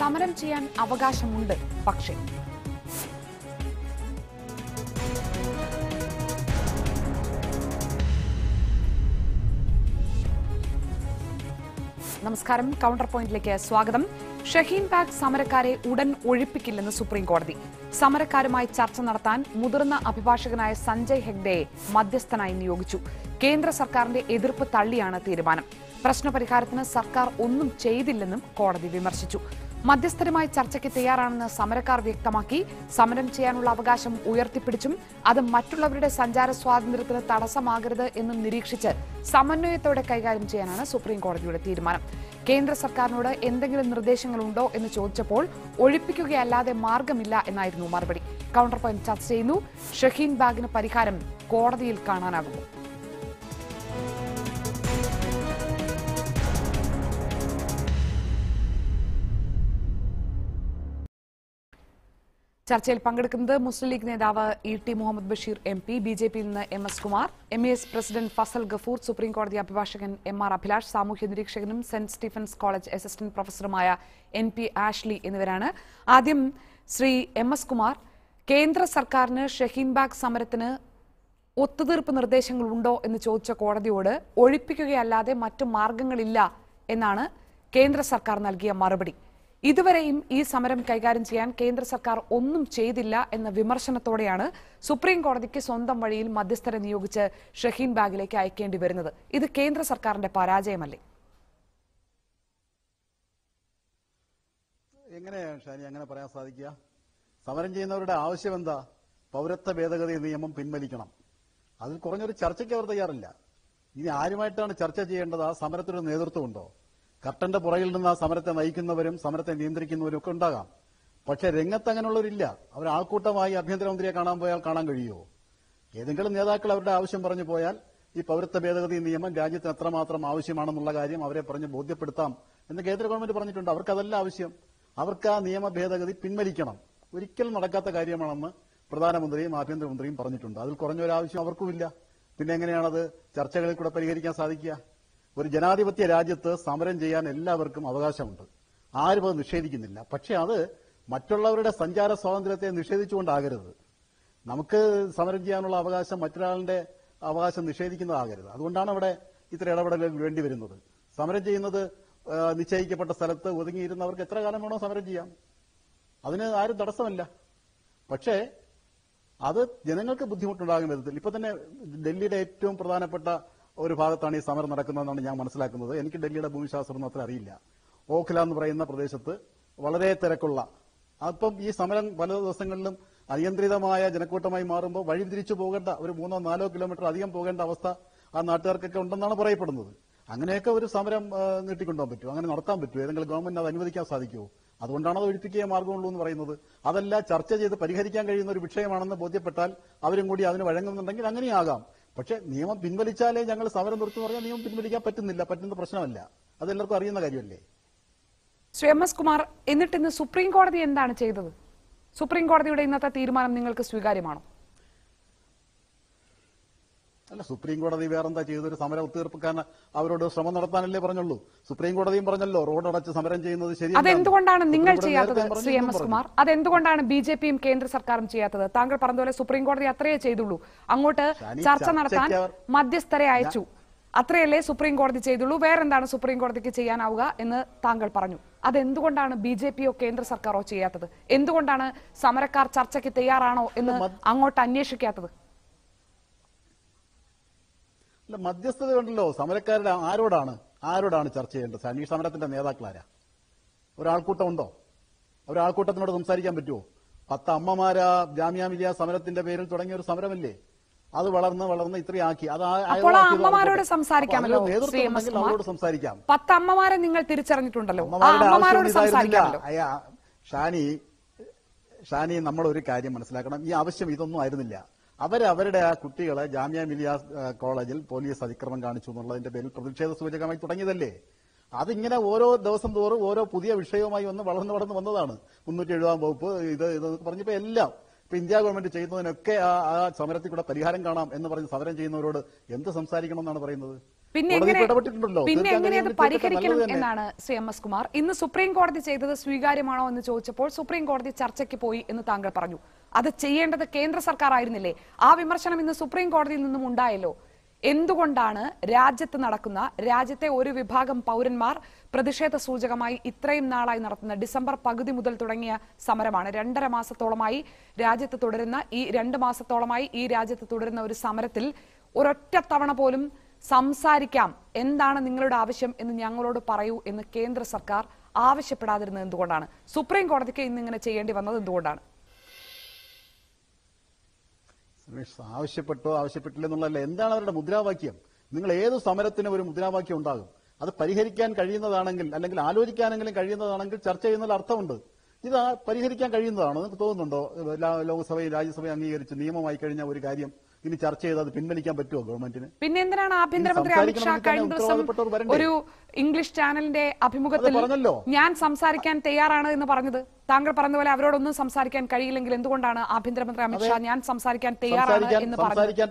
സമരം ചെയ്യാൻ അവകാശമുണ്ട് പക്ഷേ നമസ്കാരം കൗണ്ടർ പോയിന്റിലേക്ക് സ്വാഗതം ഷഹീൻ ബാഗ് സമരക്കാരെ ഉടൻ ഒഴിപ്പിക്കില്ലെന്ന് സുപ്രീം കോടതി സമരക്കാരുമായി ചർച്ച നടത്താൻ മുതിർന്ന അഭിഭാഷകനായ സഞ്ജയ് ഹെഗ്ഡെയെ മധ്യസ്ഥനായി നിയോഗിച്ചു കേന്ദ്ര സർക്കാരിന്റെ എതിർപ്പ് തള്ളിയാണ് തീരുമാനം പ്രശ്നപരിഹാരത്തിന് സർക്കാർ ഒന്നും ചെയ്തില്ലെന്നും കോടതി വിമർശിച്ചു മധ്യസ്ഥരുമായി ചർച്ചയ്ക്ക് തയ്യാറാണെന്ന് സമരക്കാർ വ്യക്തമാക്കി സമരം ചെയ്യാനുള്ള അവകാശം ഉയർത്തിപ്പിടിച്ചും അത് മറ്റുള്ളവരുടെ സഞ്ചാര സ്വാതന്ത്ര്യത്തിന് തടസ്സമാകരുത് എന്നും നിരീക്ഷിച്ച് സമന്വയത്തോടെ കൈകാര്യം ചെയ്യാനാണ് സുപ്രീം കോടതിയുടെ തീരുമാനം കേന്ദ്ര സർക്കാരിനോട് എന്തെങ്കിലും നിർദ്ദേശങ്ങളുണ്ടോ എന്ന് ചോദിച്ചപ്പോൾ ഒഴിപ്പിക്കുകയല്ലാതെ മാർഗമില്ല എന്നായിരുന്നു മറുപടി കൗണ്ടർ പോയിന്റ് ചർച്ച ചെയ്യുന്നു ഷഹീൻ ബാഗിന് പരിഹാരം കോടതിയിൽ കാണാനാകുമോ ചർച്ചയിൽ പങ്കെടുക്കുന്നത് മുസ്ലിം ലീഗ് നേതാവ് E T Muhammad Basheer M P ബി ജെ പിയിൽ നിന്ന് M S Kumar M S president Fazal Gafoor supreme കോടതി അഭിഭാഷകൻ എം ആർ അഭിലാഷ് സാമൂഹ്യ നിരീക്ഷകനും സെന്റ് സ്റ്റീഫൻസ് കോളേജ് അസിസ്റ്റന്റ് പ്രൊഫസറുമായ എൻ പി ആഷ്ലി എന്നിവരാണ് ആദ്യം ശ്രീ എം എസ് കുമാർ കേന്ദ്ര സർക്കാരിന് ഷഹീൻബാഗ് സമരത്തിന് ഒത്തുതീർപ്പ് നിർദ്ദേശങ്ങൾ ഉണ്ടോ എന്ന് ചോദിച്ച കോടതിയോട് ഒഴിപ്പിക്കുകയല്ലാതെ മറ്റു മാർഗങ്ങളില്ല എന്നാണ് കേന്ദ്ര സർക്കാർ നൽകിയ മറുപടി ഇതുവരെയും ഈ സമരം കൈകാര്യം ചെയ്യാൻ കേന്ദ്ര സർക്കാർ ഒന്നും ചെയ്തില്ല എന്ന വിമർശനത്തോടെയാണ് സുപ്രീം കോടതിക്ക് സ്വന്തം വഴിയിൽ മധ്യസ്ഥരെ നിയോഗിച്ച് ഷഹീൻ ബാഗിലേക്ക് അയക്കേണ്ടി വരുന്നത് ഇത് കേന്ദ്ര സർക്കാരിന്റെ പരാജയമല്ലേ എങ്ങനെയാണ് ഷാനി അങ്ങനെ പറയാൻ സാധിക്കുക സമരം ചെയ്യുന്നവരുടെ ആവശ്യം എന്താ പൗരത്വ ഭേദഗതി നിയമം പിൻവലിക്കണം അതിൽ കുറഞ്ഞൊരു ചർച്ചയ്ക്ക് അവർ തയ്യാറില്ല ഇനി ആരുമായിട്ടാണ് ചർച്ച ചെയ്യേണ്ടത് ആ സമരത്തിനൊരു നേതൃത്വമുണ്ടോ കർട്ടന്റെ പുറകിൽ നിന്ന് ആ സമരത്തെ നയിക്കുന്നവരും സമരത്തെ നിയന്ത്രിക്കുന്നവരും ഒക്കെ ഉണ്ടാകാം പക്ഷെ രംഗത്ത് അങ്ങനെയുള്ളവരില്ല അവർ ആൾക്കൂട്ടമായി ആഭ്യന്തരമന്ത്രിയെ കാണാൻ പോയാൽ കാണാൻ കഴിയുമോ ഏതെങ്കിലും നേതാക്കൾ അവരുടെ ആവശ്യം പറഞ്ഞു പോയാൽ ഈ പൗരത്വ ഭേദഗതി നിയമം രാജ്യത്തിന് എത്രമാത്രം ആവശ്യമാണെന്നുള്ള കാര്യം അവരെ പറഞ്ഞ് ബോധ്യപ്പെടുത്താം എന്ന് കേന്ദ്ര ഗവൺമെന്റ് പറഞ്ഞിട്ടുണ്ട് അവർക്ക് അതല്ല ആവശ്യം അവർക്ക് ആ നിയമ ഭേദഗതി പിൻവലിക്കണം ഒരിക്കലും നടക്കാത്ത കാര്യമാണെന്ന് പ്രധാനമന്ത്രിയും ആഭ്യന്തരമന്ത്രിയും പറഞ്ഞിട്ടുണ്ട് അതിൽ കുറഞ്ഞൊരാവശ്യം അവർക്കുമില്ല പിന്നെ എങ്ങനെയാണത് ചർച്ചകളിൽ കൂടെ പരിഹരിക്കാൻ സാധിക്കുക ഒരു ജനാധിപത്യ രാജ്യത്ത് സമരം ചെയ്യാൻ എല്ലാവർക്കും അവകാശമുണ്ട് ആരും അത് നിഷേധിക്കുന്നില്ല പക്ഷെ അത് മറ്റുള്ളവരുടെ സഞ്ചാര സ്വാതന്ത്ര്യത്തെ നിഷേധിച്ചുകൊണ്ടാകരുത് നമുക്ക് സമരം ചെയ്യാനുള്ള അവകാശം മറ്റൊരാളുടെ അവകാശം നിഷേധിക്കുന്നതാകരുത് അതുകൊണ്ടാണ് അവിടെ ഇത്ര ഇടപെടലുകൾ വേണ്ടി വരുന്നത് സമരം ചെയ്യുന്നത് ആ, നിശ്ചയിക്കപ്പെട്ട സ്ഥലത്ത് ഒതുങ്ങിയിരുന്നവർക്ക് എത്ര കാലം വേണോ സമരം ചെയ്യാം അതിന് ആരും തടസ്സമല്ല പക്ഷേ അത് ജനങ്ങൾക്ക് ബുദ്ധിമുട്ടുണ്ടാകുന്ന വിധത്തിൽ ഇപ്പൊ തന്നെ ഡൽഹിയുടെ ഏറ്റവും പ്രധാനപ്പെട്ട ഒരു ഭാഗത്താണ് ഈ സമരം നടക്കുന്നതെന്നാണ് ഞാൻ മനസ്സിലാക്കുന്നത് എനിക്ക് ഡൽഹിയുടെ ഭൂമിശാസ്ത്രം അത്ര അറിയില്ല ഓഖ്ല എന്ന് പറയുന്ന പ്രദേശത്ത് വളരെ തിരക്കുള്ള അപ്പം ഈ സമരം പല ദിവസങ്ങളിലും അനിയന്ത്രിതമായ ജനക്കൂട്ടമായി മാറുമ്പോൾ വഴി തിരിച്ചു പോകേണ്ട ഒരു മൂന്നോ നാലോ കിലോമീറ്റർ അധികം പോകേണ്ട അവസ്ഥ ആ നാട്ടുകാർക്കൊക്കെ ഉണ്ടെന്നാണ് പറയപ്പെടുന്നത് അങ്ങനെയൊക്കെ ഒരു സമരം ആ, നീട്ടിക്കൊണ്ടുപോകാൻ പറ്റുമോ അങ്ങനെ നടത്താൻ പറ്റുമോ ഏതെങ്കിലും ഗവൺമെന്റ് അത് അനുവദിക്കാൻ സാധിക്കുമോ അതുകൊണ്ടാണ് അത് ഒഴിപ്പിക്കുക മാർഗമുള്ളൂ എന്ന് പറയുന്നത് അതല്ല ചർച്ച ചെയ്ത് പരിഹരിക്കാൻ കഴിയുന്ന ഒരു വിഷയമാണെന്ന് ബോധ്യപ്പെട്ടാൽ അവരും കൂടി അതിന് വഴങ്ങുന്നുണ്ടെങ്കിൽ അങ്ങനെയാകാം പക്ഷെ നിയമം പിൻവലിച്ചാലേ ഞങ്ങൾ സമരം നിർത്തും പറഞ്ഞാൽ നിയമം പിൻവലിക്കാൻ പറ്റുന്നില്ല പറ്റുന്ന പ്രശ്നമല്ല അതെല്ലാവർക്കും അറിയുന്ന കാര്യമല്ലേ ശ്രീ എം എസ് കുമാർ എന്നിട്ട് ഇന്ന് സുപ്രീം കോടതി എന്താണ് ചെയ്തത് സുപ്രീം കോടതിയുടെ ഇന്നത്തെ തീരുമാനം നിങ്ങൾക്ക് സ്വീകാര്യമാണോ അല്ല സുപ്രീം കോടതി വേറെന്താ ചെയ്തൊരു സമരം ഒത്തുതീർപ്പിക്കാൻ അവരോട് ശ്രമം നടത്താനല്ലേ പറഞ്ഞുള്ളൂ സുപ്രീം കോടതിയും പറഞ്ഞല്ലോ റോഡ് അടച്ച് സമരം ചെയ്യുന്നത് ശരിയല്ല അതെന്തുകൊണ്ടാണ് നിങ്ങൾ സുപ്രീം കോടതി ചെയ്യാത്തത് നേരത്തെ പറഞ്ഞു ശ്രീ എം എന്നും എസ് പറഞ്ഞു. കുമാർ അതെന്തുകൊണ്ടാണ് ബി ജെ പിയും കേന്ദ്ര സർക്കാരും ചെയ്യാത്തത് താങ്കൾ പറഞ്ഞതുപോലെ സുപ്രീം കോടതി അത്രയേ ചെയ്തുള്ളൂ അങ്ങോട്ട് ഷാനി, ചർച്ച നടത്താൻ ചർച്ചയ്ക്ക് അവർ- മധ്യസ്ഥരെ അയച്ചു അത്രയല്ലേ സുപ്രീം കോടതി ചെയ്തുള്ളൂ വേറെന്താണ് സുപ്രീം കോടതിക്ക് ചെയ്യാനാവുക എന്ന് താങ്കൾ പറഞ്ഞു അതെന്തുകൊണ്ടാണ് ബി ജെ പിയോ കേന്ദ്ര സർക്കാരോ ചെയ്യാത്തത് എന്തുകൊണ്ടാണ് സമരക്കാർ ചർച്ചയ്ക്ക് തയ്യാറാണോ എന്ന് അങ്ങോട്ട് അന്വേഷിക്കാത്തത് അല്ല മധ്യസ്ഥത ഉണ്ടല്ലോ സമരക്കാരുടെ ആരോടാണ് ആരോടാണ് ചർച്ച ചെയ്യേണ്ടത് സനീ സമരത്തിന്റെ നേതാക്കളാരാ ഒരാൾക്കൂട്ടം ഉണ്ടോ ഒരാൾക്കൂട്ടത്തിനോട് സംസാരിക്കാൻ പറ്റുമോ പത്ത് അമ്മമാരാ ജാമ്യ മിലിയ സമരത്തിന്റെ പേരിൽ തുടങ്ങിയ ഒരു സമരമല്ലേ അത് വളർന്ന് വളർന്ന് ഇത്രയാക്കി അത് ആ- അപ്പോൾ ആ ആയതാക്കിയത് അമ്മമാരോട് ആൾക്കൂട്ടം. സംസാരിക്കാമല്ലോ, അപ്പോൾ അതിന് ശ്രീ എം. എസ്. നേതൃത്വം ഉണ്ടെങ്കിൽ കുമാർ. അവരോട് സംസാരിക്കാം പത്ത് അമ്മമാരെ നിങ്ങൾ തിരിച്ചറിഞ്ഞിട്ടുണ്ടല്ലോ ആ അമ്മമാരുടെ അമ്മമാരോട് ആവശ്യം ഇതായിരുന്നില്ല സംസാരിക്കാമല്ലോ അയ്യ, ഷാനി ഷാനി നമ്മൾ ഒരു കാര്യം മനസ്സിലാക്കണം ഈ ആവശ്യം ഇതൊന്നും ആയിരുന്നില്ല അവർ അവരുടെ ആ കുട്ടികളെ ജാമ്യ മിലിയ ആ, കോളേജിൽ പോലീസ് അതിക്രമം കാണിച്ചു എന്നുള്ളതിന്റെ പേരിൽ പ്രതിഷേധ സൂചകമായി തുടങ്ങിയതല്ലേ അതിങ്ങനെ ഓരോ ദിവസം തോറും ഓരോ പുതിയ വിഷയവുമായി വന്ന് വളർന്നു വളർന്നു വന്നതാണ് മുന്നൂറ്റി എഴുപതാം വകുപ്പ് ഇത് ഇത് പറഞ്ഞപ്പോ എല്ലാം ഇപ്പൊ ഇന്ത്യ ഗവൺമെന്റ് ചെയ്യുന്നതിനൊക്കെ ആ ആ സമരത്തിൽ കൂടെ പരിഹാരം കാണാം എന്ന് പറഞ്ഞ് സമരം ചെയ്യുന്നവരോട് എന്ത് സംസാരിക്കണം എന്നാണ് പറയുന്നത് പിന്നെ കോടതി എങ്ങനെ ഇടപെട്ടിട്ടുണ്ടല്ലോ പിന്നെ തീർക്കാൻ എങ്ങനെ അത് കഴിയുമെങ്കിൽ തീർക്കട്ടെ, പരിഹരിക്കണം നല്ലത് തന്നെ. എന്നാണ് ശ്രീ എം എസ് കുമാർ ഇന്ന് സുപ്രീം കോടതി ചെയ്തത് സ്വീകാര്യമാണോ എന്ന് ചോദിച്ചപ്പോൾ സുപ്രീം കോടതി ചർച്ചയ്ക്ക് പോയി എന്ന് താങ്കൾ പറഞ്ഞു അത് ചെയ്യേണ്ടത് കേന്ദ്ര സർക്കാർ ആയിരുന്നില്ലേ ആ വിമർശനം ഇന്ന് സുപ്രീം കോടതിയിൽ നിന്നും ഉണ്ടായല്ലോ എന്തുകൊണ്ടാണ് രാജ്യത്ത് നടക്കുന്ന രാജ്യത്തെ ഒരു വിഭാഗം പൗരന്മാർ പ്രതിഷേധ സൂചകമായി ഇത്രയും നാളായി നടത്തുന്ന ഡിസംബർ പകുതി മുതൽ തുടങ്ങിയ സമരമാണ് രണ്ടര മാസത്തോളമായി രാജ്യത്ത് തുടരുന്ന ഈ രണ്ട് മാസത്തോളമായി ഈ രാജ്യത്ത് തുടരുന്ന ഒരു സമരത്തിൽ ഒരൊറ്റ തവണ പോലും സംസാരിക്കാം എന്താണ് നിങ്ങളുടെ ആവശ്യം എന്ന് ഞങ്ങളോട് പറയൂ എന്ന് കേന്ദ്ര സർക്കാർ ആവശ്യപ്പെടാതിരുന്നത് എന്തുകൊണ്ടാണ് സുപ്രീം കോടതിക്ക് ഇന്ന് ഇങ്ങനെ ചെയ്യേണ്ടി വന്നത് എന്തുകൊണ്ടാണ് സുരേഷ് ആവശ്യപ്പെട്ടോ ആവശ്യപ്പെട്ടില്ല എന്നുള്ളതല്ല എന്താണ് അവരുടെ മുദ്രാവാക്യം നിങ്ങൾ ഏത് സമരത്തിനും ഒരു മുദ്രാവാക്യം ഉണ്ടാകും അത് പരിഹരിക്കാൻ കഴിയുന്നതാണെങ്കിൽ അല്ലെങ്കിൽ ആലോചിക്കാനെങ്കിലും കഴിയുന്നതാണെങ്കിൽ ചർച്ച ചെയ്യുന്നതിൽ അർത്ഥമുണ്ട് ഇത് ആ പരിഹരിക്കാൻ കഴിയുന്നതാണോ നിങ്ങൾക്ക് തോന്നുന്നുണ്ടോ ലാ- ലോക്സഭയും രാജ്യസഭയും അംഗീകരിച്ച് നിയമമായി കഴിഞ്ഞ ഒരു കാര്യം ഇനി ചർച്ച ചെയ്ത് അത് പിൻവലിക്കാൻ പറ്റുമോ ഗവൺമെന്റിന് പിന്നെ എന്തിനാണ് ആഭ്യന്തരമന്ത്രി ഇനി അമിത്ഷാ സംസാരിക്കണമെങ്കിൽ കഴിഞ്ഞ തന്നെ ദിവസം ഉത്തരവാദപ്പെട്ടവർ വരണ്ടേ? ഒരു ഇംഗ്ലീഷ് ചാനലിന്റെ അഭിമുഖത്തിൽ അത് പറഞ്ഞല്ലോ. ഞാൻ സംസാരിക്കാൻ തയ്യാറാണ് എന്ന് പറഞ്ഞത് താങ്കൾ പറഞ്ഞ പോലെ അവരോടൊന്നും സംസാരിക്കാൻ കഴിയില്ലെങ്കിൽ എന്തുകൊണ്ടാണ് ആഭ്യന്തരമന്ത്രി അമിത്ഷാ ഞാൻ സംസാരിക്കാൻ തയ്യാറാണ് സംസാരിക്കാൻ എന്ന് പറഞ്ഞത് സംസാരിക്കാൻ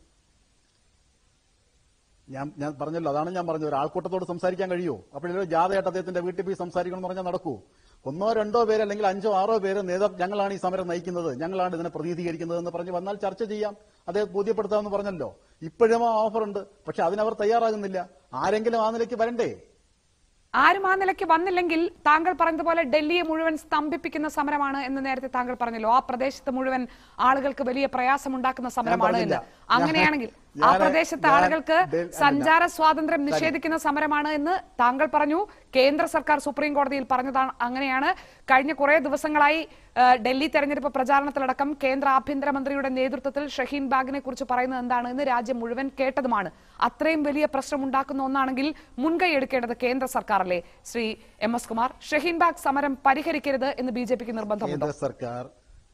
ഞാൻ ഞാൻ പറഞ്ഞല്ലോ അതാണ് ഞാൻ പറഞ്ഞത് ഒരു ആൾക്കൂട്ടത്തോട് സംസാരിക്കാൻ കഴിയുമോ അപ്പോഴൊരു ജാഥയായിട്ട് അദ്ദേഹത്തിന്റെ വീട്ടിൽ പോയി സംസാരിക്കണം എന്ന് പറഞ്ഞാൽ നടക്കൂ ഒന്നോ രണ്ടോ പേര് അല്ലെങ്കിൽ അഞ്ചോ ആറോ പേര് നേതാവ് ഞങ്ങളാണ് ഈ സമരം നയിക്കുന്നത് ഞങ്ങളാണ് ഇതിനെ പ്രതിനിധീകരിക്കുന്നത് എന്ന് പറഞ്ഞ് വന്നാൽ ചർച്ച ചെയ്യാം അദ്ദേഹം ബോധ്യപ്പെടുത്താമെന്ന് പറഞ്ഞല്ലോ ഇപ്പോഴും ആ ഓഫർ ഉണ്ട് പക്ഷെ അതിനവർ തയ്യാറാകുന്നില്ല ആരെങ്കിലും ആ നിലയ്ക്ക് വരണ്ടേ ആരും ആ നിലയ്ക്ക് വന്നില്ലെങ്കിൽ താങ്കൾ പറഞ്ഞതുപോലെ ഡൽഹിയെ മുഴുവൻ സ്തംഭിപ്പിക്കുന്ന സമരമാണ് എന്ന് നേരത്തെ താങ്കൾ പറഞ്ഞല്ലോ ആ പ്രദേശത്ത് മുഴുവൻ ആളുകൾക്ക് വലിയ പ്രയാസമുണ്ടാക്കുന്ന സമരമാണ് പറഞ്ഞില്ല. എന്ന് അങ്ങനെയാണെങ്കിൽ ആ ഞാൻ- പ്രദേശത്തെ ഞാൻ ആളുകൾക്ക് ഡൽ- സഞ്ചാര സ്വാതന്ത്ര്യം നിഷേധിക്കുന്ന സമരമാണ് എന്ന് താങ്കൾ പറഞ്ഞു കേന്ദ്ര സർക്കാർ സുപ്രീം കോടതിയിൽ പറഞ്ഞതാണ് അങ്ങനെയാണ് കഴിഞ്ഞ കുറെ ദിവസങ്ങളായി ആ, ഡൽഹി തെരഞ്ഞെടുപ്പ് പ്രചാരണത്തിലടക്കം കേന്ദ്ര ആഭ്യന്തരമന്ത്രിയുടെ നേതൃത്വത്തിൽ ഷഹീൻ ബാഗിനെ കുറിച്ച് പറയുന്നത് എന്താണ് എന്ന് രാജ്യം മുഴുവൻ കേട്ടതുമാണ് അത്രയും വലിയ പ്രശ്നം ഉണ്ടാക്കുന്ന ഒന്നാണെങ്കിൽ മുൻകൈ എടുക്കേണ്ടത് കേന്ദ്ര സർക്കാരല്ലേ ശ്രീ എം എസ് കുമാർ ഷഹീൻ ബാഗ് സമരം പരിഹരിക്കരുത് എന്ന് ബി ജെ പിക്ക് നിർബന്ധമുണ്ടോ കേന്ദ്ര സർക്കാർ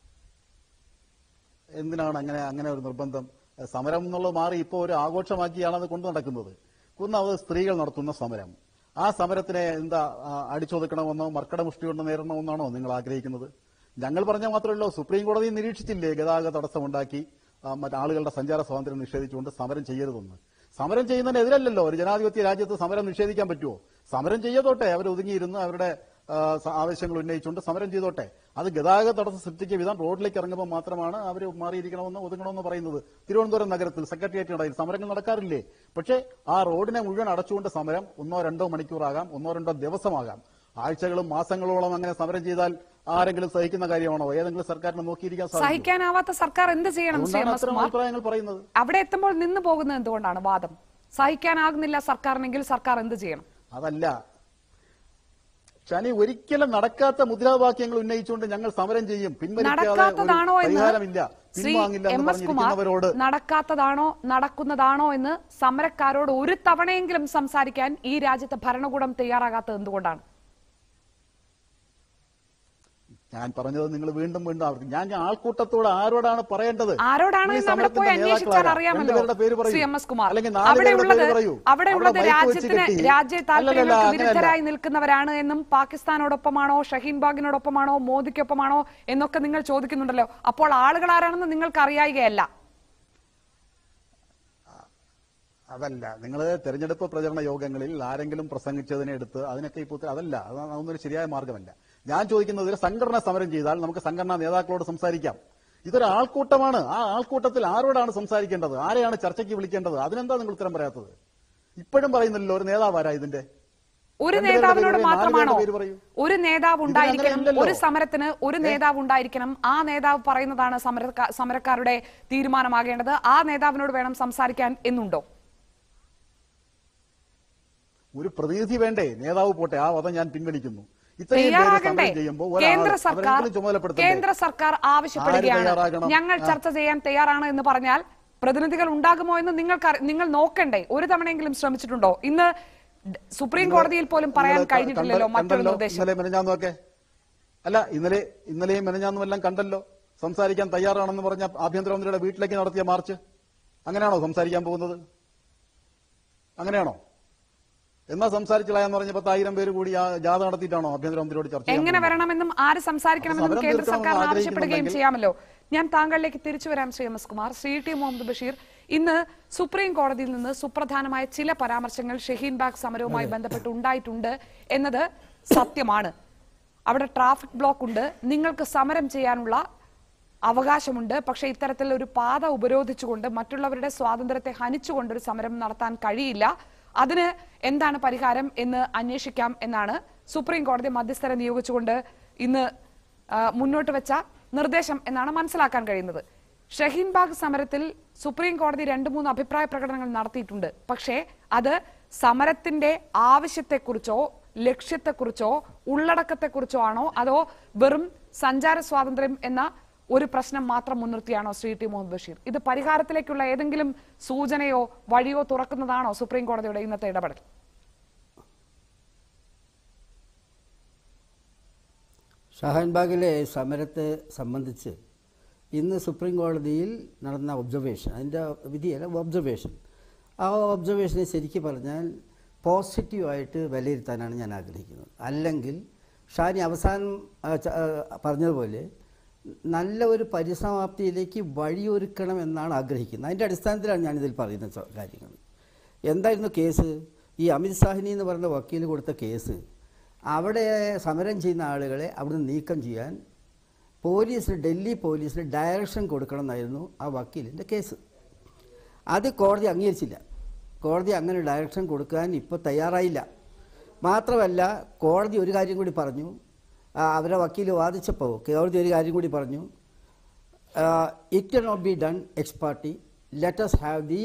എന്തിനാണ് അങ്ങനെ അങ്ങനെ ഒരു നിർബന്ധം സമരം എന്നുള്ളത് മാറി ഇപ്പോൾ ഒരു ആഘോഷമാക്കിയാണ് അത് കൊണ്ടു നടക്കുന്നത് ഒന്നാമത് സ്ത്രീകൾ നടത്തുന്ന സമരം ആ സമരത്തിനെ എന്താ ആ, അടിച്ചൊതുക്കണമെന്നോ മർക്കടമുഷ്ടി കൊണ്ട് നേരിടണമെന്നാണോ നിങ്ങൾ ആഗ്രഹിക്കുന്നത് ഞങ്ങൾ പറഞ്ഞ മാത്രമല്ലോ സുപ്രീം കോടതി നിരീക്ഷിച്ചില്ലേ ഗതാഗത തടസ്സമുണ്ടാക്കി ആ, മറ്റാളുകളുടെ സഞ്ചാര സ്വാതന്ത്ര്യം നിഷേധിച്ചുകൊണ്ട് സമരം ചെയ്യരുതെന്ന് സമരം ചെയ്യുന്നതിനെതിരല്ലല്ലോ ഒരു ജനാധിപത്യ രാജ്യത്ത് സമരം നിഷേധിക്കാൻ പറ്റുമോ സമരം ചെയ്യതോട്ടെ അവർ ഒതുങ്ങിയിരുന്ന് അവരുടെ ആ, സ- ആവശ്യങ്ങൾ ഉന്നയിച്ചുകൊണ്ട് സമരം ചെയ്തോട്ടെ അത് ഗതാഗത തടസ്സം സൃഷ്ടിക്കുക വിധം റോഡിലേക്ക് ഇറങ്ങുമ്പോൾ മാത്രമാണ് അവർ മാറിയിരിക്കണമെന്ന് ഒതുങ്ങണമെന്ന് പറയുന്നത് തിരുവനന്തപുരം നഗരത്തിൽ സെക്രട്ടേറിയറ്റിനിടയിൽ സമരങ്ങൾ നടക്കാറില്ലേ പക്ഷേ ആ റോഡിനെ മുഴുവൻ അടച്ചുകൊണ്ട് സമരം ഒന്നോ രണ്ടോ മണിക്കൂറാകാം ഒന്നോ രണ്ടോ ദിവസമാകാം ആഴ്ചകളും മാസങ്ങളോളം അങ്ങനെ സമരം ചെയ്താൽ ആരെങ്കിലും സഹിക്കുന്ന കാര്യമാണോ ഏതെങ്കിലും സർക്കാരിനെ നോക്കിയിരിക്കാൻ സാധിക്കും സഹിക്കാനാവാത്ത സർക്കാർ എന്ത് ചെയ്യണം ശ്രീ എം അതുകൊണ്ടാണ് എസ് അത്തരം കുമാർ അഭിപ്രായങ്ങൾ പറയുന്നത് അവിടെ എത്തുമ്പോൾ നിന്ന് പോകുന്നത് എന്തുകൊണ്ടാണ് വാദം സഹിക്കാനാകുന്നില്ല സർക്കാരിനെങ്കിൽ സർക്കാർ എന്ത് ചെയ്യണം അതല്ല ഷാനി ഒരിക്കലും നടക്കാത്ത മുദ്രാവാക്യങ്ങൾ ഉന്നയിച്ചുകൊണ്ട് ഞങ്ങൾ സമരം ചെയ്യും പിൻവലിക്കാതെ ഒരു നടക്കാത്തതാണോ എന്ന് പരിഹാരമില്ല ശ്രീ പിൻവാങ്ങില്ല എം എന്ന് എസ് കുമാർ പറഞ്ഞിരിക്കുന്നവരോട് നടക്കാത്തതാണോ നടക്കുന്നതാണോ എന്ന് സമരക്കാരോട് ഒരു തവണയെങ്കിലും സംസാരിക്കാൻ ഈ രാജ്യത്തെ ഭരണകൂടം തയ്യാറാകാത്തത് എന്തുകൊണ്ടാണ് ഞാൻ പറഞ്ഞത് നിങ്ങൾ വീണ്ടും വീണ്ടും അവർക്ക് ഞാൻ ഞാൻ ആൾക്കൂട്ടത്തോട് ആരോടാണ് പറയേണ്ടത് ആരാണ് ഈ എന്ന് അവിടെ പോയി സമരത്തിന്റെ അന്വേഷിച്ചാൽ നേതാക്കളാരാ? അറിയാമല്ലോ രണ്ടുപേരുടെ പേര് പറയൂ. ശ്രീ എം എസ് കുമാർ അല്ലെങ്കിൽ നാല് അവിടെ പേരുടെ ഉള്ളത് പേര് പറയൂ. അവിടെ ഉള്ളത് അവിടെ മൈക്ക് വെച്ച് രാജ്യത്തിന് കെട്ടി. രാജ്യ അല്ലല്ലല്ല, താല്പര്യങ്ങൾക്ക് അങ്ങനെയല്ല. വിരുദ്ധരായി നിൽക്കുന്നവരാണ് എന്നും പാകിസ്ഥാനോടൊപ്പമാണോ ഷഹീൻ ബാഗിനോടൊപ്പമാണോ മോദിക്കൊപ്പമാണോ എന്നൊക്കെ നിങ്ങൾ ചോദിക്കുന്നുണ്ടല്ലോ അപ്പോൾ ആളുകൾ ആരാണെന്ന് നിങ്ങൾക്ക് അറിയായികയല്ല അതല്ല നിങ്ങൾ തെരഞ്ഞെടുപ്പ് പ്രചരണ യോഗങ്ങളിൽ ആരെങ്കിലും പ്രസംഗിച്ചതിനെ എടുത്ത് അതിനൊക്കെ ഇപ്പോൾ ഉത്തരം- അതല്ല അത് അതൊന്നും ഒരു ശരിയായ മാർഗമല്ല ഞാൻ ചോദിക്കുന്നത് ഒരു സംഘടന സമരം ചെയ്താൽ നമുക്ക് സംഘടനാ നേതാക്കളോട് സംസാരിക്കാം ഇതൊരു ആൾക്കൂട്ടമാണ് ആ ആൾക്കൂട്ടത്തിൽ ആരോടാണ് സംസാരിക്കേണ്ടത് ആരെയാണ് ചർച്ചയ്ക്ക് വിളിക്കേണ്ടത് അതിനെന്താ നിങ്ങൾ ഉത്തരം പറയാത്തത് ഇപ്പോഴും പറയുന്നില്ലല്ലോ ഒരു നേതാവാരാ ഇതിന്റെ ഒരു രണ്ടുപേരുടെ നേതാവിനോട് പേര് പറയൂ, നാല് മാത്രമാണോ പേരുടെ പേര് പറയൂ. ഒരു നേതാവ് ഉണ്ടായിരിക്കണം അങ്ങനെയല്ലല്ലോ. ഒരു സമരത്തിന് ഒരു നേതാവ് ഉണ്ടായിരിക്കണം ആ നേതാവ് പറയുന്നതാണ് സമരക്കാ- സമരക്കാരുടെ തീരുമാനമാകേണ്ടത് ആ നേതാവിനോട് വേണം സംസാരിക്കാൻ എന്നുണ്ടോ ഒരു പ്രതിനിധി വേണ്ടേ നേതാവ് പോട്ടെ ആ വധം ഞാൻ പിൻവലിക്കുന്നു ഇത്രയും പേര് തയ്യാറാകണ്ടേ സമരം ചെയ്യുമ്പോൾ ഒരാൾ കേന്ദ്ര സർക്കാർ അവരെങ്കിലും ചുമതലപ്പെടുത്തണ്ടേ കേന്ദ്ര സർക്കാർ ആവശ്യപ്പെടുകയാണ് തയ്യാറാകണം? ഞങ്ങൾ ആ. ചർച്ച ചെയ്യാൻ തയ്യാറാണ് എന്ന് പറഞ്ഞാൽ പ്രതിനിധികൾ ഉണ്ടാകുമോ എന്ന് നിങ്ങൾക്ക് അറി- നിങ്ങൾ നോക്കണ്ടേ ഒരു തവണയെങ്കിലും ശ്രമിച്ചിട്ടുണ്ടോ ഇന്ന് ഡ- സുപ്രീം കോടതിയിൽ പോലും പറയാൻ നിങ്ങള് കഴിഞ്ഞിട്ടില്ലല്ലോ കണ്ട- മറ്റൊരു കണ്ടല്ലോ, നിർദ്ദേശം ഇന്നലെ മെനഞ്ഞാന്നൊക്കെ അല്ല ഇന്നലെ ഇന്നലെയും മെനഞ്ഞാന്നും എല്ലാം കണ്ടല്ലോ സംസാരിക്കാൻ തയ്യാറാണെന്ന് പറഞ്ഞ ആഭ്യന്തരമന്ത്രിയുടെ വീട്ടിലേക്ക് നടത്തിയ മാർച്ച് അങ്ങനെയാണോ സംസാരിക്കാൻ പോകുന്നത് അങ്ങനെയാണോ എന്നാ സംസാരിച്ചില്ലാന്ന് പറഞ്ഞ പത്തായിരം പേര് കൂടി ആ ജാഥ നടത്തിയിട്ടാണോ ആഭ്യന്തരമന്ത്രിയോട് ചർച്ച ചെയ്യാൻ എങ്ങനെ പോകുന്നത്? വരണമെന്നും ആര് സംസാരിക്കണമെന്നും സമരം കേന്ദ്ര തീർക്കണമെന്ന് സർക്കാർ ആവശ്യപ്പെടുകയും ആഗ്രഹിക്കുന്നുണ്ടെങ്കിൽ- ചെയ്യാമല്ലോ ഞാൻ താങ്കളിലേക്ക് തിരിച്ചു വരാം Shri M S Kumar Shri T Muhammad Basheer ഇന്ന് സുപ്രീം കോടതിയിൽ നിന്ന് സുപ്രധാനമായ ചില പരാമർശങ്ങൾ ഷഹീൻ ബാഗ് സമരവുമായി ബന്ധപ്പെട്ട് ഉണ്ടായിട്ടുണ്ട് എന്നത് സത്യമാണ് അവിടെ ട്രാഫിക് ബ്ലോക്ക് ഉണ്ട് നിങ്ങൾക്ക് സമരം ചെയ്യാനുള്ള അവകാശമുണ്ട് പക്ഷെ ഇത്തരത്തിൽ ഒരു പാത ഉപരോധിച്ചുകൊണ്ട് മറ്റുള്ളവരുടെ സ്വാതന്ത്ര്യത്തെ ഹനിച്ചുകൊണ്ട് ഒരു സമരം നടത്താൻ കഴിയില്ല അതിന് എന്താണ് പരിഹാരം എന്ന് അന്വേഷിക്കാം എന്നാണ് സുപ്രീം കോടതി മധ്യസ്ഥരെ നിയോഗിച്ചുകൊണ്ട് ഇന്ന് ആ, മുന്നോട്ട് വെച്ച നിർദ്ദേശം എന്നാണ് മനസ്സിലാക്കാൻ കഴിയുന്നത് ഷഹീൻ ബാഗ് സമരത്തിൽ സുപ്രീം കോടതി രണ്ട് മൂന്ന് അഭിപ്രായ പ്രകടനങ്ങൾ നടത്തിയിട്ടുണ്ട് പക്ഷേ അത് സമരത്തിന്റെ ആവശ്യത്തെക്കുറിച്ചോ ലക്ഷ്യത്തെക്കുറിച്ചോ ഉള്ളടക്കത്തെക്കുറിച്ചോ ആണോ അതോ വെറും സഞ്ചാര സ്വാതന്ത്ര്യം എന്ന ഒരു പ്രശ്നം മാത്രം മുൻനിർത്തിയാണോ ശ്രീ ടി മുഹമ്മദ് ബഷീർ ഇത് പരിഹാരത്തിലേക്കുള്ള ഏതെങ്കിലും സൂചനയോ വഴിയോ തുറക്കുന്നതാണോ സുപ്രീം കോടതിയുടെ ഇന്നത്തെ ഇടപെടൽ ഷാഹൻബാഗിലെ സമരത്തെ സംബന്ധിച്ച് ഇന്ന് സുപ്രീം കോടതിയിൽ നടന്ന ഒബ്സർവേഷൻ അതിൻ്റെ വിധിയല്ല ഒബ്സർവേഷൻ ആ ഒബ്സർവേഷനെ ശരിക്കും പറഞ്ഞാൽ പോസിറ്റീവായിട്ട് വിലയിരുത്താനാണ് ഞാൻ ആഗ്രഹിക്കുന്നത് അല്ലെങ്കിൽ ഷാനി അവസാനം ആ, ച- ആ, പറഞ്ഞതുപോലെ നല്ല ഒരു പരിസമാപ്തിയിലേക്ക് വഴിയൊരുക്കണം എന്നാണ് ആഗ്രഹിക്കുന്നത് അതിൻ്റെ അടിസ്ഥാനത്തിലാണ് ഞാനിതിൽ പറയുന്ന സ- കാര്യങ്ങൾ എന്തായിരുന്നു കേസ് ഈ അമിത് സാഹിനി എന്ന് പറഞ്ഞ വക്കീൽ കൊടുത്ത കേസ് അവിടെ സമരം ചെയ്യുന്ന ആളുകളെ അവിടുന്ന് നീക്കം ചെയ്യാൻ പോലീസിന് ഡൽഹി പോലീസിന് ഡയറക്ഷൻ കൊടുക്കണം എന്നായിരുന്നു ആ വക്കീലിൻ്റെ കേസ് അത് കോടതി അംഗീകരിച്ചില്ല കോടതി അങ്ങനെ ഡയറക്ഷൻ കൊടുക്കാൻ ഇപ്പോൾ തയ്യാറായില്ല മാത്രമല്ല കോടതി ഒരു കാര്യം കൂടി പറഞ്ഞു ആ, അവരെ വക്കീൽ വാദിച്ചപ്പോൾ കോടതി ഒരു കാര്യം കൂടി പറഞ്ഞു it can not be done ex party let us have the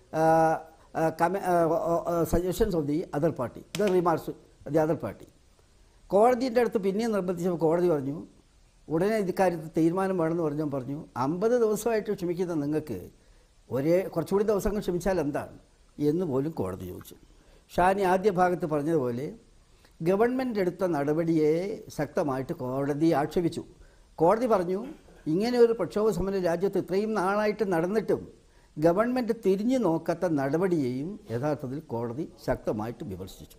suggestions of the other party the remarks the other party കോടതിൻ്റെ അടുത്ത് പിന്നെയും നിർബന്ധിച്ചപ്പോൾ കോടതി പറഞ്ഞു ഉടനെ ഇക്കാര്യത്തിൽ തീരുമാനം വേണമെന്ന് പറഞ്ഞാൽ പറഞ്ഞു അമ്പത് ദിവസമായിട്ട് ക്ഷമിക്കുന്ന നിങ്ങൾക്ക് ഒരേ കുറച്ചുകൂടി ദിവസങ്ങൾ ക്ഷമിച്ചാൽ എന്താണ് എന്ന് പോലും കോടതി ചോദിച്ചു ഷാനി ആദ്യ ഭാഗത്ത് പറഞ്ഞതുപോലെ ഗവൺമെൻറ് എടുത്ത നടപടിയെ ശക്തമായിട്ട് കോടതി ആക്ഷേപിച്ചു കോടതി പറഞ്ഞു ഇങ്ങനെ ഒരു പ്രക്ഷോഭ സമരം രാജ്യത്ത് ഇത്രയും നാളായിട്ട് നടന്നിട്ടും ഗവൺമെൻറ് തിരിഞ്ഞു നോക്കാത്ത നടപടിയെയും യഥാർത്ഥത്തിൽ കോടതി ശക്തമായിട്ട് വിമർശിച്ചു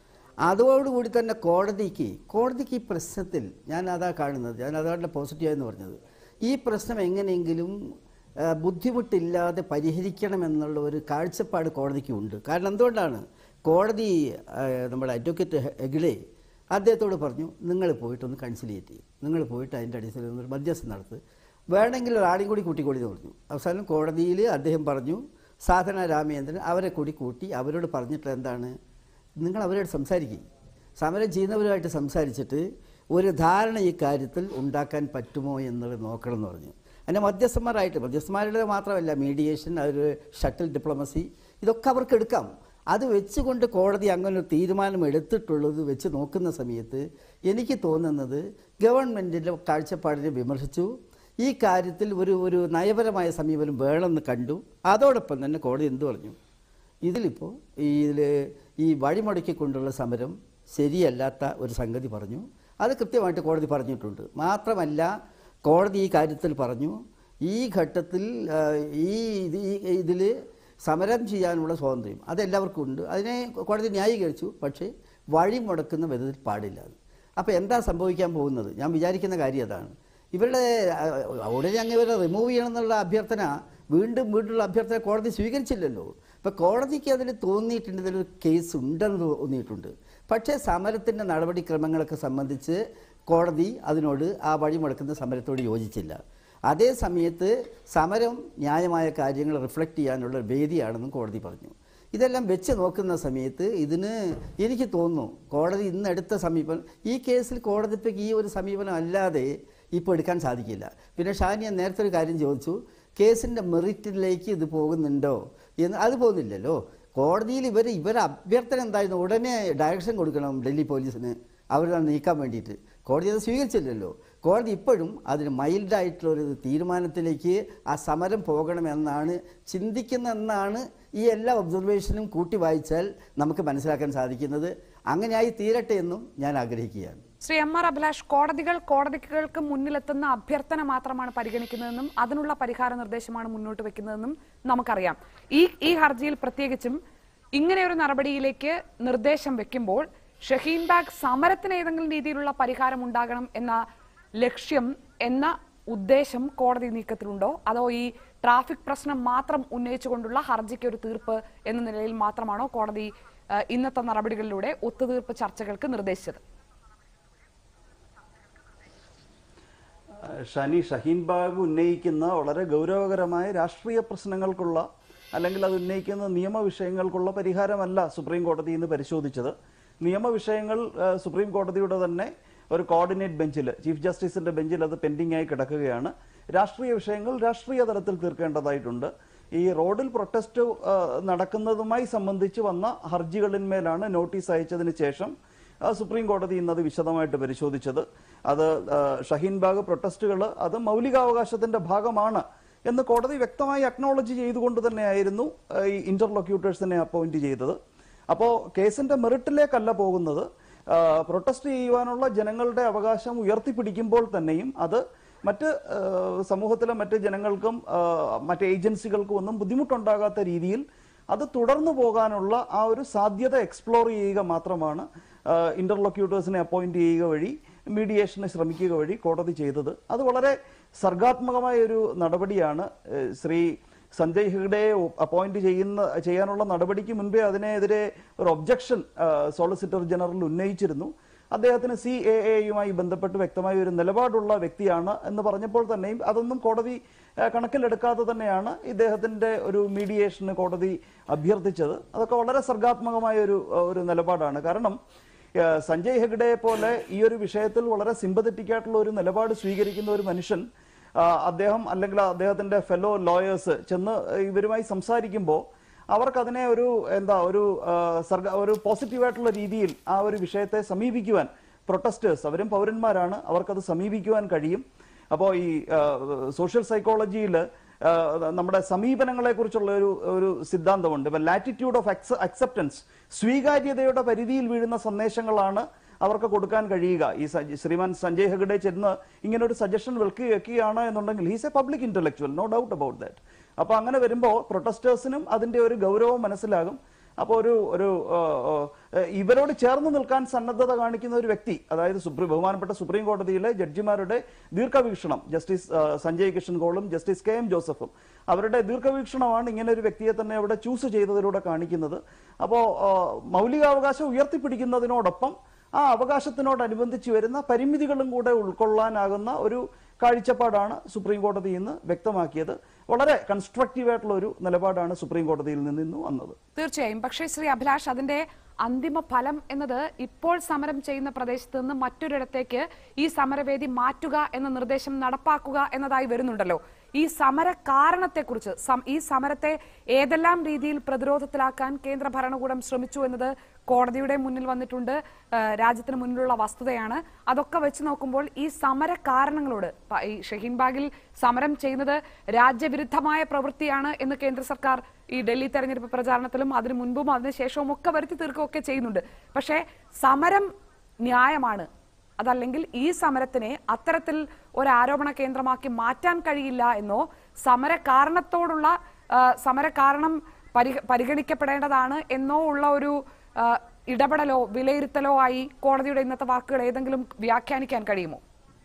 അതോടുകൂടി തന്നെ കോടതിക്ക് കോടതിക്ക് ഈ പ്രശ്നത്തിൽ ഞാൻ അതാ കാണുന്നത് ഞാൻ അതാണ് പോസിറ്റീവ് എന്ന് പറഞ്ഞത് ഈ പ്രശ്നം എങ്ങനെയെങ്കിലും ആ, ബുദ്ധിമുട്ടില്ലാതെ പരിഹരിക്കണമെന്നുള്ള ഒരു കാഴ്ചപ്പാട് കോടതിക്ക് ഉണ്ട് കാരണം എന്തുകൊണ്ടാണ് കോടതി ആ, നമ്മുടെ അഡ്വക്കേറ്റ് ഹെഗ്ഡെ അദ്ദേഹത്തോട് പറഞ്ഞു നിങ്ങൾ പോയിട്ടൊന്ന് കൺസിലിയേറ്റ് ചെയ്യും നിങ്ങൾ പോയിട്ട് അതിൻ്റെ അടിസ്ഥാനത്തിൽ ഒരു മധ്യസ്ഥം നടത്ത് വേണമെങ്കിൽ ഒരാളെയും കൂടി കൂട്ടിക്കോളി എന്ന് പറഞ്ഞു അവസാനം കോടതിയിൽ അദ്ദേഹം പറഞ്ഞു സാധന രാമേന്ദ്രൻ അവരെ കൂടി കൂട്ടി അവരോട് പറഞ്ഞിട്ട് എന്താണ് നിങ്ങൾ അവരോട് സംസാരിക്കും സമരം ചെയ്യുന്നവരുമായിട്ട് സംസാരിച്ചിട്ട് ഒരു ധാരണ ഈ കാര്യത്തിൽ ഉണ്ടാക്കാൻ പറ്റുമോ എന്നുള്ളത് നോക്കണം എന്ന് പറഞ്ഞു അതിൻ്റെ മധ്യസ്ഥന്മാരായിട്ട് മധ്യസ്ഥന്മാരുടെ മാത്രമല്ല മീഡിയേഷൻ ഒരു ഷട്ടിൽ ഡിപ്ലോമസി ഇതൊക്കെ അവർക്ക് എടുക്കാം അത് വെച്ചുകൊണ്ട് കോടതി അങ്ങനെ ഒരു തീരുമാനം എടുത്തിട്ടുള്ളത് വെച്ച് നോക്കുന്ന സമയത്ത് എനിക്ക് തോന്നുന്നത് ഗവൺമെൻറ്റിൻ്റെ കാഴ്ചപ്പാടിനെ വിമർശിച്ചു ഈ കാര്യത്തിൽ ഒരു ഒരു നയപരമായ സമീപനം വേണമെന്ന് കണ്ടു അതോടൊപ്പം തന്നെ കോടതി എന്തു പറഞ്ഞു ഇതിലിപ്പോൾ ഈ ഇതിൽ ഈ വഴിമുടക്കിക്കൊണ്ടുള്ള സമരം ശരിയല്ലാത്ത ഒരു സംഗതി പറഞ്ഞു അത് കൃത്യമായിട്ട് കോടതി പറഞ്ഞിട്ടുണ്ട് മാത്രമല്ല കോടതി ഈ കാര്യത്തിൽ പറഞ്ഞു ഈ ഘട്ടത്തിൽ ആ, ഈ ഇതിൽ സമരം ചെയ്യാനുള്ള സ്വാതന്ത്ര്യം അതെല്ലാവർക്കും ഉണ്ട് അതിനെ കോടതി ന്യായീകരിച്ചു പക്ഷേ വഴി മുടക്കുന്ന വിധത്തിൽ പാടില്ല അത് അപ്പോൾ എന്താ സംഭവിക്കാൻ പോകുന്നത് ഞാൻ വിചാരിക്കുന്ന കാര്യം അതാണ് ഇവരുടെ ആ, ഉടനെ അങ്ങ് ഇവരെ റിമൂവ് ചെയ്യണം എന്നുള്ള അഭ്യർത്ഥന വീണ്ടും വീണ്ടുള്ള അഭ്യർത്ഥന കോടതി സ്വീകരിച്ചില്ലല്ലോ ഇപ്പം കോടതിക്ക് അതിൽ തോന്നിയിട്ടുണ്ട് ഇതിലൊരു കേസ് ഉണ്ടെന്ന് തോന്നിയിട്ടുണ്ട് പക്ഷേ സമരത്തിൻ്റെ നടപടിക്രമങ്ങളൊക്കെ സംബന്ധിച്ച് കോടതി അതിനോട് ആ വഴി മുടക്കുന്ന സമരത്തോട് യോജിച്ചില്ല അതേ സമയത്ത് സമരം ന്യായമായ കാര്യങ്ങൾ റിഫ്ലക്റ്റ് ചെയ്യാനുള്ള ഒരു വേദിയാണെന്നും കോടതി പറഞ്ഞു ഇതെല്ലാം വെച്ച് നോക്കുന്ന സമയത്ത് ഇതിന് എനിക്ക് തോന്നുന്നു കോടതി ഇന്ന് എടുത്ത സമീപനം ഈ കേസിൽ കോടതിക്ക് ഈ ഒരു സമീപനം അല്ലാതെ ഇപ്പോൾ എടുക്കാൻ സാധിക്കില്ല പിന്നെ ഷാനിയ നേരത്തെ ഒരു കാര്യം ചോദിച്ചു കേസിൻ്റെ മെറിറ്റിലേക്ക് ഇത് പോകുന്നുണ്ടോ എന്ന് അത് പോകുന്നില്ലല്ലോ കോടതിയിൽ ഇവർ ഇവരെ അഭ്യർത്ഥന എന്തായിരുന്നു ഉടനെ ഡയറക്ഷൻ കൊടുക്കണം ഡൽഹി പോലീസിന് അവരെ നീക്കാൻ വേണ്ടിയിട്ട് കോടതി അത് സ്വീകരിച്ചില്ലല്ലോ കോടതി ഇപ്പോഴും അതിന് മൈൽഡായിട്ടുള്ള ഒരു തീരുമാനത്തിലേക്ക് ആ സമരം പോകണമെന്നാണ് ചിന്തിക്കുന്നതെന്നാണ് ഈ എല്ലാ ഒബ്സർവേഷനും കൂട്ടി വായിച്ചാൽ നമുക്ക് മനസ്സിലാക്കാൻ സാധിക്കുന്നത് അങ്ങനെയായി തീരട്ടെ എന്നും ഞാൻ ആഗ്രഹിക്കുകയാണ് ശ്രീ എം ആർ അഭിലാഷ് കോടതികൾ കോടതികൾക്ക് മുന്നിലെത്തുന്ന അഭ്യർത്ഥന മാത്രമാണ് പരിഗണിക്കുന്നതെന്നും അതിനുള്ള പരിഹാര നിർദ്ദേശമാണ് മുന്നോട്ട് വെക്കുന്നതെന്നും നമുക്കറിയാം ഈ ഈ ഹർജിയിൽ പ്രത്യേകിച്ചും ഇങ്ങനെയൊരു നടപടിയിലേക്ക് നിർദ്ദേശം വെക്കുമ്പോൾ ഷഹീൻ ബാഗ് സമരത്തിന് ഏതെങ്കിലും രീതിയിലുള്ള പരിഹാരം ഉണ്ടാകണം എന്ന ലക്ഷ്യം എന്ന ഉദ്ദേശം കോടതി നീക്കത്തിലുണ്ടോ അതോ ഈ ട്രാഫിക് പ്രശ്നം മാത്രം ഉന്നയിച്ചുകൊണ്ടുള്ള ഹർജിക്ക് ഒരു തീർപ്പ് എന്ന നിലയിൽ മാത്രമാണോ കോടതി ആ, ഇന്നത്തെ നടപടികളിലൂടെ ഒത്തുതീർപ്പ് ചർച്ചകൾക്ക് നിർദ്ദേശിച്ചത് ഷനി ഷഹീൻ ബാഗ് ഉന്നയിക്കുന്ന വളരെ ഗൗരവകരമായ രാഷ്ട്രീയ പ്രശ്നങ്ങൾക്കുള്ള അല്ലെങ്കിൽ അത് ഉന്നയിക്കുന്ന നിയമവിഷയങ്ങൾക്കുള്ള പരിഹാരമല്ല സുപ്രീം കോടതി ഇന്ന് പരിശോധിച്ചത് നിയമവിഷയങ്ങൾ ആ, സുപ്രീം കോടതിയുടെ തന്നെ ഒരു കോർഡിനേറ്റ് ബെഞ്ചിൽ ചീഫ് ജസ്റ്റിസിന്റെ ബെഞ്ചിൽ അത് പെൻഡിംഗ് ആയി കിടക്കുകയാണ് രാഷ്ട്രീയ വിഷയങ്ങൾ രാഷ്ട്രീയ തലത്തിൽ തീർക്കേണ്ടതായിട്ടുണ്ട് ഈ റോഡിൽ പ്രൊട്ടസ്റ്റ് ആ, നടക്കുന്നതുമായി സംബന്ധിച്ച് വന്ന ഹർജികളിന്മേലാണ് നോട്ടീസ് അയച്ചതിന് ശേഷം ആ, സുപ്രീം കോടതി ഇന്നത് വിശദമായിട്ട് പരിശോധിച്ചത് അത് ആ, ഷഹീൻ ബാഗ് പ്രൊട്ടസ്റ്റുകൾ അത് മൗലികാവകാശത്തിന്റെ ഭാഗമാണ് എന്ന് കോടതി വ്യക്തമായി അക്നോളജ് ചെയ്തുകൊണ്ട് തന്നെയായിരുന്നു ആ, ഈ ഇന്റർലൊക്യൂട്ടേഴ്സിനെ അപ്പോയിന്റ് ചെയ്തത് അപ്പോൾ കേസിന്റെ മെറിറ്റിലേക്കല്ല പോകുന്നത് ആ, പ്രൊട്ടസ്റ്റ് ചെയ്യുവാനുള്ള ജനങ്ങളുടെ അവകാശം ഉയർത്തിപ്പിടിക്കുമ്പോൾ തന്നെയും അത് മറ്റ് ആ, സമൂഹത്തിലെ മറ്റ് ജനങ്ങൾക്കും ആ, മറ്റ് ഏജൻസികൾക്കും ഒന്നും ബുദ്ധിമുട്ടുണ്ടാകാത്ത രീതിയിൽ അത് തുടർന്നു പോകാനുള്ള ആ ഒരു സാധ്യത എക്സ്പ്ലോർ ചെയ്യുക മാത്രമാണ് ഇന്റർലൊക്യൂട്ടേഴ്സിനെ അപ്പോയിന്റ് ചെയ്യുക വഴി മീഡിയേഷന് ശ്രമിക്കുക വഴി കോടതി ചെയ്തത് അത് വളരെ സർഗാത്മകമായ ഒരു നടപടിയാണ് ഏഹ് ശ്രീ സഞ്ജയ് ഹെഗ്ഡയെ അപ്പോയിന്റ് ചെയ്യുന്ന ചെയ്യാനുള്ള നടപടിക്ക് മുൻപേ അതിനെതിരെ ഒരു ഒബ്ജക്ഷൻ സോളിസിറ്റർ ജനറൽ ഉന്നയിച്ചിരുന്നു അദ്ദേഹത്തിന് സി എ എയുമായി ബന്ധപ്പെട്ട് വ്യക്തമായ ഒരു നിലപാടുള്ള വ്യക്തിയാണ് എന്ന് പറഞ്ഞപ്പോൾ തന്നെയും അതൊന്നും കോടതി ആ, കണക്കിലെടുക്കാതെ തന്നെയാണ് ഇദ്ദേഹത്തിന്റെ ഒരു മീഡിയേഷന് കോടതി അഭ്യർത്ഥിച്ചത് അതൊക്കെ വളരെ സർഗാത്മകമായ ഒരു ഒരു നിലപാടാണ് കാരണം ആ, സഞ്ജയ് ഹെഗ്ഡയെ പോലെ ഈ ഒരു വിഷയത്തിൽ വളരെ സിമ്പതറ്റിക് ആയിട്ടുള്ള ഒരു നിലപാട് സ്വീകരിക്കുന്ന ഒരു മനുഷ്യൻ ആ, അദ്ദേഹം അല്ലെങ്കിൽ അദ്ദേഹത്തിന്റെ ഫെലോ ലോയേഴ്സ് ചെന്ന് ഇവരുമായി സംസാരിക്കുമ്പോൾ അവർക്കതിനെ ഒരു എന്താ ഒരു ആ, സർഗ ഒരു പോസിറ്റീവായിട്ടുള്ള രീതിയിൽ ആ ഒരു വിഷയത്തെ സമീപിക്കുവാൻ പ്രൊട്ടസ്റ്റേഴ്സ് അവരും പൗരന്മാരാണ് അവർക്കത് സമീപിക്കുവാൻ കഴിയും അപ്പോൾ ഈ ആ, സോഷ്യൽ സൈക്കോളജിയിൽ ആ, നമ്മുടെ സമീപനങ്ങളെ കുറിച്ചുള്ള ഒരു ഒരു സിദ്ധാന്തമുണ്ട് ഇപ്പൊ ലാറ്റിറ്റ്യൂഡ് ഓഫ് അക്സെപ്റ്റൻസ് സ്വീകാര്യതയുടെ പരിധിയിൽ വീഴുന്ന സന്ദേശങ്ങളാണ് അവർക്ക് കൊടുക്കാൻ കഴിയുക ഈ സ- ശ്രീമാൻ സഞ്ജയ് ഹെഗ്ഡെ ചെന്ന് ഇങ്ങനെ ഒരു സജഷൻ വെൽക്കുക വെക്കുകയാണ് എന്നുണ്ടെങ്കിൽ he's a public intellectual no doubt about that അപ്പൊ അങ്ങനെ വരുമ്പോൾ പ്രൊട്ടസ്റ്റേഴ്സിനും അതിന്റെ ഒരു ഗൗരവം മനസ്സിലാകും അപ്പോൾ ഒരു ഒരു ആ, ആ, ഇവരോട് ചേർന്ന് നിൽക്കാൻ സന്നദ്ധത കാണിക്കുന്ന ഒരു വ്യക്തി അതായത് സുപ്രീം ബഹുമാനപ്പെട്ട സുപ്രീം കോടതിയിലെ ജഡ്ജിമാരുടെ ദീർഘവീക്ഷണം ജസ്റ്റിസ് ആ, സഞ്ജയ് കിഷൻ കോളും ജസ്റ്റിസ് കെ എം ജോസഫും അവരുടെ ദീർഘവീക്ഷണമാണ് ഇങ്ങനെ ഒരു വ്യക്തിയെ തന്നെ അവിടെ ചൂസ് ചെയ്തതിലൂടെ കാണിക്കുന്നത് അപ്പോൾ മൗലികാവകാശം ഉയർത്തിപ്പിടിക്കുന്നതിനോടൊപ്പം ആ അവകാശത്തിനോടനുബന്ധിച്ച് വരുന്ന പരിമിതികളും കൂടെ ഉൾക്കൊള്ളാനാകുന്ന ഒരു കാഴ്ചപ്പാടാണ് സുപ്രീം കോടതി ഇന്ന് വ്യക്തമാക്കിയത് വളരെ കൺസ്ട്രക്റ്റീവ് ആയിട്ടുള്ള ഒരു നിലപാടാണ് സുപ്രീം കോടതിയിൽ നിന്ന് ഇന്ന് വന്നത് തീർച്ചയായും പക്ഷേ ശ്രീ അഭിലാഷ് അതിന്റെ അന്തിമ ഫലം എന്നത് ഇപ്പോൾ സമരം ചെയ്യുന്ന പ്രദേശത്ത് നിന്ന് മറ്റൊരിടത്തേക്ക് ഈ സമരവേദി മാറ്റുക എന്ന നിർദ്ദേശം നടപ്പാക്കുക എന്നതായി വരുന്നുണ്ടല്ലോ ഈ സമര കാരണത്തെക്കുറിച്ച് സം- ഈ സമരത്തെ ഏതെല്ലാം രീതിയിൽ പ്രതിരോധത്തിലാക്കാൻ കേന്ദ്ര ഭരണകൂടം ശ്രമിച്ചു എന്നത് കോടതിയുടെ മുന്നിൽ വന്നിട്ടുണ്ട് ആ, രാജ്യത്തിന് മുന്നിലുള്ള വസ്തുതയാണ് അതൊക്കെ വെച്ച് നോക്കുമ്പോൾ ഈ സമര കാരണങ്ങളോട് പ- ഈ ഷഹീൻ ബാഗിൽ സമരം ചെയ്യുന്നത് രാജ്യവിരുദ്ധമായ പ്രവൃത്തിയാണ് എന്ന് കേന്ദ്ര സർക്കാർ ഈ ഡൽഹി തെരഞ്ഞെടുപ്പ് പ്രചാരണത്തിലും അതിനു മുൻപും അതിനുശേഷവും ഒക്കെ വരുത്തി തീർക്കുകയൊക്കെ ചെയ്യുന്നുണ്ട് പക്ഷേ സമരം ന്യായമാണ് അതല്ലെങ്കിൽ ഈ സമരത്തിനെ അത്തരത്തിൽ ഒരു ആരോപണ കേന്ദ്രമാക്കി മാറ്റാൻ കഴിയില്ല എന്നോ സമര കാരണത്തോടുള്ള ആ, സമര കാരണം പരിഗ- പരിഗണിക്കപ്പെടേണ്ടതാണ് എന്നോ ഉള്ള ഒരു ആ, ഇടപെടലോ വിലയിരുത്തലോ ആയി കോടതിയുടെ ഇന്നത്തെ വാക്കുകൾ ഏതെങ്കിലും വ്യാഖ്യാനിക്കാൻ കഴിയുമോ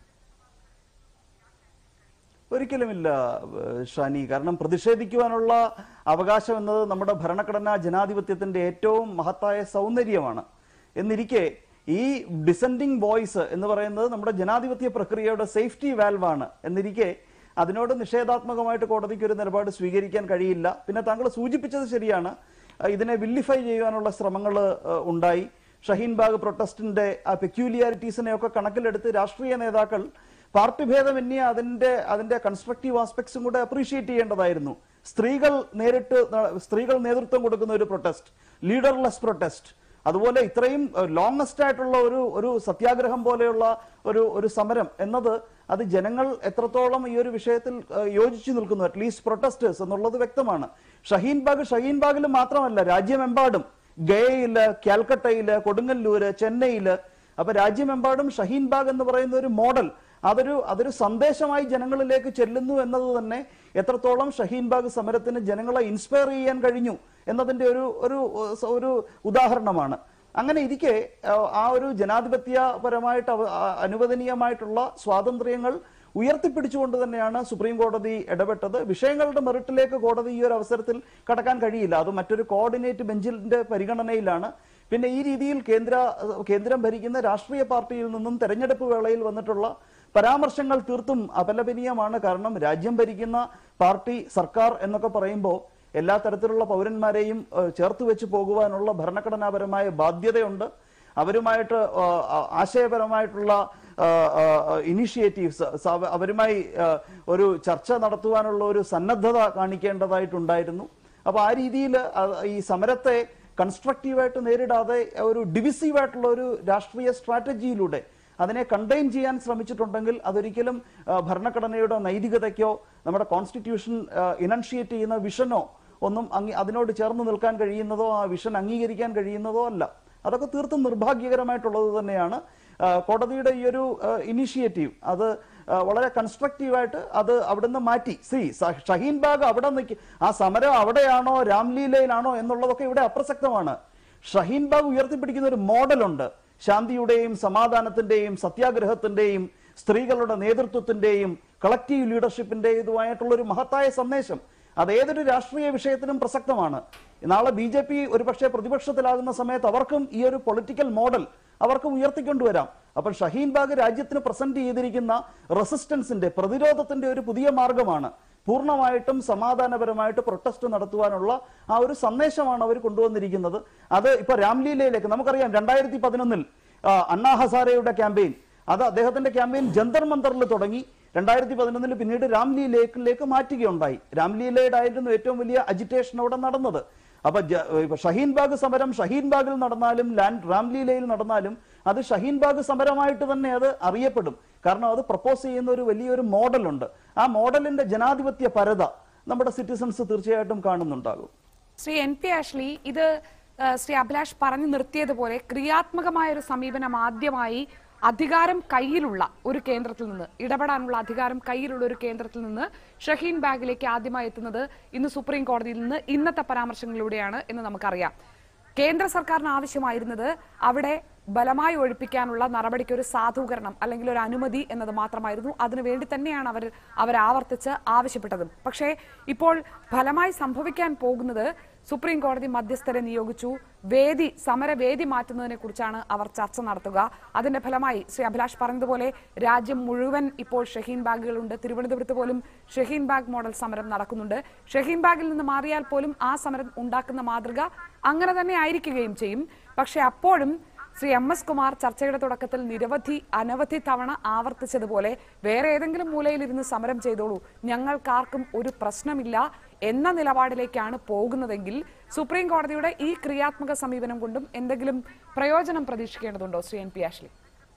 ഒരിക്കലുമില്ല ഏഹ് ഷാനി കാരണം പ്രതിഷേധിക്കുവാനുള്ള അവകാശം എന്നത് നമ്മുടെ ഭരണഘടനാ ജനാധിപത്യത്തിന്റെ ഏറ്റവും മഹത്തായ സൗന്ദര്യമാണ് എന്നിരിക്കെ ഈ ഡിസെൻഡിങ് വോയിസ് എന്ന് പറയുന്നത് നമ്മുടെ ജനാധിപത്യ പ്രക്രിയയുടെ സേഫ്റ്റി വാൽവാണ് എന്നിരിക്കെ അതിനോട് നിഷേധാത്മകമായിട്ട് കോടതിക്ക് ഒരു നിലപാട് സ്വീകരിക്കാൻ കഴിയില്ല പിന്നെ താങ്കൾ സൂചിപ്പിച്ചത് ശരിയാണ് അഹ് ഇതിനെ വില്ലിഫൈ ചെയ്യുവാനുള്ള ശ്രമങ്ങൾ ഉണ്ടായി ഷഹീൻ ബാഗ് പ്രൊട്ടസ്റ്റിന്റെ ആ പെക്യൂലിയാരിറ്റീസിനെ ഒക്കെ കണക്കിലെടുത്ത് രാഷ്ട്രീയ നേതാക്കൾ പാർട്ടി ഭേദമന്യേ അതിന്റെ അതിന്റെ കൺസ്ട്രക്റ്റീവ് ആസ്പെക്ട്സും കൂടെ അപ്രീഷിയേറ്റ് ചെയ്യേണ്ടതായിരുന്നു സ്ത്രീകൾ നേരിട്ട് ന- സ്ത്രീകൾ നേതൃത്വം കൊടുക്കുന്ന ഒരു പ്രൊട്ടസ്റ്റ് ലീഡർലെസ് പ്രൊട്ടസ്റ്റ് അതുപോലെ ഇത്രയും ലോങ്സ്റ്റ് ആയിട്ടുള്ള ഒരു ഒരു സത്യാഗ്രഹം പോലെയുള്ള ഒരു ഒരു സമരം എന്നത് അത് ജനങ്ങൾ എത്രത്തോളം ഈ ഒരു വിഷയത്തിൽ ഏഹ്, യോജിച്ചു നിൽക്കുന്നു അറ്റ്ലീസ്റ്റ് പ്രൊട്ടസ്റ്റേഴ്സ് എന്നുള്ളത് വ്യക്തമാണ് ഷഹീൻ ബാഗ് ഷഹീൻ ബാഗിൽ മാത്രമല്ല രാജ്യമെമ്പാടും ഗയയില് കാൽക്കട്ടയില് കൊടുങ്ങല്ലൂര് ചെന്നൈയില് അപ്പൊ രാജ്യമെമ്പാടും ഷഹീൻ ബാഗ് എന്ന് പറയുന്ന ഒരു മോഡൽ അതൊരു അതൊരു സന്ദേശമായി ജനങ്ങളിലേക്ക് ചെല്ലുന്നു എന്നത് തന്നെ എത്രത്തോളം ഷഹീൻ ബാഗ് സമരത്തിന് ജനങ്ങളെ ഇൻസ്പയർ ചെയ്യാൻ കഴിഞ്ഞു എന്നതിന്റെ ഒരു ഒരു ഒരു ഉദാഹരണമാണ് അങ്ങനെ ഇരിക്കെ ആ, ആ ഒരു ജനാധിപത്യപരമായിട്ട് അവ- ആ, അനുവദനീയമായിട്ടുള്ള സ്വാതന്ത്ര്യങ്ങൾ ഉയർത്തിപ്പിടിച്ചുകൊണ്ട് തന്നെയാണ് സുപ്രീം കോടതി ഇടപെട്ടത് വിഷയങ്ങളുടെ മെറിറ്റിലേക്ക് കോടതി ഈ ഒരു അവസരത്തിൽ കടക്കാൻ കഴിയില്ല അത് മറ്റൊരു കോർഡിനേറ്റ് ബെഞ്ചിന്റെ പരിഗണനയിലാണ് പിന്നെ ഈ രീതിയിൽ കേന്ദ്ര കേന്ദ്രം ഭരിക്കുന്ന രാഷ്ട്രീയ പാർട്ടിയിൽ നിന്നും തെരഞ്ഞെടുപ്പ് വേളയിൽ വന്നിട്ടുള്ള പരാമർശങ്ങൾ തീർത്തും അപലപനീയമാണ് കാരണം രാജ്യം ഭരിക്കുന്ന പാർട്ടി സർക്കാർ എന്നൊക്കെ പറയുമ്പോൾ എല്ലാ തരത്തിലുള്ള പൗരന്മാരെയും ഏഹ്, ചേർത്ത് വെച്ച് പോകുവാനുള്ള ഭരണഘടനാപരമായ ബാധ്യതയുണ്ട് അവരുമായിട്ട് ഏഹ്, ആ- ആശയപരമായിട്ടുള്ള ഇനിഷ്യേറ്റീവ്സ് അവരുമായി ഏഹ്, ഒരു ചർച്ച നടത്തുവാനുള്ള ഒരു സന്നദ്ധത കാണിക്കേണ്ടതായിട്ടുണ്ടായിരുന്നു അപ്പൊ ആ രീതിയിൽ ഈ സമരത്തെ കൺസ്ട്രക്റ്റീവായിട്ട് നേരിടാതെ ഒരു ഡിവിസീവായിട്ടുള്ള ഒരു രാഷ്ട്രീയ സ്ട്രാറ്റജിയിലൂടെ അതിനെ കണ്ടെയ്ൻ ചെയ്യാൻ ശ്രമിച്ചിട്ടുണ്ടെങ്കിൽ അതൊരിക്കലും ആ, ഭരണഘടനയുടെ നൈതികതയ്ക്കോ നമ്മുടെ കോൺസ്റ്റിറ്റ്യൂഷൻ ഇനൻഷിയേറ്റ് ചെയ്യുന്ന വിഷനോ ഒന്നും അങ്ങി അതിനോട് ചേർന്ന് നിൽക്കാൻ കഴിയുന്നതോ ആ വിഷൻ അംഗീകരിക്കാൻ കഴിയുന്നതോ അല്ല അതൊക്കെ തീർത്തും നിർഭാഗ്യകരമായിട്ടുള്ളത് തന്നെയാണ് ആ, കോടതിയുടെ ഈ ഒരു ഇനിഷ്യേറ്റീവ് അത് ആ, വളരെ കൺസ്ട്രക്റ്റീവായിട്ട് അത് അവിടുന്ന് മാറ്റി സി ഷഹീൻ ബാഗ് അവിടെ നിൽക്കി ആ സമരം അവിടെയാണോ രാംലീലയിലാണോ എന്നുള്ളതൊക്കെ ഇവിടെ അപ്രസക്തമാണ് ഷഹീൻ ബാഗ് ഉയർത്തിപ്പിടിക്കുന്ന ഒരു മോഡലുണ്ട് ശാന്തിയുടെയും സമാധാനത്തിന്റെയും സത്യാഗ്രഹത്തിന്റെയും സ്ത്രീകളുടെ നേതൃത്വത്തിന്റെയും കളക്റ്റീവ് ലീഡർഷിപ്പിന്റേതുമായിട്ടുള്ള ഒരു മഹത്തായ സന്ദേശം അത് ഏതൊരു രാഷ്ട്രീയ വിഷയത്തിനും പ്രസക്തമാണ് നാളെ ബി ജെ പി ഒരുപക്ഷെ പ്രതിപക്ഷത്തിലാകുന്ന സമയത്ത് അവർക്കും ഈ ഒരു പൊളിറ്റിക്കൽ മോഡൽ അവർക്കും ഉയർത്തിക്കൊണ്ടുവരാം അപ്പോൾ ഷഹീൻ ബാഗ് രാജ്യത്തിന് പ്രസന്റ് ചെയ്തിരിക്കുന്ന റെസിസ്റ്റൻസിന്റെ പ്രതിരോധത്തിന്റെ ഒരു പുതിയ മാർഗമാണ് പൂർണ്ണമായിട്ടും സമാധാനപരമായിട്ട് പ്രൊട്ടസ്റ്റ് നടത്തുവാനുള്ള ആ ഒരു സന്ദേശമാണ് അവർ കൊണ്ടുവന്നിരിക്കുന്നത് അത് ഇപ്പൊ രാംലീലയിലേക്ക് നമുക്കറിയാം രണ്ടായിരത്തി പതിനൊന്നിൽ അണ്ണാ ഹസാരയുടെ ക്യാമ്പയിൻ അത് അദ്ദേഹത്തിന്റെ ക്യാമ്പയിൻ ജന്തർ മന്ദറിൽ തുടങ്ങി രണ്ടായിരത്തി പതിനൊന്നിൽ പിന്നീട് രാംലീലയിലേക്ക് മാറ്റുകയുണ്ടായി രാംലീലയുടെ ആയിരുന്നു ഏറ്റവും വലിയ അജിറ്റേഷൻ അവിടെ നടന്നത് അപ്പൊ ജ- ഇപ്പൊ ഷഹീൻ ബാഗ് സമരം ഷഹീൻ ബാഗിൽ നടന്നാലും ലാൻഡ് രാംലീലയിൽ നടന്നാലും അത് ഷഹീൻ ബാഗ് സമരമായിട്ട് തന്നെ അത് അറിയപ്പെടും കാരണം അത് പ്രപ്പോസ് ചെയ്യുന്ന ഒരു വലിയൊരു മോഡലുണ്ട് ആ മോഡലിന്റെ ജനാധിപത്യ പരത നമ്മുടെ സിറ്റിസൺസ് തീർച്ചയായിട്ടും കാണുന്നുണ്ടാകും ശ്രീ എൻ പി ആഷ്ലി ഇത് ആ, ശ്രീ അഭിലാഷ് പറഞ്ഞു നിർത്തിയതുപോലെ ക്രിയാത്മകമായ ഒരു സമീപനം ആദ്യമായി അധികാരം കയ്യിലുള്ള ഒരു കേന്ദ്രത്തിൽ നിന്ന് ഇടപെടാനുള്ള അധികാരം കയ്യിലുള്ള ഒരു കേന്ദ്രത്തിൽ നിന്ന് ഷഹീൻ ബാഗിലേക്ക് ആദ്യമായി എത്തുന്നത് ഇന്ന് സുപ്രീം കോടതിയിൽ നിന്ന് ഇന്നത്തെ പരാമർശങ്ങളിലൂടെയാണ് എന്ന് നമുക്കറിയാം കേന്ദ്ര സർക്കാരിന് ആവശ്യമായിരുന്നത് അവിടെ ബലമായി ഒഴിപ്പിക്കാനുള്ള നടപടിക്ക് ഒരു സാധൂകരണം അല്ലെങ്കിൽ ഒരു അനുമതി എന്നത് മാത്രമായിരുന്നു അതിനുവേണ്ടി തന്നെയാണ് അവർ അവർ ആവർത്തിച്ച് ആവശ്യപ്പെട്ടതും പക്ഷേ ഇപ്പോൾ ഫലമായി സംഭവിക്കാൻ പോകുന്നത് സുപ്രീം കോടതി മധ്യസ്ഥരെ നിയോഗിച്ചു വേദി സമരവേദി മാറ്റുന്നതിനെ കുറിച്ചാണ് അവർ ചർച്ച നടത്തുക അതിന്റെ ഫലമായി ശ്രീ അഭിലാഷ് പറഞ്ഞതുപോലെ രാജ്യം മുഴുവൻ ഇപ്പോൾ ഷഹീൻ ബാഗുകളുണ്ട് തിരുവനന്തപുരത്ത് പോലും ഷഹീൻ ബാഗ് മോഡൽ സമരം നടക്കുന്നുണ്ട് ഷഹീൻ ബാഗിൽ നിന്ന് മാറിയാൽ പോലും ആ സമരം ഉണ്ടാക്കുന്ന മാതൃക അങ്ങനെ തന്നെ ആയിരിക്കുകയും ചെയ്യും പക്ഷെ അപ്പോഴും ശ്രീ എം എസ് കുമാർ ചർച്ചയുടെ തുടക്കത്തിൽ നിരവധി അനവധി തവണ ആവർത്തിച്ചതുപോലെ വേറെ ഏതെങ്കിലും മൂലയിൽ ഇരുന്ന് സമരം ചെയ്തോളൂ ഞങ്ങൾക്കാർക്കും ഒരു പ്രശ്നമില്ല എന്ന നിലപാടിലേക്കാണ് പോകുന്നതെങ്കിൽ സുപ്രീം കോടതിയുടെ ഈ ക്രിയാത്മക സമീപനം കൊണ്ടും എന്തെങ്കിലും പ്രയോജനം പ്രതീക്ഷിക്കേണ്ടതുണ്ടോ ശ്രീ എൻ പി ആഷ്ലി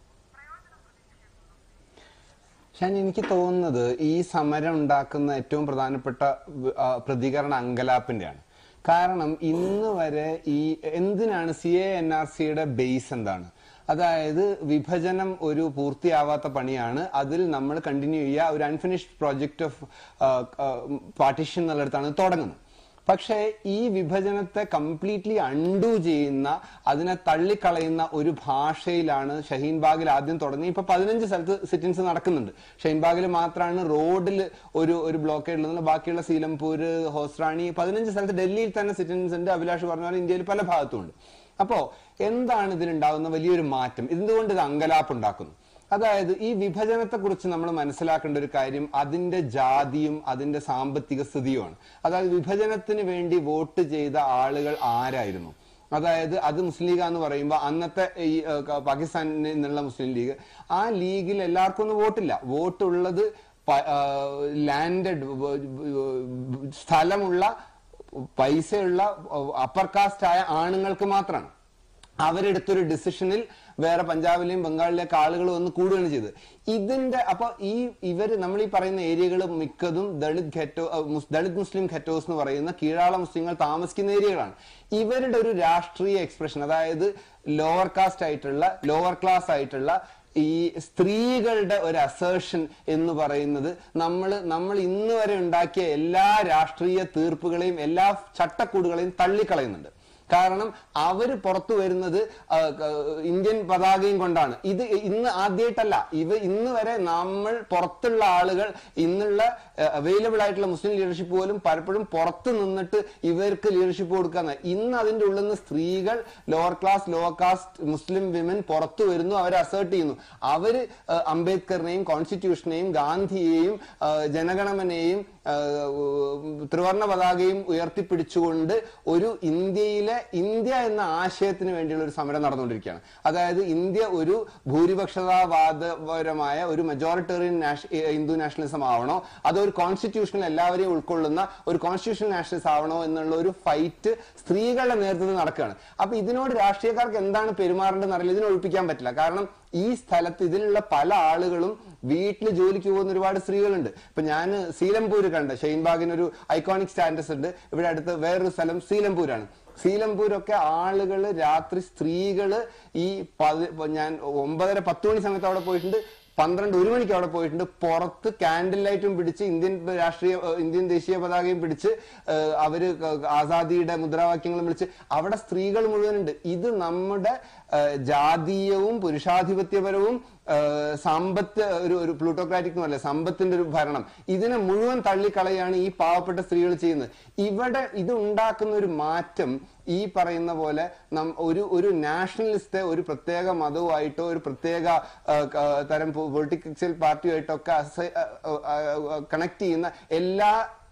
ഷാൻ എനിക്ക് തോന്നുന്നത് ഈ സമരം ഉണ്ടാക്കുന്ന ഏറ്റവും പ്രധാനപ്പെട്ട വ- ആ, പ്രതികരണം അങ്കലാപ്പിന്റെയാണ് കാരണം ഇന്ന് വരെ ഈ എന്തിനാണ് സി എ എൻ ആർ സിയുടെ ബേസ് എന്താണ് അതായത് വിഭജനം ഒരു പൂർത്തിയാവാത്ത പണിയാണ് അതിൽ നമ്മൾ കണ്ടിന്യൂ ചെയ്യുക ഒരു അൺഫിനിഷ്ഡ് പ്രോജക്റ്റ് ഓഫ് പാർട്ടീഷൻ എന്നുള്ളിടത്താണ് ഇത് തുടങ്ങുന്നത് പക്ഷേ ഈ വിഭജനത്തെ കംപ്ലീറ്റ്ലി അൺഡു ചെയ്യുന്ന അതിനെ തള്ളിക്കളയുന്ന ഒരു ഭാഷയിലാണ് ഷഹീൻ ബാഗിൽ ആദ്യം തുടങ്ങി ഇപ്പൊ പതിനഞ്ച് സ്ഥലത്ത് സിറ്റിൻസ് നടക്കുന്നുണ്ട് ഷഹീൻ ബാഗിൽ മാത്രമാണ് റോഡിൽ ഒരു ഒരു ബ്ലോക്കേഡ് ഉള്ളത് ബാക്കിയുള്ള സീലംപൂർ ഹോസ്റാണി പതിനഞ്ച് സ്ഥലത്ത് ഡൽഹിയിൽ തന്നെ സിറ്റിൻസ് ഉണ്ട് അഭിലാഷ് പറഞ്ഞ പോലെ ഇന്ത്യയിൽ പല ഭാഗത്തും ഉണ്ട് അപ്പോ എന്താണ് ഇതിലുണ്ടാകുന്ന വലിയൊരു മാറ്റം എന്തുകൊണ്ട് ഇത് അങ്കലാപ്പ് ഉണ്ടാക്കുന്നു അതായത് ഈ വിഭജനത്തെ കുറിച്ച് നമ്മൾ മനസ്സിലാക്കേണ്ട ഒരു കാര്യം അതിന്റെ ജാതിയും അതിന്റെ സാമ്പത്തിക സ്ഥിതിയുമാണ് അതായത് വിഭജനത്തിന് വേണ്ടി വോട്ട് ചെയ്ത ആളുകൾ ആരായിരുന്നു അതായത് അത് മുസ്ലിം ലീഗ് എന്ന് പറയുമ്പോൾ അന്നത്തെ ഈ ഏഹ്, ക- പാകിസ്ഥാനിൽ നിന്നുള്ള മുസ്ലിം ലീഗ് ആ ലീഗിൽ എല്ലാവർക്കും ഒന്നും വോട്ടില്ല വോട്ടുള്ളത് ലാൻഡഡ് സ്ഥലമുള്ള പൈസയുള്ള അപ്പർ കാസ്റ്റ് ആയ ആണുങ്ങൾക്ക് മാത്രമാണ് അവരെടുത്തൊരു ഡിസിഷനിൽ വേറെ പഞ്ചാബിലെയും ബംഗാളിലേക്ക് ആളുകൾ വന്ന് കൂടുകയാണ് ചെയ്തത് ഇതിന്റെ അപ്പൊ ഈ ഇവര് നമ്മൾ ഈ പറയുന്ന ഏരിയകൾ മിക്കതും ദളിത് ഘെറ്റോ അഹ് മുസ്- ദളിത് മുസ്ലിം ഘെറ്റോസ് എന്ന് പറയുന്ന കീഴാള മുസ്ലിങ്ങൾ താമസിക്കുന്ന ഏരിയകളാണ് ഇവരുടെ ഒരു രാഷ്ട്രീയ എക്സ്പ്രഷൻ അതായത് ലോവർ കാസ്റ്റ് ആയിട്ടുള്ള ലോവർ ക്ലാസ് ആയിട്ടുള്ള ഈ സ്ത്രീകളുടെ ഒരു അസേർഷൻ എന്ന് പറയുന്നത് നമ്മൾ നമ്മൾ ഇന്ന് വരെ ഉണ്ടാക്കിയ എല്ലാ രാഷ്ട്രീയ തീർപ്പുകളെയും എല്ലാ ചട്ടക്കൂടുകളെയും തള്ളിക്കളയുന്നുണ്ട് കാരണം അവര് പുറത്തു വരുന്നത് ആ, ക- ഇന്ത്യൻ പതാകയും കൊണ്ടാണ് ഇത് ഇന്ന് ആദ്യമായിട്ടല്ല ഇവ ഇന്ന് വരെ നമ്മൾ പുറത്തുള്ള ആളുകൾ ഇന്നുള്ള അവൈലബിൾ ആയിട്ടുള്ള മുസ്ലിം ലീഡർഷിപ്പ് പോലും പലപ്പോഴും പുറത്ത് നിന്നിട്ട് ഇവർക്ക് ലീഡർഷിപ്പ് കൊടുക്കാന്ന് ഇന്ന് അതിന്റെ ഉള്ളിൽ നിന്ന് സ്ത്രീകൾ lower class lower caste Muslim women പുറത്തു വരുന്നു അവരെ അസേർട്ട് ചെയ്യുന്നു അവര് ആ, അംബേദ്കറിനെയും കോൺസ്റ്റിറ്റ്യൂഷനെയും ഗാന്ധിയെയും ആ, ജനഗണമനെയും ആ, ത്രിവർണ പതാകയും ഉയർത്തിപ്പിടിച്ചുകൊണ്ട് ഒരു ഇന്ത്യയിലെ ഇന്ത്യ എന്ന ആശയത്തിന് വേണ്ടിയുള്ള ഒരു സമരം നടന്നുകൊണ്ടിരിക്കുകയാണ് അതായത് ഇന്ത്യ ഒരു ഭൂരിപക്ഷതാവാദപരമായ ഒരു മെജോറിറ്റേറിയൻ ഹിന്ദു നാഷണലിസം ആവണോ അതോ ഒരു കോൺസ്റ്റിറ്റ്യൂഷനിൽ എല്ലാവരെയും ഉൾക്കൊള്ളുന്ന ഒരു കോൺസ്റ്റിറ്റ്യൂഷൻ നാഷണലിസം ആവണോ എന്നുള്ള ഒരു ഫൈറ്റ് സ്ത്രീകളുടെ നേതൃത്വത്തിൽ നടക്കുകയാണ് അപ്പൊ ഇതിനോട് രാഷ്ട്രീയക്കാർക്ക് എന്താണ് പെരുമാറേണ്ടതെന്ന് അറിയില്ല ഇതിനെ ഒഴിപ്പിക്കാൻ പറ്റില്ല കാരണം ഈ സ്ഥലത്ത് ഇതിലുള്ള പല ആളുകളും വീട്ടിൽ ജോലിക്ക് പോകുന്ന ഒരുപാട് സ്ത്രീകളുണ്ട് ഇപ്പൊ ഞാൻ സീലംപൂര് കണ്ട് ഷെയ്ൻബാഗിന് ഒരു ഐക്കോണിക് സ്റ്റാൻഡസ് ഉണ്ട് ഇവിടെ അടുത്ത് വേറൊരു സ്ഥലം സീലംപൂരാണ് സീലംപൂരൊക്കെ ആളുകള് രാത്രി സ്ത്രീകള് ഈ പതി- ഞാൻ ഒമ്പതര പത്ത് മണി സമയത്ത് അവിടെ പോയിട്ടുണ്ട് പന്ത്രണ്ട് ഒരു മണിക്ക് അവിടെ പോയിട്ടുണ്ട് പുറത്ത് കാൻഡിൽ ലൈറ്റും പിടിച്ച് ഇന്ത്യൻ രാഷ്ട്രീയ ഏഹ് ഇന്ത്യൻ ദേശീയ പതാകയും പിടിച്ച് ഏഹ് അവര് ക- ആസാദിയുടെ മുദ്രാവാക്യങ്ങളും വിളിച്ച് അവിടെ സ്ത്രീകൾ മുഴുവനുണ്ട് ഇത് നമ്മുടെ ഏഹ് ജാതീയവും പുരുഷാധിപത്യപരവും ഏഹ് സമ്പത്ത് ഒരു ഒരു പ്ലൂട്ടോക്രാറ്റിക് എന്നല്ല സമ്പത്തിന്റെ ഒരു ഭരണം ഇതിനെ മുഴുവൻ തള്ളിക്കളയാണ് ഈ പാവപ്പെട്ട സ്ത്രീകൾ ചെയ്യുന്നത് ഇവിടെ ഇത് ഉണ്ടാക്കുന്ന ഒരു മാറ്റം ഈ പറയുന്ന പോലെ നം ഒരു ഒരു നാഷണലിസ്റ്റ് ഒരു പ്രത്യേക മതവുമായിട്ടോ ഒരു പ്രത്യേക ആ, ക- തരം പൊളിറ്റിക്കൽ പാർട്ടിയുമായിട്ടോ ഒക്കെ കണക്ട് ചെയ്യുന്ന എല്ലാ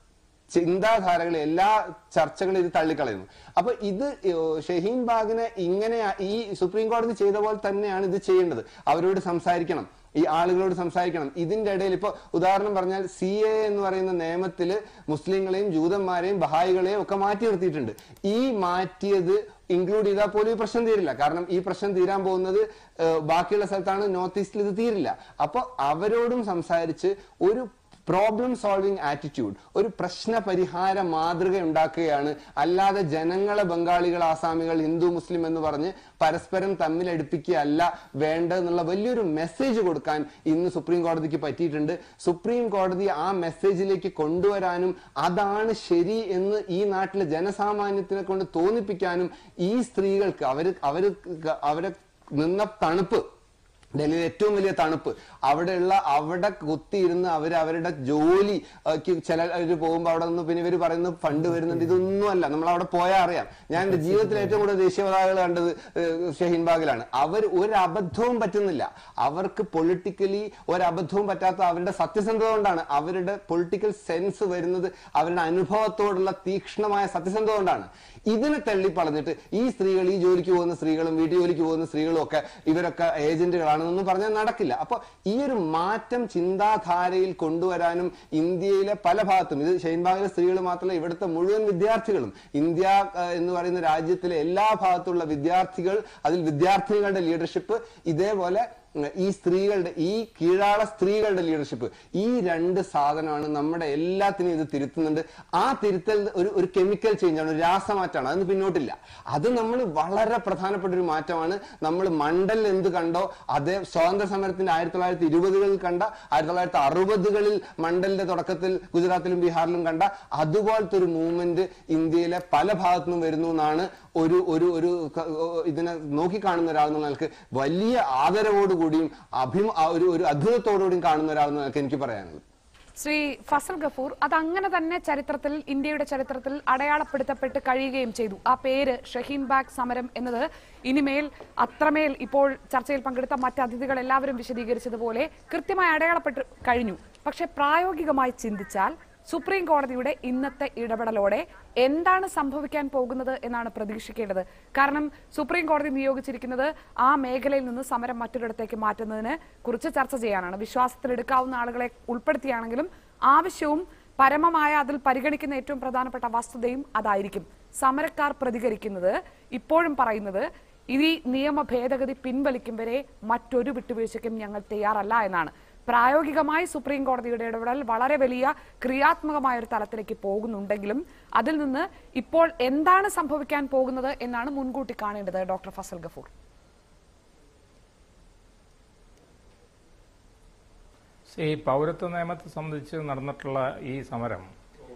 ചിന്താധാരകളെ എല്ലാ ചർച്ചകളും ഇത് തള്ളിക്കളയുന്നു അപ്പൊ ഇത് ഏഹ്, ഷഹീൻ ബാഗിനെ ഇങ്ങനെ ഈ സുപ്രീം കോടതി ചെയ്ത പോലെ തന്നെയാണ് ഇത് ചെയ്യേണ്ടത് അവരോട് സംസാരിക്കണം ഈ ആളുകളോട് സംസാരിക്കണം ഇതിന്റെ ഇടയിൽ ഇപ്പൊ ഉദാഹരണം പറഞ്ഞാൽ സി എ എന്ന് പറയുന്ന നിയമത്തില് മുസ്ലിങ്ങളെയും ജൂതന്മാരെയും ബഹായികളെയും ഒക്കെ മാറ്റി നിർത്തിയിട്ടുണ്ട് ഈ മാറ്റിയത് ഇൻക്ലൂഡ് ചെയ്താൽ പോലും ഈ പ്രശ്നം തീരില്ല കാരണം ഈ പ്രശ്നം തീരാൻ പോകുന്നത് ഏഹ്, ബാക്കിയുള്ള സ്ഥലത്താണ് നോർത്ത് ഈസ്റ്റിൽ ഇത് തീരില്ല അപ്പൊ അവരോടും സംസാരിച്ച് ഒരു പ്രോബ്ലം സോൾവിങ് ആറ്റിറ്റ്യൂഡ് ഒരു പ്രശ്ന പരിഹാര മാതൃക ഉണ്ടാക്കുകയാണ് അല്ലാതെ ജനങ്ങളെ ബംഗാളികൾ ആസാമികൾ ഹിന്ദു മുസ്ലിം എന്ന് പറഞ്ഞ് പരസ്പരം തമ്മിലടുപ്പിക്കുകയല്ല വേണ്ടതെന്നുള്ള വലിയൊരു മെസ്സേജ് കൊടുക്കാൻ ഇന്ന് സുപ്രീം കോടതിക്ക് പറ്റിയിട്ടുണ്ട് സുപ്രീം കോടതി ആ മെസ്സേജിലേക്ക് കൊണ്ടുവരാനും അതാണ് ശരി എന്ന് ഈ നാട്ടിലെ ജനസാമാന്യത്തിനെ കൊണ്ട് തോന്നിപ്പിക്കാനും ഈ സ്ത്രീകൾക്ക് അവര് അവര് അവരെ നിന്ന തണുപ്പ് ഡൽഹിയിൽ ഏറ്റവും വലിയ തണുപ്പ് അവിടെയുള്ള അവിടെ കുത്തിയിരുന്ന് അവർ അവരുടെ ജോലി ചിലർ പോകുമ്പോൾ അവിടെ നിന്ന് പിന്നെ ഇവർ പറയുന്നത് ഫണ്ട് വരുന്നുണ്ട് ഇതൊന്നുമല്ല നമ്മൾ അവിടെ പോയാൽ അറിയാം ഞാൻ എന്റെ ജീവിതത്തിൽ ഏറ്റവും കൂടുതൽ ദേശീയ പതാകകൾ കണ്ടത് ഏഹ്, ഷഹീൻബാഗിലാണ് അവർ ഒരു അബദ്ധവും പറ്റുന്നില്ല അവർക്ക് പൊളിറ്റിക്കലി ഒരു അബദ്ധവും പറ്റാത്ത അവരുടെ സത്യസന്ധത കൊണ്ടാണ് അവരുടെ പൊളിറ്റിക്കൽ സെൻസ് വരുന്നത് അവരുടെ അനുഭവത്തോടുള്ള തീക്ഷ്ണമായ സത്യസന്ധത കൊണ്ടാണ് ഇതിനെ തള്ളിപ്പളഞ്ഞിട്ട് ഈ സ്ത്രീകൾ ഈ ജോലിക്ക് പോകുന്ന സ്ത്രീകളും വീട്ടു ജോലിക്ക് പോകുന്ന സ്ത്രീകളും ഒക്കെ ഇവരൊക്കെ ഏജന്റുകളാണെന്നൊന്നും പറഞ്ഞാൽ നടക്കില്ല അപ്പൊ ഈ ഒരു മാറ്റം ചിന്താധാരയിൽ കൊണ്ടുവരാനും ഇന്ത്യയിലെ പല ഭാഗത്തും ഇത് ഷെയ്ൻബാഗിലെ സ്ത്രീകൾ മാത്രമല്ല ഇവിടുത്തെ മുഴുവൻ വിദ്യാർത്ഥികളും ഇന്ത്യ ഏഹ്, എന്ന് പറയുന്ന രാജ്യത്തിലെ എല്ലാ ഭാഗത്തുള്ള വിദ്യാർത്ഥികൾ അതിൽ വിദ്യാർത്ഥിനികളുടെ ലീഡർഷിപ്പ് ഇതേപോലെ ഉം, ഈ സ്ത്രീകളുടെ ഈ കീഴാള സ്ത്രീകളുടെ ലീഡർഷിപ്പ് ഈ രണ്ട് സാധനമാണ് നമ്മുടെ എല്ലാത്തിനും ഇത് തിരുത്തുന്നുണ്ട് ആ തിരുത്തൽ ഒരു ഒരു കെമിക്കൽ ചേഞ്ച് ആണ് ഒരു രാസമാറ്റമാണ് അതൊന്നും പിന്നോട്ടില്ല അത് നമ്മൾ വളരെ പ്രധാനപ്പെട്ട ഒരു മാറ്റമാണ് നമ്മൾ മണ്ടൽ എന്ത് കണ്ടോ അതേ സ്വാതന്ത്ര്യ സമരത്തിന്റെ ആയിരത്തി തൊള്ളായിരത്തി ഇരുപതുകളിൽ കണ്ട ആയിരത്തി തൊള്ളായിരത്തി അറുപതുകളിൽ മണ്ടലിന്റെ തുടക്കത്തിൽ ഗുജറാത്തിലും ബീഹാറിലും കണ്ട അതുപോലത്തെ ഒരു മൂവ്മെന്റ് ഇന്ത്യയിലെ പല ഭാഗത്തു നിന്നും വരുന്നു എന്നാണ് ഒരു ഒരു ഒരു ക- ഇതിനെ നോക്കിക്കാണുന്ന ഒരാൾ എന്ന നിലക്ക് വലിയ ആദരവോടുകൂടിയും അഭിമ ആ ഒരു ഒരു അത്ഭുതത്തോടുകൂടിയും കാണുന്ന ഒരാൾ എന്ന നിലക്ക് എനിക്ക് പറയാനുള്ളത് ശ്രീ ഫസൽ ഗഫൂർ അത് അങ്ങനെ തന്നെ ചരിത്രത്തിൽ ഇന്ത്യയുടെ ചരിത്രത്തിൽ അടയാളപ്പെടുത്തപ്പെട്ട് കഴിയുകയും ചെയ്തു ആ പേര് ഷഹീൻ ബാഗ് സമരം എന്നത് ഇനിമേൽ അത്രമേൽ ഇപ്പോൾ ചർച്ചയിൽ പങ്കെടുത്ത മറ്റ് അതിഥികൾ എല്ലാവരും വിശദീകരിച്ചതുപോലെ കൃത്യമായി അടയാളപ്പെട്ട് കഴിഞ്ഞു പക്ഷെ പ്രായോഗികമായി ചിന്തിച്ചാൽ സുപ്രീം കോടതിയുടെ ഇന്നത്തെ ഇടപെടലോടെ എന്താണ് സംഭവിക്കാൻ പോകുന്നത് എന്നാണ് പ്രതീക്ഷിക്കേണ്ടത് കാരണം സുപ്രീം കോടതി നിയോഗിച്ചിരിക്കുന്നത് ആ മേഖലയിൽ നിന്ന് സമരം മറ്റൊരിടത്തേക്ക് മാറ്റുന്നതിന് കുറിച്ച് ചർച്ച ചെയ്യാനാണ് വിശ്വാസത്തിലെടുക്കാവുന്ന ആളുകളെ ഉൾപ്പെടുത്തിയാണെങ്കിലും ആവശ്യവും പരമമായ അതിൽ പരിഗണിക്കുന്ന ഏറ്റവും പ്രധാനപ്പെട്ട വസ്തുതയും അതായിരിക്കും സമരക്കാർ പ്രതികരിക്കുന്നത് ഇപ്പോഴും പറയുന്നത് ഈ നിയമ ഭേദഗതി പിൻവലിക്കും വരെ മറ്റൊരു വിട്ടുവീഴ്ചയ്ക്കും ഞങ്ങൾ തയ്യാറല്ല എന്നാണ് പ്രായോഗികമായി സുപ്രീം കോടതിയുടെ ഇടപെടൽ വളരെ വലിയ ക്രിയാത്മകമായ ഒരു തലത്തിലേക്ക് പോകുന്നുണ്ടെങ്കിലും അതിൽ നിന്ന് ഇപ്പോൾ എന്താണ് സംഭവിക്കാൻ പോകുന്നത് എന്നാണ് മുൻകൂട്ടി കാണേണ്ടത് ഡോക്ടർ ഫസൽ ഗഫൂർ ഈ പൗരത്വ നിയമത്തെ സംബന്ധിച്ച് നടന്നിട്ടുള്ള ഈ സമരം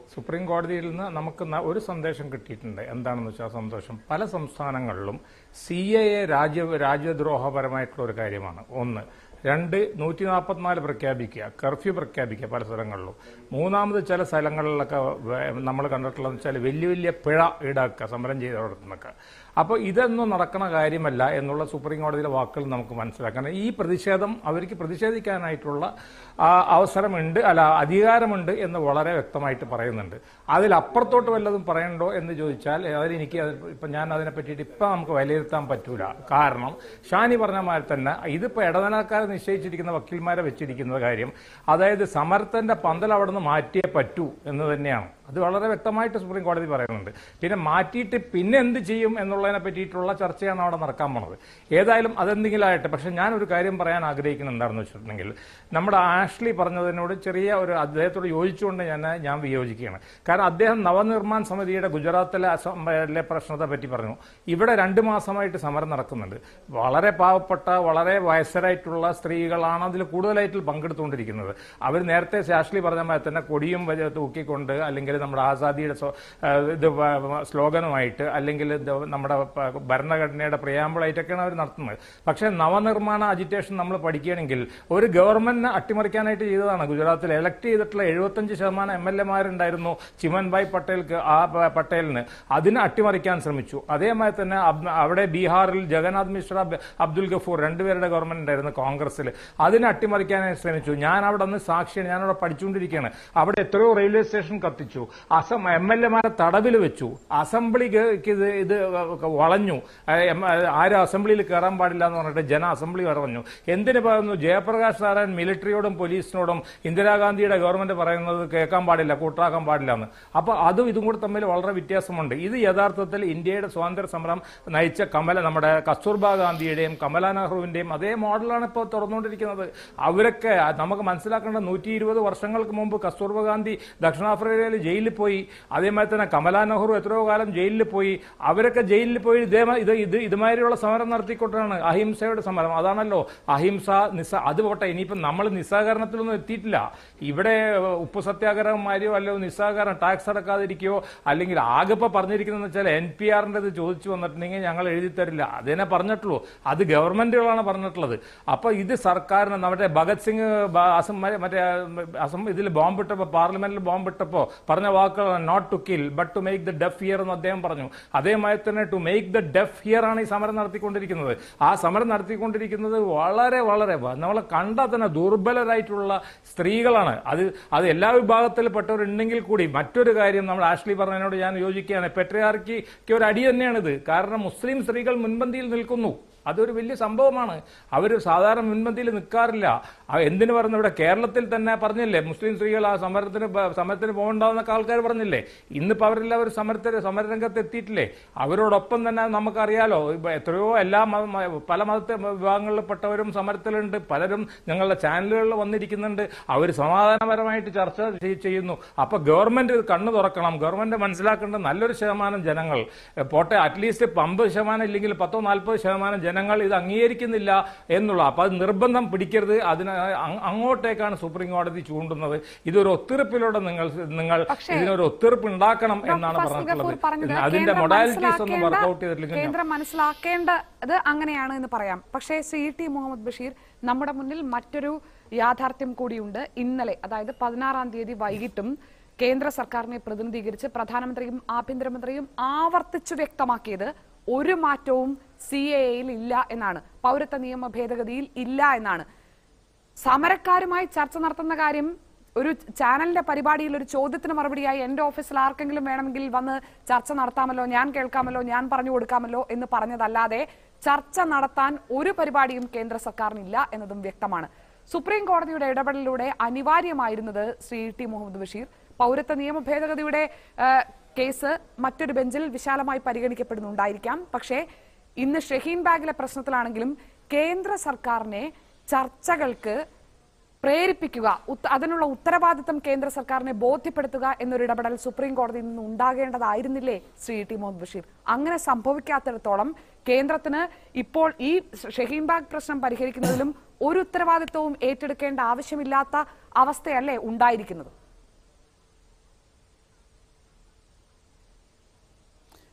സുപ്രീം കോടതിയിൽ നിന്ന് നമുക്ക് ന- ഒരു സന്ദേശം കിട്ടിയിട്ടുണ്ട് എന്താണെന്ന് വെച്ചാൽ സന്തോഷം പല സംസ്ഥാനങ്ങളിലും സി എ എ രാജ്യ രാജ്യദ്രോഹപരമായിട്ടുള്ള ഒരു കാര്യമാണ് ഒന്ന് രണ്ട് നൂറ്റി നാൽപ്പത്തിനാല് പ്രഖ്യാപിക്കുക കർഫ്യൂ പ്രഖ്യാപിക്കുക പല സ്ഥലങ്ങളിലും മൂന്നാമത് ചില സ്ഥലങ്ങളിലൊക്കെ നമ്മൾ കണ്ടിട്ടുള്ളതെന്ന് വെച്ചാൽ വലിയ വലിയ പിഴ ഈടാക്കുക സമരം ചെയ്തവർന്നൊക്കെ അപ്പോൾ ഇതൊന്നും നടക്കണ കാര്യമല്ല എന്നുള്ള സുപ്രീം കോടതിയിലെ വാക്കുകൾ നമുക്ക് മനസ്സിലാക്കണം ഈ പ്രതിഷേധം അവർക്ക് പ്രതിഷേധിക്കാനായിട്ടുള്ള ആ, അവസരമുണ്ട് അല്ല അധികാരമുണ്ട് എന്ന് വളരെ വ്യക്തമായിട്ട് പറയുന്നുണ്ട് അതിലപ്പുറത്തോട്ട് വല്ലതും പറയണ്ടോ എന്ന് ചോദിച്ചാൽ അതിലെനിക്ക് അത് ഇപ്പം ഞാൻ അതിനെ പറ്റിയിട്ട് ഇപ്പം നമുക്ക് വിലയിരുത്താൻ പറ്റൂല കാരണം ഷാനി പറഞ്ഞ മാതിരി തന്നെ ഇതിപ്പോൾ ഇടനിലക്കാരെ നിശ്ചയിച്ചിരിക്കുന്ന വക്കീൽമാരെ വെച്ചിരിക്കുന്ന കാര്യം അതായത് സമരത്തിന്റെ പന്തൽ അവിടെ നിന്ന് മാറ്റിയേ പറ്റൂ എന്ന് തന്നെയാണ് അത് വളരെ വ്യക്തമായിട്ട് സുപ്രീം കോടതി പറയുന്നുണ്ട് പിന്നെ മാറ്റിയിട്ട് പിന്നെ എന്ത് ചെയ്യും എന്നുള്ളതിനെ പറ്റിയിട്ടുള്ള ചർച്ചയാണ് അവിടെ നടക്കാൻ പോണത് ഏതായാലും അതെന്തെങ്കിലും ആയിട്ട് പക്ഷെ ഞാൻ ഒരു കാര്യം പറയാൻ ആഗ്രഹിക്കുന്നത് എന്താണെന്ന് വെച്ചിട്ടുണ്ടെങ്കിൽ നമ്മുടെ ആഷ്ലി പറഞ്ഞതിനോട് ചെറിയ ഒരു അദ്ദേഹത്തോട് യോജിച്ചുകൊണ്ട് ഞാൻ ഞാൻ വിയോജിക്കുകയാണ് കാരണം അദ്ദേഹം നവനിർമ്മാൺ സമിതിയുടെ ഗുജറാത്തിലെ അസംബ്ലിയിലെ പ്രശ്നത്തെ പറ്റി പറഞ്ഞു ഇവിടെ രണ്ട് മാസമായിട്ട് സമരം നടക്കുന്നുണ്ട് വളരെ പാവപ്പെട്ട വളരെ വയസ്സരായിട്ടുള്ള സ്ത്രീകളാണ് അതിൽ കൂടുതലായിട്ട് പങ്കെടുത്തുകൊണ്ടിരിക്കുന്നത് അവർ നേരത്തെ ശാഷ്ലി പറഞ്ഞ മാതിരി തന്നെ കൊടിയും വ- തൂക്കിക്കൊണ്ട് അല്ലെങ്കിൽ നമ്മുടെ ആസാദിയുടെ സ്വ- ആ, ഇത് വ- സ്ലോഗനുമായിട്ട് അല്ലെങ്കിൽ ഇത് നമ്മുടെ പ- ഭരണഘടനയുടെ പ്രിയാമ്പിളായിട്ടൊക്കെയാണ് അവർ നടത്തുന്നത് പക്ഷേ നവനിർമ്മാണ അജിറ്റേഷൻ നമ്മൾ പഠിക്കുകയാണെങ്കിൽ ഒരു ഗവൺമെന്റിനെ അട്ടിമറിക്കാനായിട്ട് ചെയ്തതാണ് ഗുജറാത്തിൽ എലക്ട് ചെയ്തിട്ടുള്ള എഴുപത്തഞ്ച് ശതമാനം എം എൽ എമാരുണ്ടായിരുന്നു ചിമൻഭായ് പട്ടേൽക്ക് ആ പ- പട്ടേലിന് അതിനെ അട്ടിമറിക്കാൻ ശ്രമിച്ചു അതേമാതിരി തന്നെ അബ്- അവിടെ ബീഹാറിൽ ജഗന്നാഥ് മിശ്ര ബ- അബ്ദുൽ ഗഫൂർ രണ്ടുപേരുടെ ഗവൺമെന്റ് ഉണ്ടായിരുന്നു കോൺഗ്രസിൽ അതിനെ അട്ടിമറിക്കാനായി ശ്രമിച്ചു ഞാൻ അവിടെ നിന്ന് സാക്ഷിയാണ് ഞാൻ അവിടെ പഠിച്ചുകൊണ്ടിരിക്കുകയാണ് അവിടെ എത്രയോ റെയിൽവേ സ്റ്റേഷൻ കത്തിച്ചു അസം എം എൽ എമാരെ തടവിൽ വെച്ചു അസംബ്ലിക്ക് ഇത് ഇത് വളഞ്ഞു ആ, എം- ആരും അസംബ്ലിയിൽ കയറാൻ പാടില്ല എന്ന് പറഞ്ഞിട്ട് ജന അസംബ്ലി പറഞ്ഞു എന്തിന് പറയുന്നു ജയപ്രകാശ് നാരായൺ മിലിറ്ററിയോടും പോലീസിനോടും ഇന്ദിരാഗാന്ധിയുടെ ഗവൺമെന്റ് പറയുന്നത് കേൾക്കാൻ പാടില്ല കൂട്ടാക്കാൻ പാടില്ല എന്ന് അപ്പൊ അതും ഇതും കൂടെ തമ്മിൽ വളരെ വ്യത്യാസമുണ്ട് ഇത് യഥാർത്ഥത്തിൽ ഇന്ത്യയുടെ സ്വാതന്ത്ര്യ സമരം നയിച്ച കമല നമ്മുടെ കസ്തൂർബ ഗാന്ധിയുടെയും കമല നെഹ്റുവിന്റെയും അതേ മോഡലാണ് ഇപ്പോൾ തുറന്നുകൊണ്ടിരിക്കുന്നത് അവരൊക്കെ നമുക്ക് മനസ്സിലാക്കേണ്ട നൂറ്റി ഇരുപത് വർഷങ്ങൾക്ക് മുമ്പ് കസ്തൂർബ ഗാന്ധി ദക്ഷിണാഫ്രിക്കയിൽ ജയിലിൽ പോയി അതേമാതിരി തന്നെ കമല നെഹ്റു എത്രയോ കാലം ജയിലിൽ പോയി അവരൊക്കെ ജയിലിൽ പോയി ഇതേ ഇത് ഇത് ഇതുമാതിരിയുള്ള സമരം നടത്തിക്കൊണ്ടാണ് അഹിംസയുടെ സമരം അതാണല്ലോ അഹിംസ നിസ്സ അത് പോട്ടെ ഇനിയിപ്പം നമ്മൾ നിസ്സഹകരണത്തിലൊന്നും എത്തിയിട്ടില്ല ഇവിടെ ഏഹ്, ഉപ്പ് സത്യാഗ്രഹമാരിയോ അല്ലോ നിസ്സഹകരണം ടാക്സ് അടക്കാതിരിക്കുകയോ അല്ലെങ്കിൽ ആകെ ഇപ്പൊ പറഞ്ഞിരിക്കുന്നത് വെച്ചാൽ എൻ പി ആറിന്റെ ഇത് ചോദിച്ചു വന്നിട്ടുണ്ടെങ്കിൽ ഞങ്ങൾ എഴുതി തരില്ല അതിനെ പറഞ്ഞിട്ടുള്ളൂ അത് ഗവൺമെന്റുകളാണ് പറഞ്ഞിട്ടുള്ളത് അപ്പൊ ഇത് സർക്കാരിന് നമ്മുടെ ഭഗത് സിംഗ് ബ- അസം മറ്റേ അസം ഇതിൽ ബോംബിട്ടപ്പോ പാർലമെന്റിൽ ബോംബിട്ടപ്പോ പറഞ്ഞ വാക്കുകൾ not to kill but to make the deaf hear എന്ന് അദ്ദേഹം പറഞ്ഞു അതേമാതിരി തന്നെ to make the deaf hear ആണ് ഈ സമരം നടത്തിക്കൊണ്ടിരിക്കുന്നത് ആ സമരം നടത്തിക്കൊണ്ടിരിക്കുന്നത് വളരെ വളരെ വ- നമ്മളെ കണ്ടാൽ തന്നെ ദുർബലരായിട്ടുള്ള സ്ത്രീകളാണ് അത് അത് എല്ലാ വിഭാഗത്തിൽപ്പെട്ടവരുണ്ടെങ്കിൽ കൂടി മറ്റൊരു കാര്യം നമ്മൾ ആഷ്ലി പറഞ്ഞതിനോട് ഞാൻ യോജിക്കുകയാണ് പെട്രിയാർക്കിക്ക് ഒരു അടി തന്നെയാണിത് കാരണം മുസ്ലിം സ്ത്രീകൾ മുൻപന്തിയിൽ നിൽക്കുന്നു അതൊരു വലിയ സംഭവമാണ് അവർ സാധാരണ മുൻപന്തിയിൽ നിൽക്കാറില്ല ആ എന്തിനു പറഞ്ഞു ഇവിടെ കേരളത്തിൽ തന്നെ പറഞ്ഞില്ലേ മുസ്ലിം സ്ത്രീകൾ ആ സമരത്തിന് പ- സമരത്തിന് പോകണ്ടാവുന്നൊക്കെ ആൾക്കാർ പറഞ്ഞില്ലേ ഇന്നിപ്പോൾ അവരെല്ലാവരും സമരത്തിന് സമരരംഗത്ത് എത്തിയിട്ടില്ലേ അവരോടൊപ്പം തന്നെ നമുക്കറിയാലോ ഇപ്പൊ എത്രയോ എല്ലാ മത മ- പല മതത്തെ വിഭാഗങ്ങളിൽപ്പെട്ടവരും സമരത്തിലുണ്ട് പലരും ഞങ്ങളുടെ ചാനലുകളിൽ വന്നിരിക്കുന്നുണ്ട് അവർ സമാധാനപരമായിട്ട് ചർച്ച ചെയ്- ചെയ്യുന്നു അപ്പൊ ഗവൺമെന്റ് ഇത് കണ്ണു തുറക്കണം ഗവൺമെന്റ് മനസ്സിലാക്കേണ്ട നല്ലൊരു ശതമാനം ജനങ്ങൾ എ, പോട്ടെ അറ്റ്ലീസ്റ്റ് അമ്പത് ശതമാനം ഇല്ലെങ്കിൽ പത്തോ നാൽപ്പത് ശതമാനം ജനങ്ങൾ ഇത് അംഗീകരിക്കുന്നില്ല എന്നുള്ള അപ്പൊ അത് നിർബന്ധം പിടിക്കരുത് അതിന് അ- അങ്ങോട്ടേക്കാണ് സുപ്രീം കോടതി ചൂണ്ടുന്നത് ഇതൊരു ഒത്തിരിപ്പിലൂടെ നിങ്ങൾ നിങ്ങൾ പക്ഷേ, ഇതിനൊരു ഒത്തിരിപ്പ് ഉണ്ടാക്കണം ഡോക്ടർ എന്നാണ് ഫസൽ ഗഫൂർ പറഞ്ഞത് പറഞ്ഞിട്ടുള്ളത് അതിന്റെ കേന്ദ്രം മൊഡാലിറ്റീസ് ഒന്നും മനസ്സിലാക്കേണ്ട- വർക്ക്ഔട്ട് ചെയ്തിട്ടില്ലെങ്കിൽ കേന്ദ്രം മനസ്സിലാക്കേണ്ടത് അങ്ങനെയാണ് എന്ന് പറയാം പക്ഷേ സി ടി മുഹമ്മദ് ബഷീർ നമ്മുടെ മുന്നിൽ മറ്റൊരു യാഥാർത്ഥ്യം കൂടിയുണ്ട് ഇന്നലെ അതായത് പതിനാറാം തീയതി വൈകിട്ടും കേന്ദ്ര സർക്കാരിനെ പ്രതിനിധീകരിച്ച് പ്രധാനമന്ത്രിയും ആഭ്യന്തരമന്ത്രിയും ആവർത്തിച്ചു വ്യക്തമാക്കിയത് ഒരു മാറ്റവും സി എയിൽ ഇല്ല എന്നാണ് പൗരത്വ നിയമ ഭേദഗതിയിൽ ഇല്ല എന്നാണ് സമരക്കാരുമായി ചർച്ച നടത്തുന്ന കാര്യം ഒരു ചാനലിന്റെ പരിപാടിയിൽ ഒരു ചോദ്യത്തിന് മറുപടിയായി എന്റെ ഓഫീസിൽ ആർക്കെങ്കിലും വേണമെങ്കിൽ വന്ന് ചർച്ച നടത്താമല്ലോ ഞാൻ കേൾക്കാമല്ലോ ഞാൻ പറഞ്ഞു കൊടുക്കാമല്ലോ എന്ന് പറഞ്ഞതല്ലാതെ ചർച്ച നടത്താൻ ഒരു പരിപാടിയും കേന്ദ്ര സർക്കാരിനില്ല എന്നതും വ്യക്തമാണ് സുപ്രീം കോടതിയുടെ ഇടപെടലിലൂടെ അനിവാര്യമായിരുന്നത് ശ്രീ ടി മുഹമ്മദ് ബഷീർ പൗരത്വ നിയമ ഭേദഗതിയുടെ ആ, കേസ് മറ്റൊരു ബെഞ്ചിൽ വിശാലമായി പരിഗണിക്കപ്പെടുന്നുണ്ടായിരിക്കാം പക്ഷേ ഇന്ന് ഷഹീൻ ബാഗിലെ പ്രശ്നത്തിലാണെങ്കിലും കേന്ദ്ര സർക്കാരിനെ ചർച്ചകൾക്ക് പ്രേരിപ്പിക്കുക ഉത്ത- അതിനുള്ള ഉത്തരവാദിത്തം കേന്ദ്ര സർക്കാരിനെ ബോധ്യപ്പെടുത്തുക എന്നൊരു ഇടപെടൽ സുപ്രീം കോടതിയിൽ നിന്ന് ഉണ്ടാകേണ്ടതായിരുന്നില്ലേ ശ്രീ ടി മുഹമ്മദ് ബഷീർ അങ്ങനെ സംഭവിക്കാത്തിടത്തോളം കേന്ദ്രത്തിന് ഇപ്പോൾ ഈ ഷഹീൻ ബാഗ് പ്രശ്നം പരിഹരിക്കുന്നതിലും ഒരു ഉത്തരവാദിത്വവും ഏറ്റെടുക്കേണ്ട ആവശ്യമില്ലാത്ത അവസ്ഥയല്ലേ ഉണ്ടായിരിക്കുന്നത്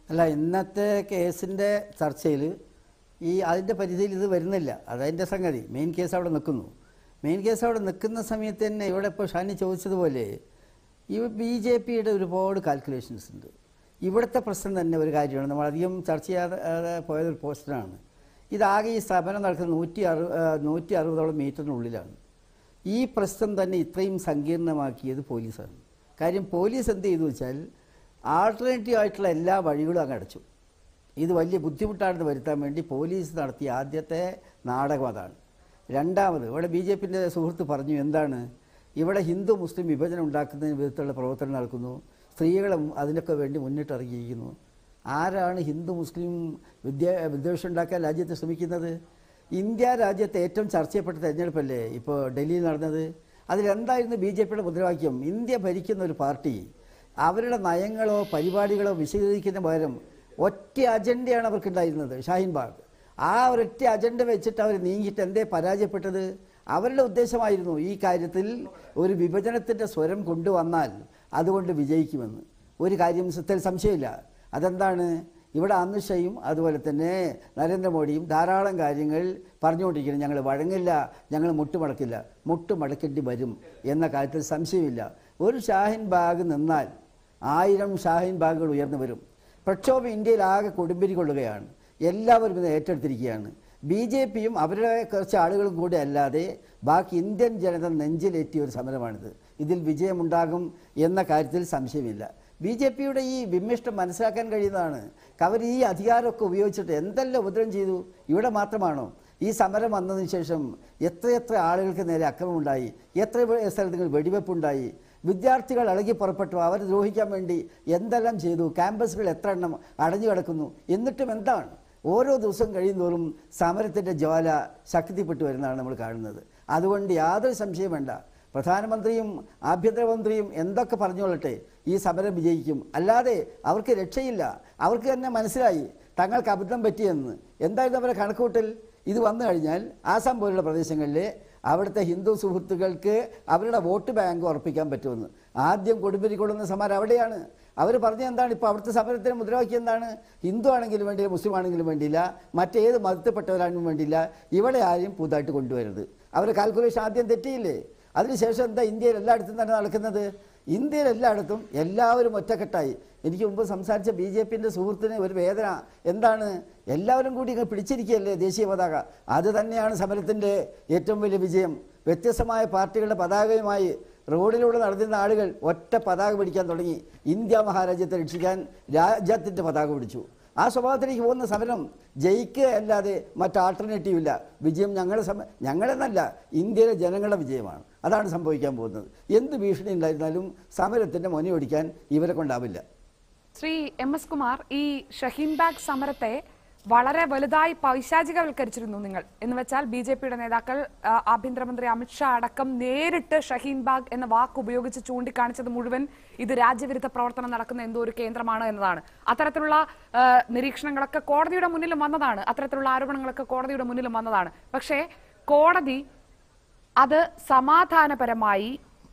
അല്ല ഇന്നത്തെ കേസിൻ്റെ ചർച്ചയിൽ ഈ അതിൻ്റെ പരിധിയിൽ ഇത് വരുന്നില്ല അതതിൻ്റെ സംഗതി മെയിൻ കേസ് അവിടെ നിൽക്കുന്നു മെയിൻ കേസ് അവിടെ നിൽക്കുന്ന സമയത്ത് തന്നെ ഇവിടെ ഇപ്പോൾ ഷാനി ചോദിച്ചതുപോലെ ഈ ബി ജെ പിയുടെ ഒരുപാട് കാൽക്കുലേഷൻസ് ഉണ്ട് ഇവിടുത്തെ പ്രശ്നം തന്നെ ഒരു കാര്യമാണ് നമ്മൾ അധികം ചർച്ച ചെയ്യാതെ ആ, പോയതൊരു പോസ്റ്ററാണ് ഇതാകെ ഈ സ്ഥാപനം നടക്കുന്നത് നൂറ്റി അറു ആ, നൂറ്റി അറുപതോളം മീറ്ററിനുള്ളിലാണ് ഈ പ്രശ്നം തന്നെ ഇത്രയും സങ്കീർണമാക്കിയത് പോലീസാണ് കാര്യം പോലീസ് എന്ത് ചെയ്തു വെച്ചാൽ ആൾട്ടർനേറ്റീവ് ആയിട്ടുള്ള എല്ലാ വഴികളും അങ്ങ് അടച്ചു ഇത് വലിയ ബുദ്ധിമുട്ടാണെന്ന് വരുത്താൻ വേണ്ടി പോലീസ് നടത്തിയ ആദ്യത്തെ നാടകം അതാണ് രണ്ടാമത് ഇവിടെ ബി ജെ പിൻ്റെ സുഹൃത്ത് പറഞ്ഞു എന്താണ് ഇവിടെ ഹിന്ദു മുസ്ലിം വിഭജനം ഉണ്ടാക്കുന്നതിന് വിധത്തിലുള്ള പ്രവർത്തനം നടക്കുന്നു സ്ത്രീകളും അതിനൊക്കെ വേണ്ടി മുന്നിട്ടിറങ്ങിയിരിക്കുന്നു ആരാണ് ഹിന്ദു മുസ്ലിം വിദ്യ വിദ്വേഷം ഉണ്ടാക്കാൻ രാജ്യത്ത് ശ്രമിക്കുന്നത് ഇന്ത്യ രാജ്യത്തെ ഏറ്റവും ചർച്ച ചെയ്യപ്പെട്ട തെരഞ്ഞെടുപ്പല്ലേ ഇപ്പോൾ ഡൽഹിയിൽ നടന്നത് അതിലെന്തായിരുന്നു ബി ജെ പിയുടെ മുദ്രാവാക്യം ഇന്ത്യ ഭരിക്കുന്ന ഒരു പാർട്ടി അവരുടെ നയങ്ങളോ പരിപാടികളോ വിശദീകരിക്കുന്ന പകരം ഒറ്റ അജണ്ടയാണ് അവർക്കുണ്ടായിരുന്നത് ഷാഹിൻ ബാഗ് ആ ഒരൊറ്റ അജണ്ട വെച്ചിട്ട് അവർ നീങ്ങിയിട്ട് എന്തേ പരാജയപ്പെട്ടത് അവരുടെ ഉദ്ദേശമായിരുന്നു ഈ കാര്യത്തിൽ ഒരു വിഭജനത്തിൻ്റെ സ്വരം കൊണ്ടുവന്നാൽ അതുകൊണ്ട് വിജയിക്കുമെന്ന് ഒരു കാര്യം സത്യത്തിൽ സംശയമില്ല അതെന്താണ് ഇവിടെ അമിത്ഷയും അതുപോലെ തന്നെ നരേന്ദ്രമോദിയും ധാരാളം കാര്യങ്ങൾ പറഞ്ഞുകൊണ്ടിരിക്കുന്നു ഞങ്ങൾ വഴങ്ങില്ല ഞങ്ങൾ മുട്ടുമടക്കില്ല മുട്ടുമടക്കേണ്ടി വരും എന്ന കാര്യത്തിൽ സംശയമില്ല ഒരു ഷാഹിൻ ബാഗ് നിന്നാൽ ആയിരം ഷാഹിൻ ബാഗുകൾ ഉയർന്നു വരും പ്രക്ഷോഭം ഇന്ത്യയിൽ ആകെ കൊടുമ്പിരി കൊള്ളുകയാണ് എല്ലാവരും ഇത് ഏറ്റെടുത്തിരിക്കുകയാണ് ബി ജെ പിയും അവരുടെ കുറച്ച് ആളുകളും കൂടി അല്ലാതെ ബാക്കി ഇന്ത്യൻ ജനത നെഞ്ചിലേറ്റിയ ഒരു സമരമാണിത് ഇതിൽ വിജയമുണ്ടാകും എന്ന കാര്യത്തിൽ സംശയമില്ല ബി ജെ പിയുടെ ഈ വിമ്മിഷ്ടം മനസ്സിലാക്കാൻ കഴിയുന്നതാണ് അവർ ഈ അധികാരമൊക്കെ ഉപയോഗിച്ചിട്ട് എന്തെല്ലാം ഉപദ്രവം ചെയ്തു ഇവിടെ മാത്രമാണോ ഈ സമരം വന്നതിന് ശേഷം എത്രയെത്ര ആളുകൾക്ക് നേരെ അക്രമമുണ്ടായി എത്ര വെ- സ്ഥലത്തുകൾ വെടിവെപ്പുണ്ടായി വിദ്യാർത്ഥികൾ ഇളകി പുറപ്പെട്ടു അവരെ ദ്രോഹിക്കാൻ വേണ്ടി എന്തെല്ലാം ചെയ്തു ക്യാമ്പസുകൾ എത്ര എണ്ണം അടഞ്ഞു കിടക്കുന്നു എന്നിട്ടും എന്താണ് ഓരോ ദിവസം കഴിയുന്തോറും സമരത്തിൻ്റെ ജ്വാല ശക്തിപ്പെട്ടു വരുന്നതാണ് നമ്മൾ കാണുന്നത് അതുകൊണ്ട് യാതൊരു സംശയം വേണ്ട പ്രധാനമന്ത്രിയും ആഭ്യന്തരമന്ത്രിയും എന്തൊക്കെ പറഞ്ഞുകൊള്ളട്ടെ ഈ സമരം വിജയിക്കും അല്ലാതെ അവർക്ക് രക്ഷയില്ല അവർക്ക് തന്നെ മനസ്സിലായി തങ്ങൾക്ക് അബദ്ധം പറ്റിയെന്ന് എന്തായിരുന്നു അവരുടെ കണക്കുകൂട്ടൽ ഇത് വന്നു കഴിഞ്ഞാൽ ആസാം പോലുള്ള പ്രദേശങ്ങളിൽ അവിടുത്തെ ഹിന്ദു സുഹൃത്തുക്കൾക്ക് അവരുടെ വോട്ട് ബാങ്ക് ഉറപ്പിക്കാൻ പറ്റുമെന്ന് ആദ്യം കൊടുമ്പിരി കൊള്ളുന്ന സമരം അവിടെയാണ് അവർ പറഞ്ഞ എന്താണ് ഇപ്പോൾ അവിടുത്തെ സമരത്തിന് മുദ്രാവാക്യം എന്താണ് ഹിന്ദു ആണെങ്കിലും വേണ്ടിയില്ല മുസ്ലിം ആണെങ്കിലും വേണ്ടിയില്ല മറ്റേത് മതത്തിൽപ്പെട്ടവരാണെങ്കിലും വേണ്ടിയില്ല ഇവിടെ ആരും പുതുതായിട്ട് കൊണ്ടുവരരുത് അവരുടെ കാൽക്കുലേഷൻ ആദ്യം തെറ്റിയില്ലേ അതിനുശേഷം എന്താ ഇന്ത്യയിൽ എല്ലായിടത്തും തന്നെ നടക്കുന്നത് ഇന്ത്യയിൽ എല്ലായിടത്തും എല്ലാവരും ഒറ്റക്കെട്ടായി എനിക്ക് മുമ്പ് സംസാരിച്ച ബി ജെ പിൻ്റെ സുഹൃത്തിന് ഒരു വേദന എന്താണ് എല്ലാവരും കൂടി ഇങ്ങ് പിടിച്ചിരിക്കുകയല്ലേ ദേശീയ പതാക അത് തന്നെയാണ് സമരത്തിൻ്റെ ഏറ്റവും വലിയ വിജയം വ്യത്യസ്തമായ പാർട്ടികളുടെ പതാകയുമായി റോഡിലൂടെ നടന്നിരുന്ന ആളുകൾ ഒറ്റ പതാക പിടിക്കാൻ തുടങ്ങി ഇന്ത്യ മഹാരാജ്യത്തെ രക്ഷിക്കാൻ രാജ്യത്തിൻ്റെ പതാക പിടിച്ചു ആ സ്വഭാവത്തിലേക്ക് പോകുന്ന സമരം ജയിക്കുക അല്ലാതെ മറ്റ് ആൾട്ടർനേറ്റീവ് ഇല്ല വിജയം ഞങ്ങളുടെ സമ ഞങ്ങളെന്നല്ല ഇന്ത്യയിലെ ജനങ്ങളുടെ വിജയമാണ് അതാണ് സംഭവിക്കാൻ പോകുന്നത് എന്ത് ഭീഷണി ഉണ്ടായിരുന്നാലും സമരത്തിൻ്റെ മൊനയൊടിക്കാൻ ഇവരെ കൊണ്ടാവില്ല ശ്രീ എം എസ് കുമാർ ഈ ഷഹീൻ ബാഗ് സമരത്തെ വളരെ വലുതായി പൈശാചികവൽക്കരിച്ചിരുന്നു നിങ്ങൾ എന്ന് വെച്ചാൽ ബി ജെ പിയുടെ നേതാക്കൾ ആ, ആഭ്യന്തരമന്ത്രി അമിത്ഷാ അടക്കം നേരിട്ട് ഷഹീൻ ബാഗ് എന്ന വാക്ക് ഉപയോഗിച്ച് ചൂണ്ടിക്കാണിച്ചത് മുഴുവൻ ഇത് രാജ്യവിരുദ്ധ പ്രവർത്തനം നടക്കുന്ന എന്തോ ഒരു കേന്ദ്രമാണ് എന്നതാണ് അത്തരത്തിലുള്ള ആ, നിരീക്ഷണങ്ങളൊക്കെ കോടതിയുടെ മുന്നിലും വന്നതാണ് അത്തരത്തിലുള്ള ആരോപണങ്ങളൊക്കെ കോടതിയുടെ മുന്നിലും വന്നതാണ് പക്ഷേ കോടതി അത് സമാധാനപരമായി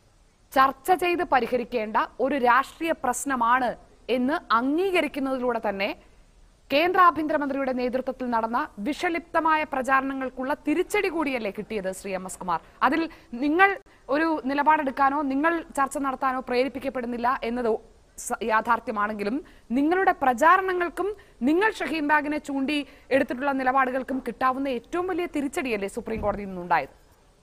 ചർച്ച ചെയ്ത് പരിഹരിക്കേണ്ട ഒരു രാഷ്ട്രീയ പ്രശ്നമാണ് എന്ന് അംഗീകരിക്കുന്നതിലൂടെ തന്നെ കേന്ദ്ര ആഭ്യന്തരമന്ത്രിയുടെ നേതൃത്വത്തിൽ നടന്ന വിഷലിപ്തമായ പ്രചാരണങ്ങൾക്കുള്ള തിരിച്ചടി കൂടിയല്ലേ കിട്ടിയത് ശ്രീ എം എസ് കുമാർ അതിൽ നിങ്ങൾ ഒരു നിലപാടെടുക്കാനോ നിങ്ങൾ ചർച്ച നടത്താനോ പ്രേരിപ്പിക്കപ്പെടുന്നില്ല എന്നത് സ- യാഥാർത്ഥ്യമാണെങ്കിലും നിങ്ങളുടെ പ്രചാരണങ്ങൾക്കും നിങ്ങൾ ഷഹീൻ ബാഗിനെ ചൂണ്ടി എടുത്തിട്ടുള്ള നിലപാടുകൾക്കും കിട്ടാവുന്ന ഏറ്റവും വലിയ തിരിച്ചടിയല്ലേ സുപ്രീം കോടതിയിൽ നിന്നുണ്ടായത്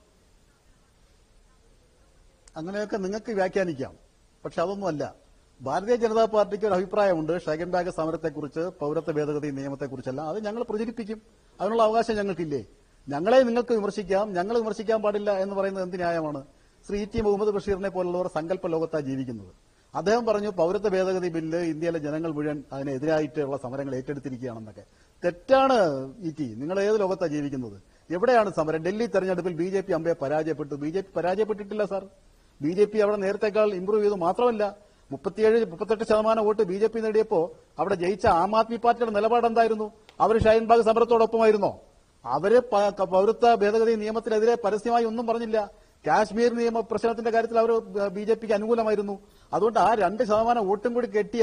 അങ്ങനെയൊക്കെ നിങ്ങൾക്ക് വ്യാഖ്യാനിക്കാം പക്ഷെ അതൊന്നുമല്ല ഭാരതീയ ജനതാ പാർട്ടിക്ക് ഒരു അഭിപ്രായമുണ്ട് ഷൈഗൻ ബാഗ് സമരത്തെക്കുറിച്ച് പൗരത്വ ഭേദഗതി നിയമത്തെക്കുറിച്ചെല്ലാം അത് ഞങ്ങൾ പ്രചരിപ്പിക്കും അതിനുള്ള അവകാശം ഞങ്ങൾക്കില്ലേ ഞങ്ങളെ നിങ്ങൾക്ക് വിമർശിക്കാം ഞങ്ങൾ വിമർശിക്കാൻ പാടില്ല എന്ന് പറയുന്നത് എന്ത് ന്യായമാണ് ശ്രീ ടി മുഹമ്മദ് ബഷീറിനെ പോലുള്ളവർ സങ്കല്പ ലോകത്താണ് ജീവിക്കുന്നത് അദ്ദേഹം പറഞ്ഞു പൗരത്വ ഭേദഗതി ബില്ല് ഇന്ത്യയിലെ ജനങ്ങൾ മുഴുവൻ അതിനെതിരായിട്ടുള്ള സമരങ്ങൾ ഏറ്റെടുത്തിരിക്കുകയാണെന്നൊക്കെ തെറ്റാണ് ഇ ടി നിങ്ങൾ ഏത് ലോകത്താണ് ജീവിക്കുന്നത് എവിടെയാണ് സമരം ഡൽഹി തെരഞ്ഞെടുപ്പിൽ ബി ജെ പി അമ്പയെ പരാജയപ്പെട്ടു ബി ജെ പി പരാജയപ്പെട്ടിട്ടില്ല സാർ ബി ജെ പി അവിടെ നേരത്തെക്കാൾ ഇംപ്രൂവ് ചെയ്തു മാത്രമല്ല മുപ്പത്തിയേഴ് മുപ്പത്തെട്ട് ശതമാനം വോട്ട് ബി ജെ പി നേടിയപ്പോ അവിടെ ജയിച്ച ആം ആദ്മി പാർട്ടിയുടെ നിലപാട് എന്തായിരുന്നു അവർ ഷൈൻ ബാഗ് സമരത്തോടൊപ്പമായിരുന്നോ അവര് പ- ക- പൗരത്വ ഭേദഗതി നിയമത്തിനെതിരെ പരസ്യമായി ഒന്നും പറഞ്ഞില്ല കാശ്മീർ നിയമ പ്രശ്നത്തിന്റെ കാര്യത്തിൽ അവർ ബി ജെ പിക്ക് അനുകൂലമായിരുന്നു അതുകൊണ്ട് ആ രണ്ട് ശതമാനം വോട്ടും കൂടി കെട്ടിയാൽ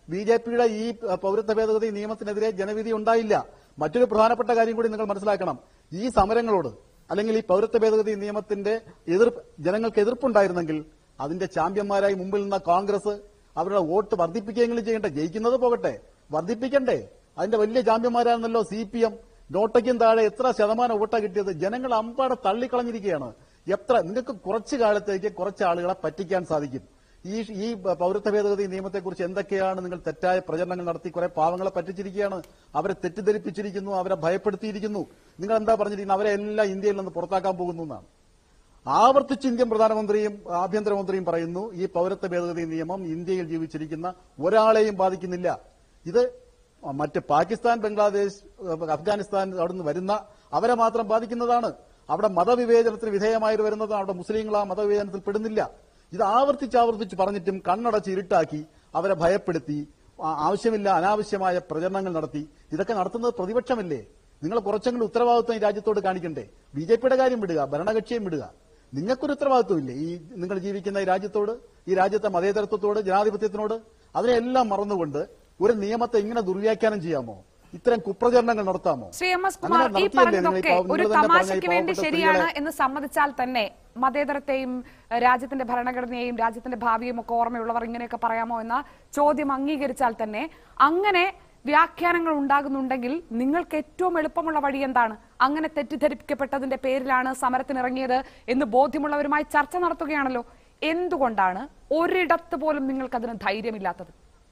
ബി ജെ പിയുടെ ഈ അഹ്, പൗരത്വ ഭേദഗതി നിയമത്തിനെതിരെ ജനവിധി ഉണ്ടായില്ല മറ്റൊരു പ്രധാനപ്പെട്ട കാര്യം കൂടി നിങ്ങൾ മനസ്സിലാക്കണം ഈ സമരങ്ങളോട് അല്ലെങ്കിൽ ഈ പൗരത്വ ഭേദഗതി നിയമത്തിന്റെ എതിർപ്പ് ജനങ്ങൾക്ക് എതിർപ്പുണ്ടായിരുന്നെങ്കിൽ അതിന്റെ ചാമ്പ്യന്മാരായി മുമ്പിൽ നിന്ന കോൺഗ്രസ് അവരുടെ വോട്ട് വർദ്ധിപ്പിക്കുകയെങ്കിലും ചെയ്യട്ടെ ജയിക്കുന്നത് പോകട്ടെ വർദ്ധിപ്പിക്കണ്ടേ അതിന്റെ വലിയ ചാമ്പ്യന്മാരാണെന്നല്ലോ സി പി എം നോട്ടയ്ക്കും താഴെ എത്ര ശതമാനം വോട്ടാ കിട്ടിയത് ജനങ്ങൾ അമ്പാടെ തള്ളിക്കളഞ്ഞിരിക്കുകയാണ് എത്ര നിങ്ങൾക്ക് കുറച്ചു കാലത്തേക്ക് കുറച്ച് ആളുകളെ പറ്റിക്കാൻ സാധിക്കും ഈ ഈ പൗരത്വ ഭേദഗതി നിയമത്തെക്കുറിച്ച് എന്തൊക്കെയാണ് നിങ്ങൾ തെറ്റായ പ്രചരണങ്ങൾ നടത്തി കുറെ പാവങ്ങളെ പറ്റിച്ചിരിക്കുകയാണ് അവരെ തെറ്റിദ്ധരിപ്പിച്ചിരിക്കുന്നു അവരെ ഭയപ്പെടുത്തിയിരിക്കുന്നു നിങ്ങൾ എന്താ പറഞ്ഞിരിക്കുന്നത് അവരെ എല്ലാം ഇന്ത്യയിൽ നിന്ന് പുറത്താക്കാൻ പോകുന്നു എന്നാണ് ആവർത്തിച്ച് ഇന്ത്യൻ പ്രധാനമന്ത്രിയും ആഭ്യന്തരമന്ത്രിയും പറയുന്നു ഈ പൗരത്വ ഭേദഗതി നിയമം ഇന്ത്യയിൽ ജീവിച്ചിരിക്കുന്ന ഒരാളെയും ബാധിക്കുന്നില്ല ഇത് മറ്റ് പാകിസ്ഥാൻ ബംഗ്ലാദേശ് ഏഹ്, അഫ്ഗാനിസ്ഥാൻ അവിടുന്ന് വരുന്ന അവരെ മാത്രം ബാധിക്കുന്നതാണ് അവിടെ മതവിവേചനത്തിന് വിധേയമായി വരുന്നതാണ് അവിടെ മുസ്ലിങ്ങൾ ആ മതവിവേചനത്തിൽ പെടുന്നില്ല ഇത് ആവർത്തിച്ച് ആവർത്തിച്ച് പറഞ്ഞിട്ടും കണ്ണടച്ച് ഇരുട്ടാക്കി അവരെ ഭയപ്പെടുത്തി ആ- ആവശ്യമില്ല അനാവശ്യമായ പ്രചരണങ്ങൾ നടത്തി ഇതൊക്കെ നടത്തുന്നത് പ്രതിപക്ഷമല്ലേ നിങ്ങൾ കുറച്ചെങ്കിലും ഉത്തരവാദിത്വം ഈ രാജ്യത്തോട് കാണിക്കണ്ടേ ബി ജെ പിയുടെ കാര്യം വിടുക ഭരണകക്ഷിയും വിടുക നിങ്ങൾക്കൊരു ഉത്തരവാദിത്വമില്ലേ ഈ നിങ്ങൾ ജീവിക്കുന്ന ഈ രാജ്യത്തോട് ഈ രാജ്യത്തെ മതേതരത്വത്തോട് ജനാധിപത്യത്തിനോട് അതിനെല്ലാം മറന്നുകൊണ്ട് ഒരു നിയമത്തെ ഇങ്ങനെ ദുർവ്യാഖ്യാനം ചെയ്യാമോ ഇത്തരം കുപ്രചരണങ്ങൾ നടത്താമോ ശ്രീ എം എസ് കുമാർ അങ്ങനെ ഈ നടത്തിയല്ലേ നിങ്ങൾ ഈ പറഞ്ഞതൊക്കെ പാവ- ഒരു നിങ്ങൾ തന്നെ പറഞ്ഞ ഈ തമാശയ്ക്ക് വേണ്ടി പാവപ്പെട്ട ശരിയാണ് സ്ത്രീകളെ- എന്ന് സമ്മതിച്ചാൽ തന്നെ മതേതരത്തെയും ഏഹ്, രാജ്യത്തിന്റെ ഭരണഘടനയെയും രാജ്യത്തിന്റെ ഭാവിയും ഒക്കെ ഓർമ്മയുള്ളവർ ഇങ്ങനെയൊക്കെ പറയാമോ എന്ന ചോദ്യം അംഗീകരിച്ചാൽ തന്നെ അങ്ങനെ വ്യാഖ്യാനങ്ങൾ ഉണ്ടാകുന്നുണ്ടെങ്കിൽ നിങ്ങൾക്ക് ഏറ്റവും എളുപ്പമുള്ള വഴി എന്താണ് അങ്ങനെ തെറ്റിദ്ധരിപ്പിക്കപ്പെട്ടതിന്റെ പേരിലാണ് സമരത്തിനിറങ്ങിയത് എന്ന് ബോധ്യമുള്ളവരുമായി ചർച്ച നടത്തുകയാണല്ലോ എന്തുകൊണ്ടാണ് ഒരിടത്ത് പോലും നിങ്ങൾക്ക് അതിന് ധൈര്യമില്ലാത്തത്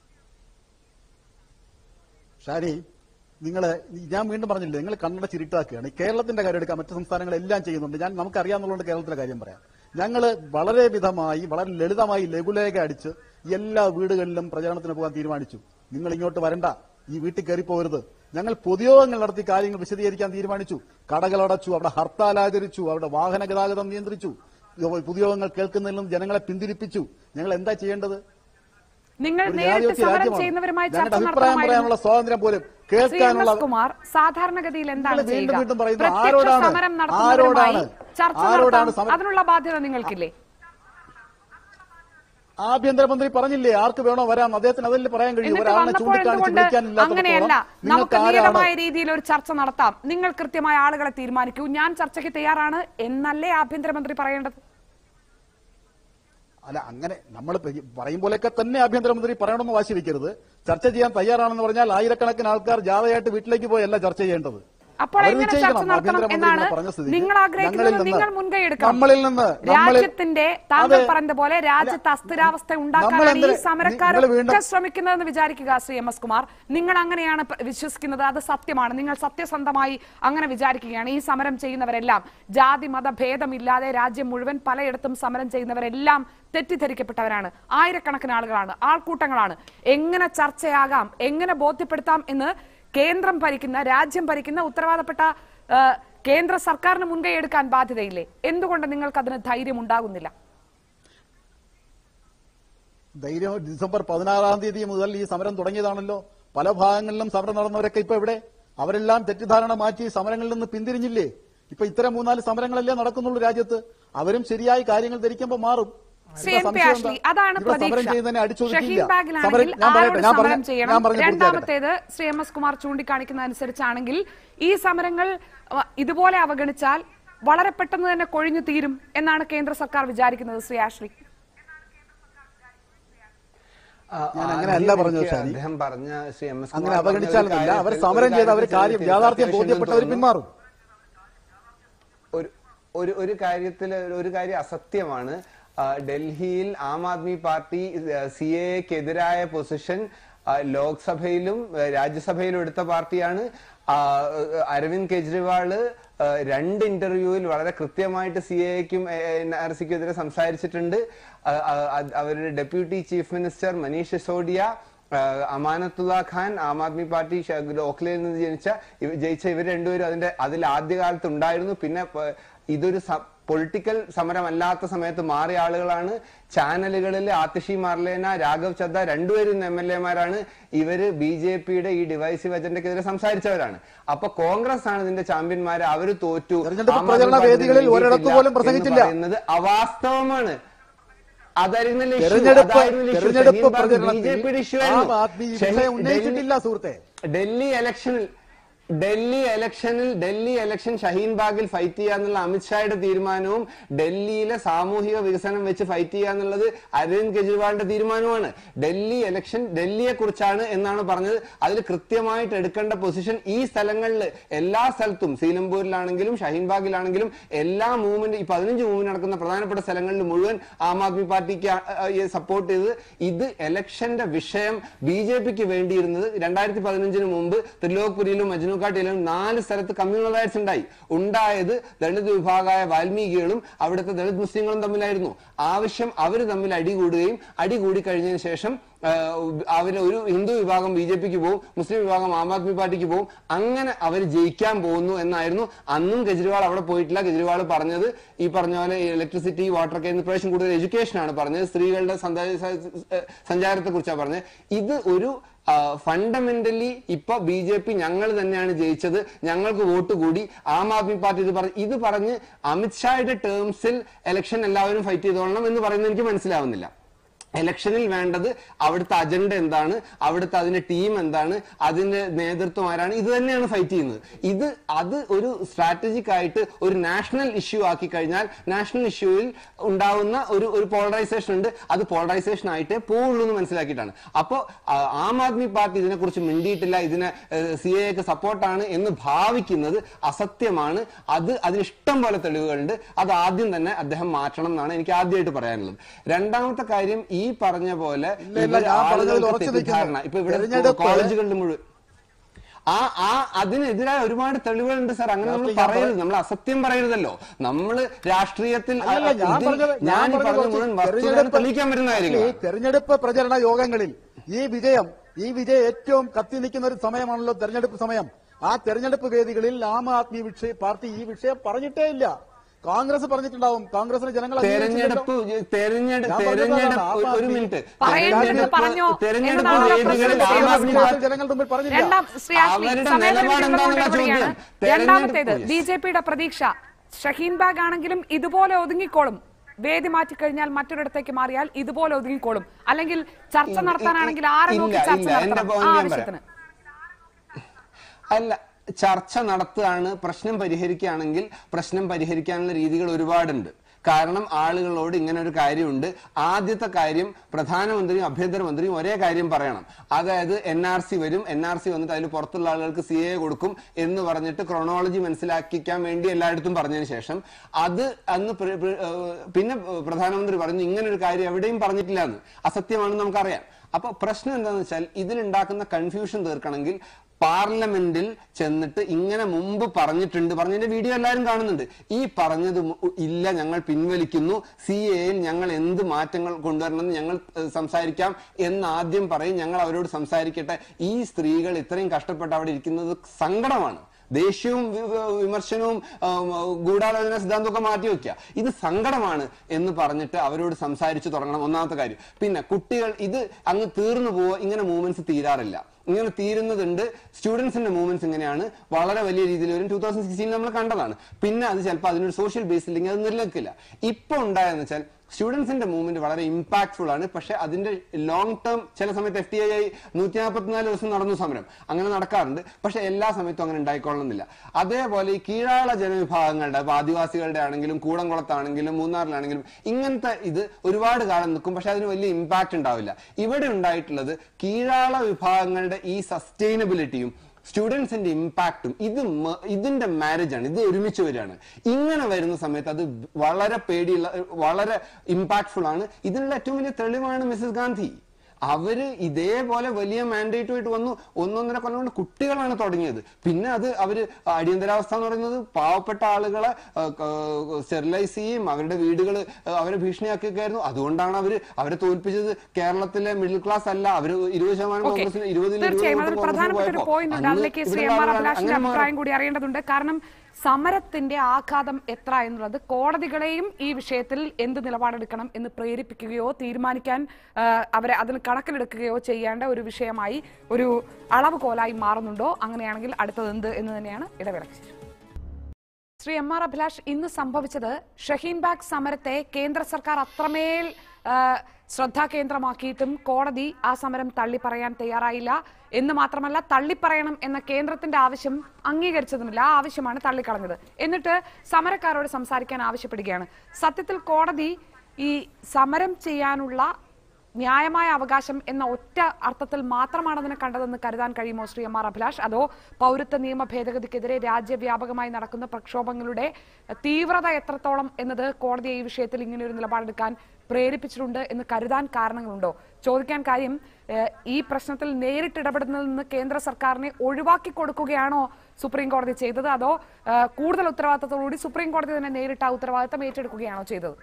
ഷാനി നിങ്ങള് ഞാൻ വീണ്ടും പറഞ്ഞില്ലേ നിങ്ങൾ കണ്ണട ചിരിട്ടാക്കുകയാണ് ഈ കേരളത്തിന്റെ കാര്യം എടുക്കാൻ മറ്റു സംസ്ഥാനങ്ങളെല്ലാം ചെയ്യുന്നുണ്ട് ഞാൻ നമുക്കറിയാവുന്നതുകൊണ്ട് കേരളത്തിലെ കാര്യം പറയാം ഞങ്ങള് വളരെ വിധമായി വളരെ ലളിതമായി ലഘുലേഖ അടിച്ച് എല്ലാ വീടുകളിലും പ്രചരണത്തിന് പോകാൻ തീരുമാനിച്ചു നിങ്ങൾ ഇങ്ങോട്ട് വരണ്ട ഈ വീട്ടിൽ കയറി പോകരുത് ഞങ്ങൾ പൊതുയോഗങ്ങൾ നടത്തി കാര്യങ്ങൾ വിശദീകരിക്കാൻ തീരുമാനിച്ചു കടകൾ അടച്ചു അവിടെ ഹർത്താൽ ആചരിച്ചു അവിടെ വാഹന ഗതാഗതം നിയന്ത്രിച്ചു പൊതുയോഗങ്ങൾ കേൾക്കുന്നതിൽ നിന്നും ജനങ്ങളെ പിന്തിരിപ്പിച്ചു ഞങ്ങൾ എന്താ ചെയ്യേണ്ടത് നിങ്ങൾ ഒരു നേരിട്ട് ജനാധിപത്യ സമരം രാജ്യമാണ്. ചെയ്യുന്നവരുമായി ഞങ്ങളുടെ ചർച്ച അഭിപ്രായം പറയാനുള്ള നടത്തണമായിരുന്നു സ്വാതന്ത്ര്യം പോലും ശ്രീ എം കേൾക്കാനുള്ള എസ് കുമാർ സാധാരണഗതിയിൽ എന്താണ് നിങ്ങൾ വീണ്ടും ചെയ്യുക വീണ്ടും പറയുന്നു, പ്രത്യക്ഷ ആരോടാണ്? സമരം നടത്തുന്നവരുമായി ആരോടാണ്? ചർച്ച ആരോടാണ് നടത്താൻ സമരം? അതിനുള്ള ബാധ്യത നിങ്ങൾക്കില്ലേ ആഭ്യന്തരമന്ത്രി പറഞ്ഞില്ലേ ആർക്ക് വേണോ വരാം അദ്ദേഹത്തിന് അതല്ലേ പറയാൻ കഴിയും എന്നിട്ട് ഒരാളിനെ വന്നപ്പോൾ ചൂണ്ടിക്കാണിച്ച് എന്തുകൊണ്ട് വിളിക്കാനില്ലാത്തപ്പോൾ അങ്ങനെയല്ല നമുക്ക് നിങ്ങൾക്ക് നിയതമായ ആരാണ് രീതിയിൽ ഒരു ചർച്ച നടത്താം നിങ്ങൾ കൃത്യമായ ആളുകളെ തീരുമാനിക്കൂ ഞാൻ ചർച്ചയ്ക്ക് തയ്യാറാണ് എന്നല്ലേ ആഭ്യന്തരമന്ത്രി പറയേണ്ടത് അല്ല അങ്ങനെ നമ്മൾ പറയും പോലെയൊക്കെ തന്നെ ആഭ്യന്തരമന്ത്രി പറയണമെന്ന് വാശി വെക്കരുത് ചർച്ച ചെയ്യാൻ തയ്യാറാണെന്ന് പറഞ്ഞാൽ ആയിരക്കണക്കിന് ആൾക്കാർ ജാഥയായിട്ട് വീട്ടിലേക്ക് പോയല്ല ചർച്ച ചെയ്യേണ്ടത് അപ്പോൾ അവർ എങ്ങനെ നിശ്ചയിക്കണം. ചർച്ച നടത്തണം ആഭ്യന്തരമന്ത്രി എന്നാണ് ഇങ്ങനെ പറഞ്ഞ സ്ഥിതിക്ക് നിങ്ങൾ ആഗ്രഹിക്കുന്നത് ഞങ്ങളിൽ നിന്ന് നിങ്ങൾ മുൻകൈ എടുക്കണം നമ്മളിൽ നിന്ന് നമ്മളിൽ- രാജ്യത്തിന്റെ താങ്കൾ അതെ. പറഞ്ഞതുപോലെ രാജ്യത്ത് അസ്ഥിരാവസ്ഥ ഉണ്ടാക്കാനാണ് ഈ നമ്മളെന്തിന്- സമരക്കാരൊക്കെ നിങ്ങൾ വീണ്ടും- ശ്രമിക്കുന്നതെന്ന് വിചാരിക്കുക ശ്രീ എം എസ് കുമാർ നിങ്ങൾ അങ്ങനെയാണ് പ- വിശ്വസിക്കുന്നത് അത് സത്യമാണ് നിങ്ങൾ സത്യസന്ധമായി അങ്ങനെ വിചാരിക്കുകയാണ് ഈ സമരം ചെയ്യുന്നവരെല്ലാം ജാതി മത ഭേദമില്ലാതെ രാജ്യം മുഴുവൻ പലയിടത്തും സമരം ചെയ്യുന്നവരെല്ലാം തെറ്റിദ്ധരിക്കപ്പെട്ടവരാണ് ആയിരക്കണക്കിന് ആളുകളാണ് ആൾക്കൂട്ടങ്ങളാണ് എങ്ങനെ ചർച്ചയാകാം എങ്ങനെ ബോധ്യപ്പെടുത്താം എന്ന് കേന്ദ്രം ഭരിക്കുന്ന രാജ്യം ഭരിക്കുന്ന ഉത്തരവാദപ്പെട്ട ആ, കേന്ദ്ര സർക്കാരിന് മുൻകൈ എടുക്കാൻ ബാധ്യതയില്ലേ എന്തുകൊണ്ട് നിങ്ങൾക്ക് അതിന് ധൈര്യം ഉണ്ടാകുന്നില്ല ധൈര്യം ഡിസംബർ പതിനാറാം തീയതി മുതൽ ഈ സമരം തുടങ്ങിയതാണല്ലോ പല ഭാഗങ്ങളിലും സമരം നടന്നവരൊക്കെ ഇപ്പൊ എവിടെ അവരെല്ലാം തെറ്റിദ്ധാരണ മാറ്റി സമരങ്ങളിൽ നിന്ന് പിന്തിരിഞ്ഞില്ലേ ഇപ്പൊ ഇത്തരം മൂന്നാല് സമരങ്ങളല്ലേ നടക്കുന്നുള്ളൂ രാജ്യത്ത് അവരും ശരിയായി കാര്യങ്ങൾ ധരിക്കുമ്പോൾ മാറും ശ്രീ ഇവിടെ എം പി സംശയം ആഷ്ലി എന്താ? അതാണ് ഇവിടെ സമരം പ്രതീക്ഷ ചെയ്യുന്നതിനെ അടിച്ചൊതുക്കില്ല ഷഹീൻ ബാഗിലാണെങ്കിൽ സമരം ഞാൻ പറയട്ടെ ആരോട് ഞാൻ സമരം പറഞ്ഞ ചെയ്യണം ഞാൻ പറഞ്ഞ പൂർത്തിയാക്കട്ടെ രണ്ടാമത്തേത് ശ്രീ എം എസ് കുമാർ ചൂണ്ടിക്കാണിക്കുന്ന അനുസരിച്ചാണെങ്കിൽ ഈ സമരങ്ങൾ അഹ്, ഇതുപോലെ അവഗണിച്ചാൽ വളരെ പെട്ടെന്ന് തന്നെ കൊഴിഞ്ഞു തീരും എന്നാണ് കേന്ദ്ര സർക്കാർ വിചാരിക്കുന്നത് ശ്രീ ആഷ്ലി ആ, ഞാൻ ആദ്യം അങ്ങനെയല്ല പറഞ്ഞത് എനിക്ക് ഷാനി. അദ്ദേഹം പറഞ്ഞ ശ്രീ എം എസ് കുമാർ അങ്ങനെ പറഞ്ഞ ഒരു അവഗണിച്ചാലല്ല അവർ കാര്യത്തിൽ- സമരം ഒരു ചെയ്ത് അവർ കാര്യത്തിൽ കാര്യം ചെറിയ യാഥാർത്ഥ്യം തിരുത്താൻ ബോധ്യപ്പെട്ടവർ തോന്നുന്നു. പിന്മാറും ഒരു ഒരു ഒരു കാര്യത്തിൽ ഒരു കാര്യം അസത്യമാണ് ആ, ഡൽഹിയിൽ ആം ആദ്മി പാർട്ടി സി എക്കെതിരായ പൊസിഷൻ ആ, ലോക്സഭയിലും ആ, രാജ്യസഭയിലും എടുത്ത പാർട്ടിയാണ് ആ, അരവിന്ദ് കെജ്രിവാള് ആ, രണ്ട് ഇന്റർവ്യൂവിൽ വളരെ കൃത്യമായിട്ട് സി എക്കും എൻ ആർ സിക്കും എതിരെ സംസാരിച്ചിട്ടുണ്ട് ആ, ആ, അത് അവരുടെ deputy chief minister Manish Sisodia ആഹ് അമാനത്തുള്ള ഖാൻ ആം ആദ്മി പാർട്ടി ഷ- ഓഖ്ലയിൽ നിന്ന് ജനിച്ച ഇവ- ജയിച്ച ഇവർ രണ്ടുപേരും അതിന്റെ അതിൽ ആദ്യകാലത്ത് ഉണ്ടായിരുന്നു പിന്നെ പ- ഇതൊരു പൊളിറ്റിക്കൽ സമരമല്ലാത്ത സമയത്ത് മാറിയ ആളുകളാണ് ചാനലുകളിൽ ആതിഷി മാർലേന രാഘവ് ചദ്ദ രണ്ടുപേരും എം എൽ എമാരാണ് ഇവര് ബി ജെ പിയുടെ ഈ ഡിവൈസീവ് അജണ്ടക്കെതിരെ സംസാരിച്ചവരാണ് അപ്പൊ കോൺഗ്രസ് ആണ് ഇതിന്റെ ചാമ്പ്യന്മാര് അവര് തോറ്റു തെരഞ്ഞെടുപ്പ് ആം ആദ്മി പ്രചരണ പാർട്ടി വേദികളിൽ ഇതിനെ ഒരിടത്ത് ജയിക്കില്ല പോലും എന്ന് പ്രസംഗിച്ചില്ല. പറയുന്നത് അവാസ്തവമാണ് അതായിരുന്നല്ലോ issue. തെരഞ്ഞെടുപ്പ് അതായിരുന്നല്ലോ issue. തെരഞ്ഞെടുപ്പ് ഷഹീൻ ബാഗ് പ്രചരണത്തിൽ BJP യുടെ issue ആം ആയിരുന്നു. ആദ്മി ഈ ഷഹീൻ- വിഷയം ഉന്നയിച്ചിട്ടില്ല ഡൽഹി- സുഹൃത്തെ ഡൽഹി ഇലക്ഷനിൽ ഡൽഹി ഇലക്ഷനിൽ ഡൽഹി ഇലക്ഷൻ ഷഹീൻ ബാഗിൽ ഫൈറ്റ് ചെയ്യാന്നുള്ള അമിത്ഷായുടെ തീരുമാനവും ഡൽഹിയിലെ സാമൂഹിക വികസനം വെച്ച് ഫൈറ്റ് ചെയ്യാന്നുള്ളത് അരവിന്ദ് കെജ്രിവാളിന്റെ തീരുമാനമാണ് ഡൽഹി ഇലക്ഷൻ ഡൽഹിയെ കുറിച്ചാണ് എന്നാണ് പറഞ്ഞത് അതിൽ കൃത്യമായിട്ട് എടുക്കേണ്ട പൊസിഷൻ ഈ സ്ഥലങ്ങളിൽ എല്ലാ സ്ഥലത്തും സീലംപൂരിലാണെങ്കിലും ഷഹീൻ ബാഗിലാണെങ്കിലും എല്ലാ മൂവ്മെന്റ് ഈ പതിനഞ്ച് മൂവ്മെന്റ് നടക്കുന്ന പ്രധാനപ്പെട്ട സ്ഥലങ്ങളിൽ മുഴുവൻ ആം ആദ്മി പാർട്ടിക്ക് സപ്പോർട്ട് ചെയ്ത് ഇത് ഇലക്ഷന്റെ വിഷയം ബി ജെ പിക്ക് വേണ്ടിയിരുന്നത് രണ്ടായിരത്തി പതിനഞ്ചിന് മുമ്പ് ത്രിലോക്പുരിയിലും മജ്നുക്കാട്ടിലും നാല് സ്ഥലത്ത് കമ്മ്യൂണൽ റൈറ്റ്സ് ഉണ്ടായി ഉണ്ടായത് ദളിത് വിഭാഗമായ വാൽമീകികളും അവിടുത്തെ ദളിത് മുസ്ലിങ്ങളും തമ്മിലായിരുന്നു ആവശ്യം അവർ തമ്മിൽ അടികൂടുകയും അടി കൂടി കഴിഞ്ഞതിന് ശേഷം അവർ ഒരു ഹിന്ദു വിഭാഗം ബി ജെ പിക്ക് പോകും മുസ്ലിം വിഭാഗം ആം ആദ്മി പാർട്ടിക്ക് പോകും അങ്ങനെ അവർ ജയിക്കാൻ പോകുന്നു എന്നായിരുന്നു അന്നും കെജ്രിവാൾ അവിടെ പോയിട്ടില്ല കെജ്രിവാൾ പറഞ്ഞത് ഈ പറഞ്ഞ പോലെ ഇലക്ട്രിസിറ്റി വാട്ടർ ഒക്കെ പ്രാവശ്യം കൂടുതൽ എഡ്യൂക്കേഷൻ ആണ് പറഞ്ഞത് സ്ത്രീകളുടെ സഞ്ചാരത്തെ കുറിച്ചാണ് പറഞ്ഞത് ഇത് ഒരു ഫണ്ടമെന്റലി ഇപ്പൊ ബി ജെ പി ഞങ്ങൾ തന്നെയാണ് ജയിച്ചത് ഞങ്ങൾക്ക് വോട്ട് കൂടി ആം ആദ്മി പാർട്ടി ഇത് പറഞ്ഞ് ഇത് പറഞ്ഞ് അമിത്ഷായുടെ ടേംസിൽ ഇലക്ഷൻ എല്ലാവരും ഫൈറ്റ് ചെയ്തോളണം എന്ന് പറയുന്നത് എനിക്ക് മനസ്സിലാവുന്നില്ല ഇലക്ഷനിൽ വേണ്ടത് അവിടുത്തെ അജണ്ട എന്താണ് അവിടുത്തെ അതിന്റെ ടീം എന്താണ് അതിന്റെ നേതൃത്വം ആരാണ് ഇത് തന്നെയാണ് ഫൈറ്റ് ചെയ്യുന്നത് ഇത് അത് ഒരു സ്ട്രാറ്റജിക് ആയിട്ട് ഒരു നാഷണൽ ഇഷ്യൂ ആക്കി കഴിഞ്ഞാൽ നാഷണൽ ഇഷ്യൂവിൽ ഉണ്ടാവുന്ന ഒരു ഒരു പോളറൈസേഷൻ ഉണ്ട് അത് പോളറൈസേഷൻ ആയിട്ടേ പോവുള്ളൂ എന്ന് മനസ്സിലാക്കിയിട്ടാണ് അപ്പോൾ ആം ആദ്മി പാർട്ടി ഇതിനെക്കുറിച്ച് മിണ്ടിയിട്ടില്ല ഇതിനെ സി എക്ക് സപ്പോർട്ടാണ് എന്ന് ഭാവിക്കുന്നത് അസത്യമാണ് അത് അതിന് ഇഷ്ടം പോലെ തെളിവുകളുണ്ട് അത് ആദ്യം തന്നെ അദ്ദേഹം മാറ്റണം എന്നാണ് എനിക്ക് ആദ്യമായിട്ട് പറയാനുള്ളത് രണ്ടാമത്തെ കാര്യം ഈ പറഞ്ഞ പോലെ ഇല്ല, ഇല്ല, ഇവര് ഞാൻ പറഞ്ഞതിൽ ആളുകൾക്ക് ഉറച്ചു തെറ്റിദ്ധാരണ നിൽക്കുന്നു. ഇപ്പൊ ഇവിടെ തെരഞ്ഞെടുപ്പ് കോളേജുകളിൽ മുഴുവൻ ആ ആ അതിനെതിരായ ഒരുപാട് തെളിവുകളുണ്ട് സാർ അങ്ങനെ നമ്മൾ രാഷ്ട്രീയം പറയരുത് നമ്മൾ അസത്യം പറയരുതല്ലോ നമ്മൾ രാഷ്ട്രീയത്തിൽ അല്ലല്ല, ഞാൻ ഇതിൽ പറഞ്ഞത് ഞാൻ ഈ പറഞ്ഞത് പറഞ്ഞ കുറച്ച് മുഴുവൻ വസ്തുതകൾ തെരഞ്ഞെടുപ്പ് തെളിയിക്കാൻ പറ്റുന്ന ഈ കാര്യങ്ങളാണ് തെരഞ്ഞെടുപ്പ് പ്രചരണ യോഗങ്ങളിൽ ഈ വിജയം ഈ വിജയം ഏറ്റവും കത്തി നിൽക്കുന്ന ഒരു സമയമാണല്ലോ തെരഞ്ഞെടുപ്പ് സമയം ആ തെരഞ്ഞെടുപ്പ് വേദികളിൽ ആം ആദ്മി വിഷയ പാർട്ടി ഈ വിഷയം പറഞ്ഞിട്ടേ ഇല്ല കോൺഗ്രസ് പറഞ്ഞിട്ടുണ്ടാവും കോൺഗ്രസിന് ജനങ്ങൾ തെരഞ്ഞെടുപ്പ് തെരഞ്ഞെടുപ്പ് ഞാൻ പറഞ്ഞത് തെരഞ്ഞെടുപ്പ് അതാണ്. ഒരു- ഒരു ആ മിനിറ്റ് പറയേണ്ടത് പറഞ്ഞോ തെരഞ്ഞെടുപ്പ് എന്നതാണ് വേദികളിൽ പ്രശ്നം. ആം ആദ്മി പാർട്ടി ജനങ്ങളുടെ മുമ്പിൽ പറഞ്ഞില്ല രണ്ടാം ശ്രീ ആഷ്ലി അവരുടെ സമയപരിധി നിലപാട് ഉള്ളതുകൊണ്ട് എന്താണെന്നാ ഇടപെടുകയാണ്. ചോദ്യം. രണ്ടാമത്തേത് തെരഞ്ഞെടുപ്പ് ബി ജെ പിയുടെ പ്രതീക്ഷ ഷഹീൻ ബാഗ് ആണെങ്കിലും ഇതുപോലെ ഒതുങ്ങിക്കോളും വേദി മാറ്റിക്കഴിഞ്ഞാൽ മറ്റൊരിടത്തേക്ക് മാറിയാൽ ഇതുപോലെ ഒതുങ്ങിക്കോളും അല്ലെങ്കിൽ ചർച്ച ഇല്ല, നടത്താനാണെങ്കിൽ ആരെ ഇല്ല, നോക്കി ചർച്ച ഇല്ല. എന്റെ നടത്തണം point ആ ഞാൻ പറയാം. ആവശ്യത്തിന് അല്ല ചർച്ച നടത്തുകയാണ് പ്രശ്നം പരിഹരിക്കുകയാണെങ്കിൽ പ്രശ്നം പരിഹരിക്കാനുള്ള രീതികൾ ഒരുപാടുണ്ട് കാരണം ആളുകളോട് ഇങ്ങനെ ഒരു കാര്യമുണ്ട് ആദ്യത്തെ കാര്യം പ്രധാനമന്ത്രിയും ആഭ്യന്തരമന്ത്രിയും ഒരേ കാര്യം പറയണം അതായത് എൻ ആർ സി വരും എൻ ആർ സി വന്നിട്ട് അതിൽ പുറത്തുള്ള ആളുകൾക്ക് സി എ കൊടുക്കും എന്ന് പറഞ്ഞിട്ട് ക്രോണോളജി മനസ്സിലാക്കിക്കാൻ വേണ്ടി എല്ലായിടത്തും പറഞ്ഞതിന് ശേഷം അത് അന്ന് പ്ര- പ്ര- ഏഹ് പിന്നെ പ്രധാനമന്ത്രി പറഞ്ഞു ഇങ്ങനെ ഒരു കാര്യം എവിടെയും പറഞ്ഞിട്ടില്ല എന്ന് അസത്യമാണെന്ന് നമുക്കറിയാം അപ്പൊ പ്രശ്നം എന്താണെന്ന് വെച്ചാൽ ഇതിലുണ്ടാക്കുന്ന കൺഫ്യൂഷൻ തീർക്കണമെങ്കിൽ പാർലമെന്റിൽ ചെന്നിട്ട് ഇങ്ങനെ മുമ്പ് പറഞ്ഞിട്ടുണ്ട് പറഞ്ഞതിന്റെ വീഡിയോ എല്ലാവരും കാണുന്നുണ്ട് ഈ പറഞ്ഞത് മു- ഇല്ല ഞങ്ങൾ പിൻവലിക്കുന്നു സി എയിൽ ഞങ്ങൾ എന്ത് മാറ്റങ്ങൾ കൊണ്ടുവരണമെന്ന് ഞങ്ങൾ ഏഹ്, സംസാരിക്കാം എന്ന് ആദ്യം പറയും ഞങ്ങൾ അവരോട് സംസാരിക്കട്ടെ ഈ സ്ത്രീകൾ ഇത്രയും കഷ്ടപ്പെട്ട് അവിടെ ഇരിക്കുന്നത് സങ്കടമാണ് ദേഷ്യവും വി- വി- വിമർശനവും ആം, ഗൂഢാലോചന സിദ്ധാന്തമൊക്കെ മാറ്റി വെക്കുക ഇത് സങ്കടമാണ് എന്ന് പറഞ്ഞിട്ട് അവരോട് സംസാരിച്ചു തുടങ്ങണം ഒന്നാമത്തെ കാര്യം പിന്നെ കുട്ടികൾ ഇത് അങ്ങ് തീർന്നു പോവുക ഇങ്ങനെ മൂവ്മെന്റ്സ് തീരാറില്ല ഇങ്ങനെ തീരുന്നതുണ്ട് സ്റ്റുഡൻസിന്റെ മൂവ്മെന്റ്സ് ഇങ്ങനെയാണ് വളരെ വലിയ രീതിയിൽ വരും ടൂ തൗസൻഡ് സിക്സ്റ്റീൻ നമ്മൾ കണ്ടതാണ് പിന്നെ അത് ചിലപ്പോൾ അതിനൊരു സോഷ്യൽ ബേസ് ഇല്ലെങ്കിൽ അത് നിലനിൽക്കില്ല ഇപ്പൊ ഉണ്ടായെന്ന് വെച്ചാൽ സ്റ്റുഡൻസിന്റെ മൂവ്മെന്റ് വളരെ ഇമ്പാക്ട്ഫുൾ ആണ് പക്ഷെ അതിന്റെ ലോങ് ടേം ചില സമയത്ത് എഫ് ടി ഐ നൂറ്റി നാൽപ്പത്തിനാല് ദിവസം നടന്നു സമരം അങ്ങനെ നടക്കാറുണ്ട് പക്ഷെ എല്ലാ സമയത്തും അങ്ങനെ ഉണ്ടായിക്കൊള്ളുന്നില്ല അതേപോലെ ഈ കീഴാള ജനവിഭാഗങ്ങളുടെ ഇപ്പൊ ആദിവാസികളുടെ ആണെങ്കിലും കൂടംകുളത്താണെങ്കിലും മൂന്നാറിലാണെങ്കിലും ഇങ്ങനത്തെ ഇത് ഒരുപാട് കാലം നിൽക്കും പക്ഷെ അതിന് വലിയ ഇമ്പാക്ട് ഉണ്ടാവില്ല ഇവിടെ ഉണ്ടായിട്ടുള്ളത് കീഴാള വിഭാഗങ്ങളുടെ ഈ സസ്റ്റൈനബിലിറ്റിയും സ്റ്റുഡൻസിന്റെ ഇമ്പാക്റ്റും ഇത് മ- ഇതിന്റെ മാരേജ് ആണ് ഇത് ഒരുമിച്ച് വരികയാണ് ഇങ്ങനെ വരുന്ന സമയത്ത് അത് വളരെ പേടിയുള്ള വളരെ ഇമ്പാക്ട്ഫുൾ ആണ് ഇതിനുള്ള ഏറ്റവും വലിയ തെളിവാണ് മിസസ് ഗാന്ധി അവര് ഇതേപോലെ വലിയ മാൻഡേറ്റുമായിട്ട് വന്നു ഒന്നൊന്നര കൊല്ലം കൊണ്ട് കുട്ടികളാണ് തുടങ്ങിയത് പിന്നെ അത് അവര് അടിയന്തരാവസ്ഥ എന്ന് പറയുന്നത് പാവപ്പെട്ട ആളുകളെ സ്റ്റെറിലൈസ് ചെയ്യും അവരുടെ വീടുകൾ അവരെ ഭീഷണിയാക്കിയൊക്കെയായിരുന്നു അതുകൊണ്ടാണ് അവര് അവരെ തോൽപ്പിച്ചത് കേരളത്തിലെ മിഡിൽ ക്ലാസ് അല്ല അവര് ഇരുപത് ശതമാനം ഓക്കെ കോൺഗ്രസിന് ഇരുപതിൽ തീർച്ചയായും അതിൽ ഇരുപത് പ്രധാനപ്പെട്ട ഒരു പോയപ്പോ പോയിന്റ് ഉണ്ട് അന്ന് അതിലേക്ക് ശ്രീ ഇവിടെ എം ആർ ആളുകൾ അഭിലാഷിന്റെ അങ്ങനെ മാറി. അഭിപ്രായം കൂടി അറിയേണ്ടതുണ്ട് കാരണം സമരത്തിന്റെ ആഘാതം എത്ര എന്നുള്ളത് കോടതികളെയും ഈ വിഷയത്തിൽ എന്ത് നിലപാടെടുക്കണം എന്ന് പ്രേരിപ്പിക്കുകയോ തീരുമാനിക്കാൻ ആ, അവരെ അതിന് കണക്കിലെടുക്കുകയോ ചെയ്യേണ്ട ഒരു വിഷയമായി ഒരു അളവ് കോലായി മാറുന്നുണ്ടോ അങ്ങനെയാണെങ്കിൽ അടുത്തത് എന്ത് എന്ന് തന്നെയാണ് ഇടവേളയ്ക്ക് ശേഷം ശ്രീ എം ആർ അഭിലാഷ് ഇന്ന് സംഭവിച്ചത് ഷഹീൻ ബാഗ് സമരത്തെ കേന്ദ്ര സർക്കാർ അത്രമേൽ ആ, ശ്രദ്ധാകേന്ദ്രമാക്കിയിട്ടും കോടതി ആ സമരം തള്ളിപ്പറയാൻ തയ്യാറായില്ല എന്ന് മാത്രമല്ല തള്ളിപ്പറയണം എന്ന കേന്ദ്രത്തിന്റെ ആവശ്യം അംഗീകരിച്ചതുമില്ല ആ ആവശ്യമാണ് തള്ളിക്കളഞ്ഞത് എന്നിട്ട് സമരക്കാരോട് സംസാരിക്കാൻ ആവശ്യപ്പെടുകയാണ് സത്യത്തിൽ കോടതി ഈ സമരം ചെയ്യാനുള്ള ന്യായമായ അവകാശം എന്ന ഒറ്റ അർത്ഥത്തിൽ മാത്രമാണ് അതിനെ കണ്ടതെന്ന് കരുതാൻ കഴിയുമോ ശ്രീ എം ആർ അഭിലാഷ് അതോ പൗരത്വ നിയമ ഭേദഗതിക്കെതിരെ രാജ്യവ്യാപകമായി നടക്കുന്ന പ്രക്ഷോഭങ്ങളുടെ തീവ്രത എത്രത്തോളം എന്നത് കോടതിയെ ഈ വിഷയത്തിൽ ഇങ്ങനെ ഒരു നിലപാടെടുക്കാൻ പ്രേരിപ്പിച്ചിട്ടുണ്ട് എന്ന് കരുതാൻ കാരണങ്ങളുണ്ടോ ചോദിക്കാൻ കാര്യം ഏഹ്, ഈ പ്രശ്നത്തിൽ നേരിട്ട് ഇടപെടുന്നതിൽ നിന്ന് കേന്ദ്ര സർക്കാരിനെ ഒഴിവാക്കി കൊടുക്കുകയാണോ സുപ്രീം കോടതി ചെയ്തത് അതോ ഏഹ്, കൂടുതൽ ഉത്തരവാദിത്തത്തോടുകൂടി സുപ്രീം കോടതി തന്നെ നേരിട്ട് ആ ഉത്തരവാദിത്തം ഏറ്റെടുക്കുകയാണോ ചെയ്തത്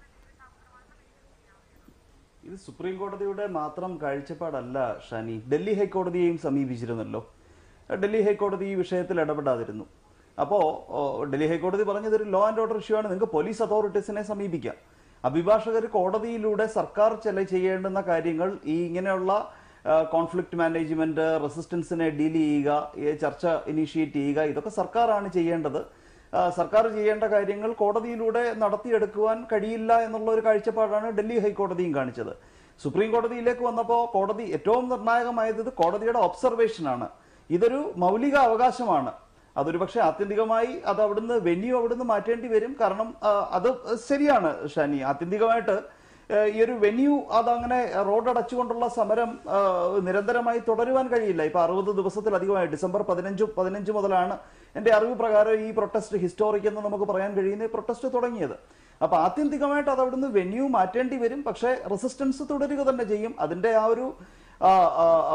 ഇത് സുപ്രീം കോടതിയുടെ മാത്രം കാഴ്ചപ്പാടല്ല ഷാനി ഡൽഹി ഹൈക്കോടതിയെയും സമീപിച്ചിരുന്നല്ലോ ഡൽഹി ഹൈക്കോടതി ഈ വിഷയത്തിൽ ഇടപെടാതിരുന്നു അപ്പോ ഓ, ഡൽഹി ഹൈക്കോടതി പറഞ്ഞത് ഒരു ലോ ആൻഡ് ഓർഡർ ഇഷ്യൂ ആണ് നിങ്ങൾക്ക് പോലീസ് അതോറിറ്റീസിനെ സമീപിക്കാം അഭിഭാഷകർ കോടതിയിലൂടെ സർക്കാർ ചില ചെയ്യേണ്ടുന്ന കാര്യങ്ങൾ ഈ ഇങ്ങനെയുള്ള കോൺഫ്ലിക്ട് മാനേജ്മെന്റ് റെസിസ്റ്റൻസിനെ ഡീൽ ചെയ്യുക ഈ ചർച്ച ഇനീഷ്യേറ്റ് ചെയ്യുക ഇതൊക്കെ സർക്കാരാണ് ചെയ്യേണ്ടത് ആ, സർക്കാർ ചെയ്യേണ്ട കാര്യങ്ങൾ കോടതിയിലൂടെ നടത്തിയെടുക്കുവാൻ കഴിയില്ല എന്നുള്ള ഒരു കാഴ്ചപ്പാടാണ് ഡൽഹി ഹൈക്കോടതിയും കാണിച്ചത് സുപ്രീം കോടതിയിലേക്ക് വന്നപ്പോൾ കോടതി ഏറ്റവും നിർണായകമായത് ഇത് കോടതിയുടെ ഒബ്സർവേഷനാണ് ഇതൊരു മൗലിക അവകാശമാണ് അതൊരു പക്ഷേ ആത്യന്തികമായി അത് അവിടുന്ന് വെന്യൂ അവിടുന്ന് മാറ്റേണ്ടി വരും കാരണം ആ, അത് ശരിയാണ് ഷാനി ആത്യന്തികമായിട്ട് ഏഹ് ഈ ഒരു വെന്യൂ അതങ്ങനെ റോഡ് അടച്ചുകൊണ്ടുള്ള സമരം ആ, നിരന്തരമായി തുടരുവാൻ കഴിയില്ല ഇപ്പൊ അറുപത് ദിവസത്തിലധികമായി ഡിസംബർ പതിനഞ്ച് പതിനഞ്ച് മുതലാണ് എന്റെ അറിവ് പ്രകാരം ഈ പ്രൊട്ടസ്റ്റ് ഹിസ്റ്റോറിക് എന്ന് നമുക്ക് പറയാൻ കഴിയുന്ന ഈ പ്രൊട്ടസ്റ്റ് തുടങ്ങിയത് അപ്പൊ ആത്യന്തികമായിട്ട് അത് അവിടുന്ന് വെന്യൂ മാറ്റേണ്ടി വരും പക്ഷേ റെസിസ്റ്റൻസ് തുടരുക തന്നെ ചെയ്യും അതിന്റെ ആ ഒരു ആ, ആ, ആ,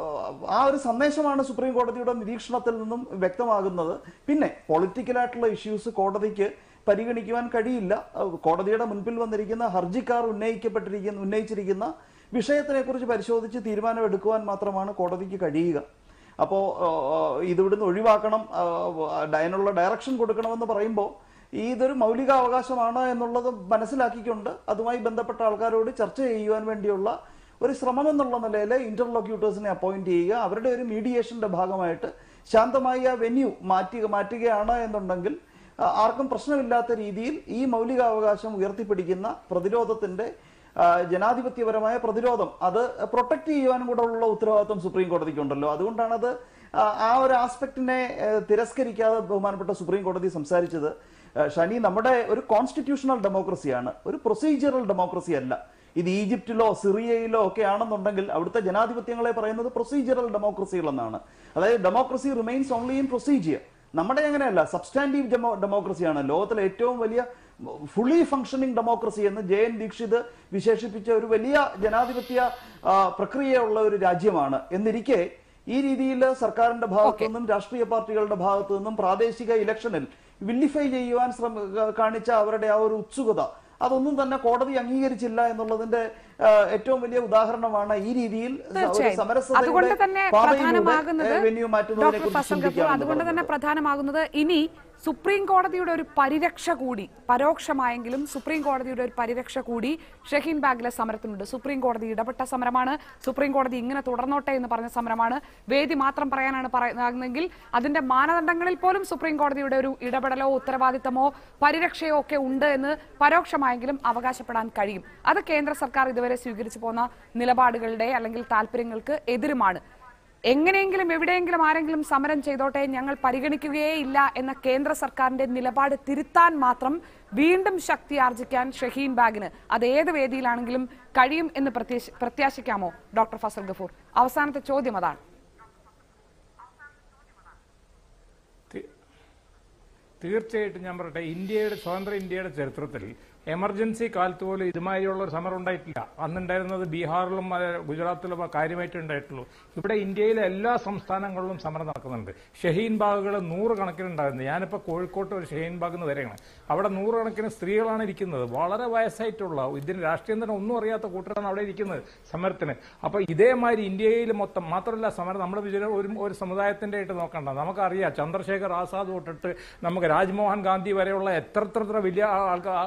ആ ഒരു സന്ദേശമാണ് സുപ്രീം കോടതിയുടെ നിരീക്ഷണത്തിൽ നിന്നും വ്യക്തമാകുന്നത് പിന്നെ പൊളിറ്റിക്കലായിട്ടുള്ള ഇഷ്യൂസ് കോടതിക്ക് പരിഗണിക്കുവാൻ കഴിയില്ല അഹ് കോടതിയുടെ മുൻപിൽ വന്നിരിക്കുന്ന ഹർജിക്കാർ ഉന്നയിക്കപ്പെട്ടിരിക്കുന്ന ഉന്നയിച്ചിരിക്കുന്ന വിഷയത്തിനെ കുറിച്ച് പരിശോധിച്ച് തീരുമാനമെടുക്കുവാൻ മാത്രമാണ് കോടതിക്ക് കഴിയുക അപ്പോൾ ഇതിവിടുന്ന് ഒഴിവാക്കണം ആ, അതിനുള്ള ഡയറക്ഷൻ കൊടുക്കണമെന്ന് പറയുമ്പോൾ ഇതൊരു മൗലിക അവകാശമാണ് എന്നുള്ളത് മനസ്സിലാക്കിക്കൊണ്ട് അതുമായി ബന്ധപ്പെട്ട ആൾക്കാരോട് ചർച്ച ചെയ്യുവാൻ വേണ്ടിയുള്ള ഒരു ശ്രമം എന്നുള്ള നിലയിൽ ഇന്റർലോക്യൂട്ടേഴ്സിനെ അപ്പോയിന്റ് ചെയ്യുക അവരുടെ ഒരു മീഡിയേഷന്റെ ഭാഗമായിട്ട് ശാന്തമായി ആ വെന്യൂ മാറ്റി മാറ്റുകയാണ് എന്നുണ്ടെങ്കിൽ ആ, ആർക്കും പ്രശ്നമില്ലാത്ത രീതിയിൽ ഈ മൗലികാവകാശം ഉയർത്തിപ്പിടിക്കുന്ന പ്രതിരോധത്തിന്റെ ആ, ജനാധിപത്യപരമായ പ്രതിരോധം അത് പ്രൊട്ടക്ട് ചെയ്യുവാനും കൂടെ ഉള്ള ഉത്തരവാദിത്വം സുപ്രീം കോടതിക്കുണ്ടല്ലോ അതുകൊണ്ടാണ് അത് ആ, ആ ഒരു ആസ്പെക്ടിനെ ഏ, തിരസ്കരിക്കാതെ ബഹുമാനപ്പെട്ട സുപ്രീം കോടതി സംസാരിച്ചത് ആ, ഷനി നമ്മുടെ ഒരു കോൺസ്റ്റിറ്റ്യൂഷണൽ ഡെമോക്രസിയാണ് ഒരു പ്രൊസീജിയറൽ ഡെമോക്രസി അല്ല ഇത് ഈജിപ്തിലോ സിറിയയിലോ ഒക്കെ ആണെന്നുണ്ടെങ്കിൽ അവിടുത്തെ ജനാധിപത്യങ്ങളെ പറയുന്നത് പ്രൊസീജിയറൽ ഡെമോക്രസികൾ എന്നാണ് അതായത് democracy remains only in procedure നമ്മുടെ അങ്ങനെയല്ല സബ്സ്റ്റാൻറ്റീവ് ഡെമോ ഡെമോക്രസിയാണ് ലോകത്തിലെ ഏറ്റവും വലിയ ഫുള്ളി ഫങ്ഷനിങ് ഡെമോക്രസി എന്ന് ജെ എൻ ദീക്ഷിത് വിശേഷിപ്പിച്ച ഒരു വലിയ ജനാധിപത്യ ആ, പ്രക്രിയയുള്ള ഒരു രാജ്യമാണ് എന്നിരിക്കെ ഈ രീതിയിൽ സർക്കാരിന്റെ ഭാഗത്തു നിന്നും രാഷ്ട്രീയ പാർട്ടികളുടെ ഭാഗത്തു നിന്നും പ്രാദേശിക ഇലക്ഷനിൽ വില്ലിഫൈ ചെയ്യുവാൻ ശ്രമ കാണിച്ച അവരുടെ ആ ഒരു ഉത്സുകത അതൊന്നും തന്നെ കോടതി അംഗീകരിച്ചില്ല എന്നുള്ളതിന്റെ ആ, ഏറ്റവും വലിയ ഉദാഹരണമാണ് ഈ രീതിയിൽ ഒരു തീർച്ചയായും സമരസതയുടെ അതുകൊണ്ട് തന്നെ പാതയിലൂടെ, പ്രധാനമാകുന്നത് ഏ, വെന്യൂ മാറ്റുന്നതിനെ ഡോക്ടർ കുറിച്ച് ഫസൽ ഗഫൂർ ചിന്തിക്കാമെന്ന് അതുകൊണ്ട് തന്നെ പറഞ്ഞത്. പ്രധാനമാകുന്നത് ഇനി സുപ്രീം കോടതിയുടെ ഒരു പരിരക്ഷ കൂടി പരോക്ഷമായെങ്കിലും സുപ്രീം കോടതിയുടെ ഒരു പരിരക്ഷ കൂടി ഷഹീൻ ബാഗിലെ സമരത്തിനുണ്ട് സുപ്രീം കോടതി ഇടപെട്ട സമരമാണ് സുപ്രീം കോടതി ഇങ്ങനെ തുടർന്നോട്ടെ എന്ന് പറഞ്ഞ സമരമാണ് വേദി മാത്രം പറയാനാണ് പറയുന്നതെങ്കിൽ അതിന്റെ മാനദണ്ഡങ്ങളിൽ പോലും സുപ്രീം കോടതിയുടെ ഒരു ഇടപെടലോ ഉത്തരവാദിത്തമോ പരിരക്ഷയോ ഒക്കെ ഉണ്ട് എന്ന് പരോക്ഷമായെങ്കിലും അവകാശപ്പെടാൻ കഴിയും അത് കേന്ദ്ര സർക്കാർ ഇതുവരെ സ്വീകരിച്ചു പോന്ന നിലപാടുകളുടെ അല്ലെങ്കിൽ താല്പര്യങ്ങൾക്ക് എതിരുമാണ് എങ്ങനെയെങ്കിലും എവിടെയെങ്കിലും ആരെങ്കിലും സമരം ചെയ്തോട്ടെ ഞങ്ങൾ പരിഗണിക്കുകയേ ഇല്ല എന്ന കേന്ദ്ര സർക്കാരിന്റെ നിലപാട് തിരുത്താൻ മാത്രം വീണ്ടും ശക്തി ആർജിക്കാൻ ഷഹീൻ ബാഗിന് അത് ഏത് വേദിയിലാണെങ്കിലും കഴിയും എന്ന് പ്രത്യാശ- പ്രത്യാശിക്കാമോ ഡോക്ടർ ഫസൽ ഗഫൂർ അവസാനത്തെ ചോദ്യം അതാണ് തീ- തീർച്ചയായിട്ടും ഞാൻ പറയട്ടെ ഇന്ത്യയുടെ സ്വതന്ത്ര ഇന്ത്യയുടെ ചരിത്രത്തിൽ എമർജൻസി കാലത്ത് പോലും ഇതുമാതിരിയുള്ള ഒരു സമരം ഉണ്ടായിട്ടില്ല അന്നുണ്ടായിരുന്നത് ബീഹാറിലും അത് ഗുജറാത്തിലും ആ കാര്യമായിട്ട് ഉണ്ടായിട്ടുള്ളൂ ഇവിടെ ഇന്ത്യയിലെ എല്ലാ സംസ്ഥാനങ്ങളിലും സമരം നടക്കുന്നുണ്ട് ഷഹീൻ ബാഗുകൾ നൂറുകണക്കിനുണ്ടായിരുന്നു ഞാനിപ്പോൾ കോഴിക്കോട്ട് ഒരു ഷഹീൻ ബാഗ് എന്ന് വരെയാണ് അവിടെ നൂറുകണക്കിന് സ്ത്രീകളാണ് ഇരിക്കുന്നത് വളരെ വയസ്സായിട്ടുള്ള ഇതിന് രാഷ്ട്രീയം തന്നെ ഒന്നും അറിയാത്ത കൂട്ടരാണ് അവിടെ ഇരിക്കുന്നത് സമരത്തിന് അപ്പോൾ ഇതേമാതിരി ഇന്ത്യയിൽ മൊത്തം മാത്രമല്ല സമരം നമ്മുടെ വിജയ ഒരു ഒരു സമുദായത്തിന്റെ ആയിട്ട് നോക്കണ്ട നമുക്കറിയാം ചന്ദ്രശേഖർ ആസാദ് തൊട്ടിട്ട് നമുക്ക് രാജ്മോഹൻ ഗാന്ധി വരെയുള്ള എത്ര എത്ര എത്ര വലിയ ആൾക്കാർ മറ്റുള്ള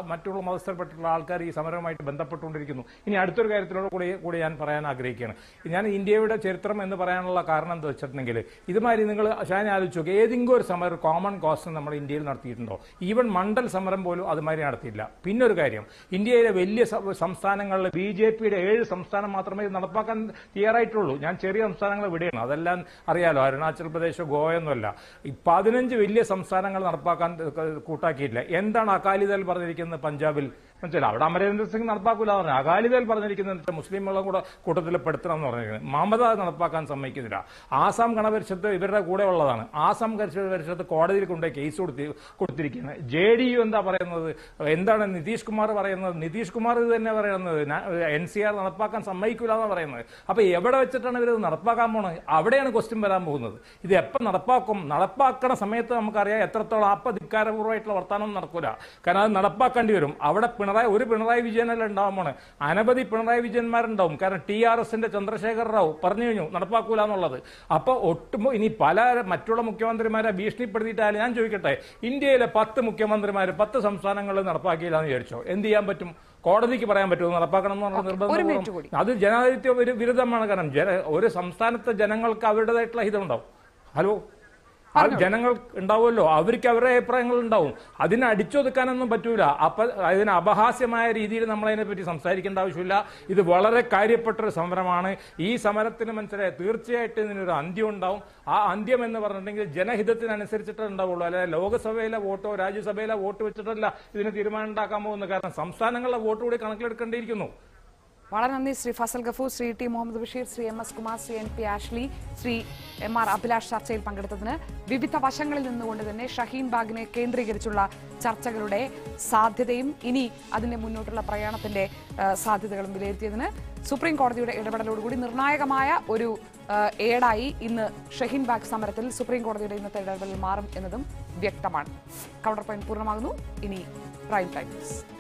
മതസ്ഥരപ്പെട്ടിട്ടുള്ള ആൾക്കാർ ഈ സമരവുമായിട്ട് ബന്ധപ്പെട്ടുകൊണ്ടിരിക്കുന്നു ഇനി അടുത്തൊരു കാര്യത്തിലൂടെ കൂടി കൂടി ഞാൻ പറയാൻ ആഗ്രഹിക്കുകയാണ് ഞാൻ ഇന്ത്യയുടെ ചരിത്രം എന്ന് പറയാനുള്ള കാരണം എന്താ വെച്ചിട്ടുണ്ടെങ്കിൽ ഇതുമാതിരി നിങ്ങൾ ഷാൻ ആലോചിച്ചു നോക്കുക ഏതെങ്കിലും ഒരു സമരം കോമൺ കോസ്റ്റ് നമ്മൾ ഇന്ത്യയിൽ നടത്തിയിട്ടുണ്ടോ ഈവൻ മണ്ഡൽ സമരം പോലും അതുമാതിരി നടത്തിയില്ല പിന്നെ ഒരു കാര്യം ഇന്ത്യയിലെ വലിയ സ- സംസ്ഥാനങ്ങളിൽ ബി ജെ പിയുടെ ഏഴ് സംസ്ഥാനം മാത്രമേ ഇത് നടപ്പാക്കാൻ തയ്യാറായിട്ടുള്ളൂ ഞാൻ ചെറിയ സംസ്ഥാനങ്ങൾ ഇവിടെയാണ് അതെല്ലാം അറിയാലോ അരുണാചൽ പ്രദേശ് ഗോവയൊന്നുമല്ല ഈ പതിനഞ്ച് വലിയ സംസ്ഥാനങ്ങൾ നടപ്പാക്കാൻ കൂട്ടാക്കിയില്ല എന്താണ് അകാലിദൾ പറഞ്ഞിരിക്കുന്നത് പഞ്ചാബിൽ മനസ്സിലായി അവിടെ അമരേന്ദ്ര സിംഗ് നടപ്പാക്കൂല പറഞ്ഞു അകാലിദൾ പറഞ്ഞിരിക്കുന്നത് മുസ്ലിമുകളും കൂടെ കൂട്ടത്തിൽ പെടുത്തണം എന്ന് പറഞ്ഞിരിക്കുന്നത് മമത അത് നടപ്പാക്കാൻ സമ്മതിക്കുന്നില്ല ആസാം ഗണപരിഷത്ത് ഇവരുടെ കൂടെ ഉള്ളതാണ് ആസാം ഗണപരിഷത്ത് കോടതിയിൽ കൊണ്ടുപോയി കേസ് കൊടുത്തി കൊടുത്തിരിക്കുകയാണ് ജെ ഡി യു എന്താ പറയുന്നത് എന്താണ് നിതീഷ് കുമാർ പറയുന്നത് നിതീഷ് കുമാർ ഇത് തന്നെ പറയുന്നത് എൻ സി ആർ നടപ്പാക്കാൻ സമ്മതിക്കില്ല എന്ന് പറയുന്നത് അപ്പൊ എവിടെ വെച്ചിട്ടാണ് ഇവർ നടപ്പാക്കാൻ പോണത് അവിടെയാണ് ക്വസ്റ്റ്യൻ വരാൻ പോകുന്നത് ഇത് എപ്പോൾ നടപ്പാക്കും നടപ്പാക്കണ സമയത്ത് നമുക്കറിയാം എത്രത്തോളം അപ്പധികാരപൂർവ്വമായിട്ടുള്ള വർത്തമാനം നടക്കൂല കാരണം അത് നടപ്പാക്കേണ്ടി വരും അവിടെ പിണറായി ഒരു പിണറായി വിജയനല്ല ഉണ്ടാവാൻ പോണ് അനവധി പിണറായി വിജയന്മാരുണ്ടാവും കാരണം ടി ആർ എസിന്റെ ചന്ദ്രശേഖർ റാവു പറഞ്ഞു കഴിഞ്ഞു നടപ്പാക്കൂല എന്നുള്ളത് അപ്പൊ ഒട്ടും ഇനി പല മറ്റുള്ള മുഖ്യമന്ത്രിമാരെ ഭീഷണിപ്പെടുത്തിയിട്ടായാലും ഞാൻ ചോദിക്കട്ടെ ഇന്ത്യയിലെ പത്ത് മുഖ്യമന്ത്രിമാർ പത്ത് സംസ്ഥാനങ്ങളിൽ നടപ്പാക്കിയില്ല എന്ന് വിചാരിച്ചോ എന്ത് ചെയ്യാൻ പറ്റും കോടതിക്ക് പറയാൻ പറ്റുമോ നടപ്പാക്കണം എന്ന് പറഞ്ഞ ഒരു മിനിറ്റ് കൂടി. നിർബന്ധം അത് ജനാധിപത്യ വിരു- വിരുദ്ധമാണ് കാരണം ജന ഒരു സംസ്ഥാനത്തെ ജനങ്ങൾക്ക് അവരുടേതായിട്ടുള്ള ഹിതമുണ്ടാവും ഹലോ ആ ജനങ്ങൾ ഉണ്ടാവുമല്ലോ അവർക്ക് അവരുടെ അഭിപ്രായങ്ങൾ ഉണ്ടാവും അതിനെ അടിച്ചൊതുക്കാനൊന്നും പറ്റൂല അപ്പൊ അതിന് അപഹാസ്യമായ രീതിയിൽ നമ്മൾ അതിനെപ്പറ്റി സംസാരിക്കേണ്ട ആവശ്യമില്ല ഇത് വളരെ കാര്യപ്പെട്ടൊരു സമരമാണ് ഈ സമരത്തിന് മനസ്സിലായി തീർച്ചയായിട്ടും ഇതിനൊരു അന്ത്യം ഉണ്ടാവും ആ അന്ത്യം എന്ന് പറഞ്ഞിട്ടുണ്ടെങ്കിൽ ജനഹിതത്തിനനുസരിച്ചിട്ടേ ഉണ്ടാവുള്ളൂ അല്ലാതെ ലോകസഭയിലെ വോട്ടോ രാജ്യസഭയിലെ വോട്ട് വെച്ചിട്ടല്ല ഇതിന് തീരുമാനം ഉണ്ടാക്കാൻ പോകുന്നത് കാരണം സംസ്ഥാനങ്ങളിലെ വോട്ട് കൂടി കണക്കിലെടുക്കേണ്ടിയിരിക്കുന്നു വളരെ നന്ദി Shri Fazal Gafoor Shri T Muhammad Basheer Shri M S Kumar Shri N P Ashley Shri M R Abhilash ചർച്ചയിൽ പങ്കെടുത്തതിന് വിവിധ വശങ്ങളിൽ നിന്നുകൊണ്ട് തന്നെ ഷഹീൻ ബാഗിനെ കേന്ദ്രീകരിച്ചുള്ള ചർച്ചകളുടെ സാധ്യതയും ഇനി അതിന്റെ മുന്നോട്ടുള്ള പ്രയാണത്തിന്റെ ആ, സാധ്യതകളും വിലയിരുത്തിയതിന് സുപ്രീം കോടതിയുടെ ഇടപെടലോടുകൂടി നിർണായകമായ ഒരു ആ, ഏടായി ഇന്ന് ഷഹീൻ ബാഗ് സമരത്തിൽ സുപ്രീം കോടതിയുടെ ഇന്നത്തെ ഇടപെടൽ മാറും എന്നതും വ്യക്തമാണ് കൗണ്ടർ പോയിന്റ് പൂർണ്ണമാകുന്നു ഇനി പ്രൈം ടൈം ന്യൂസ്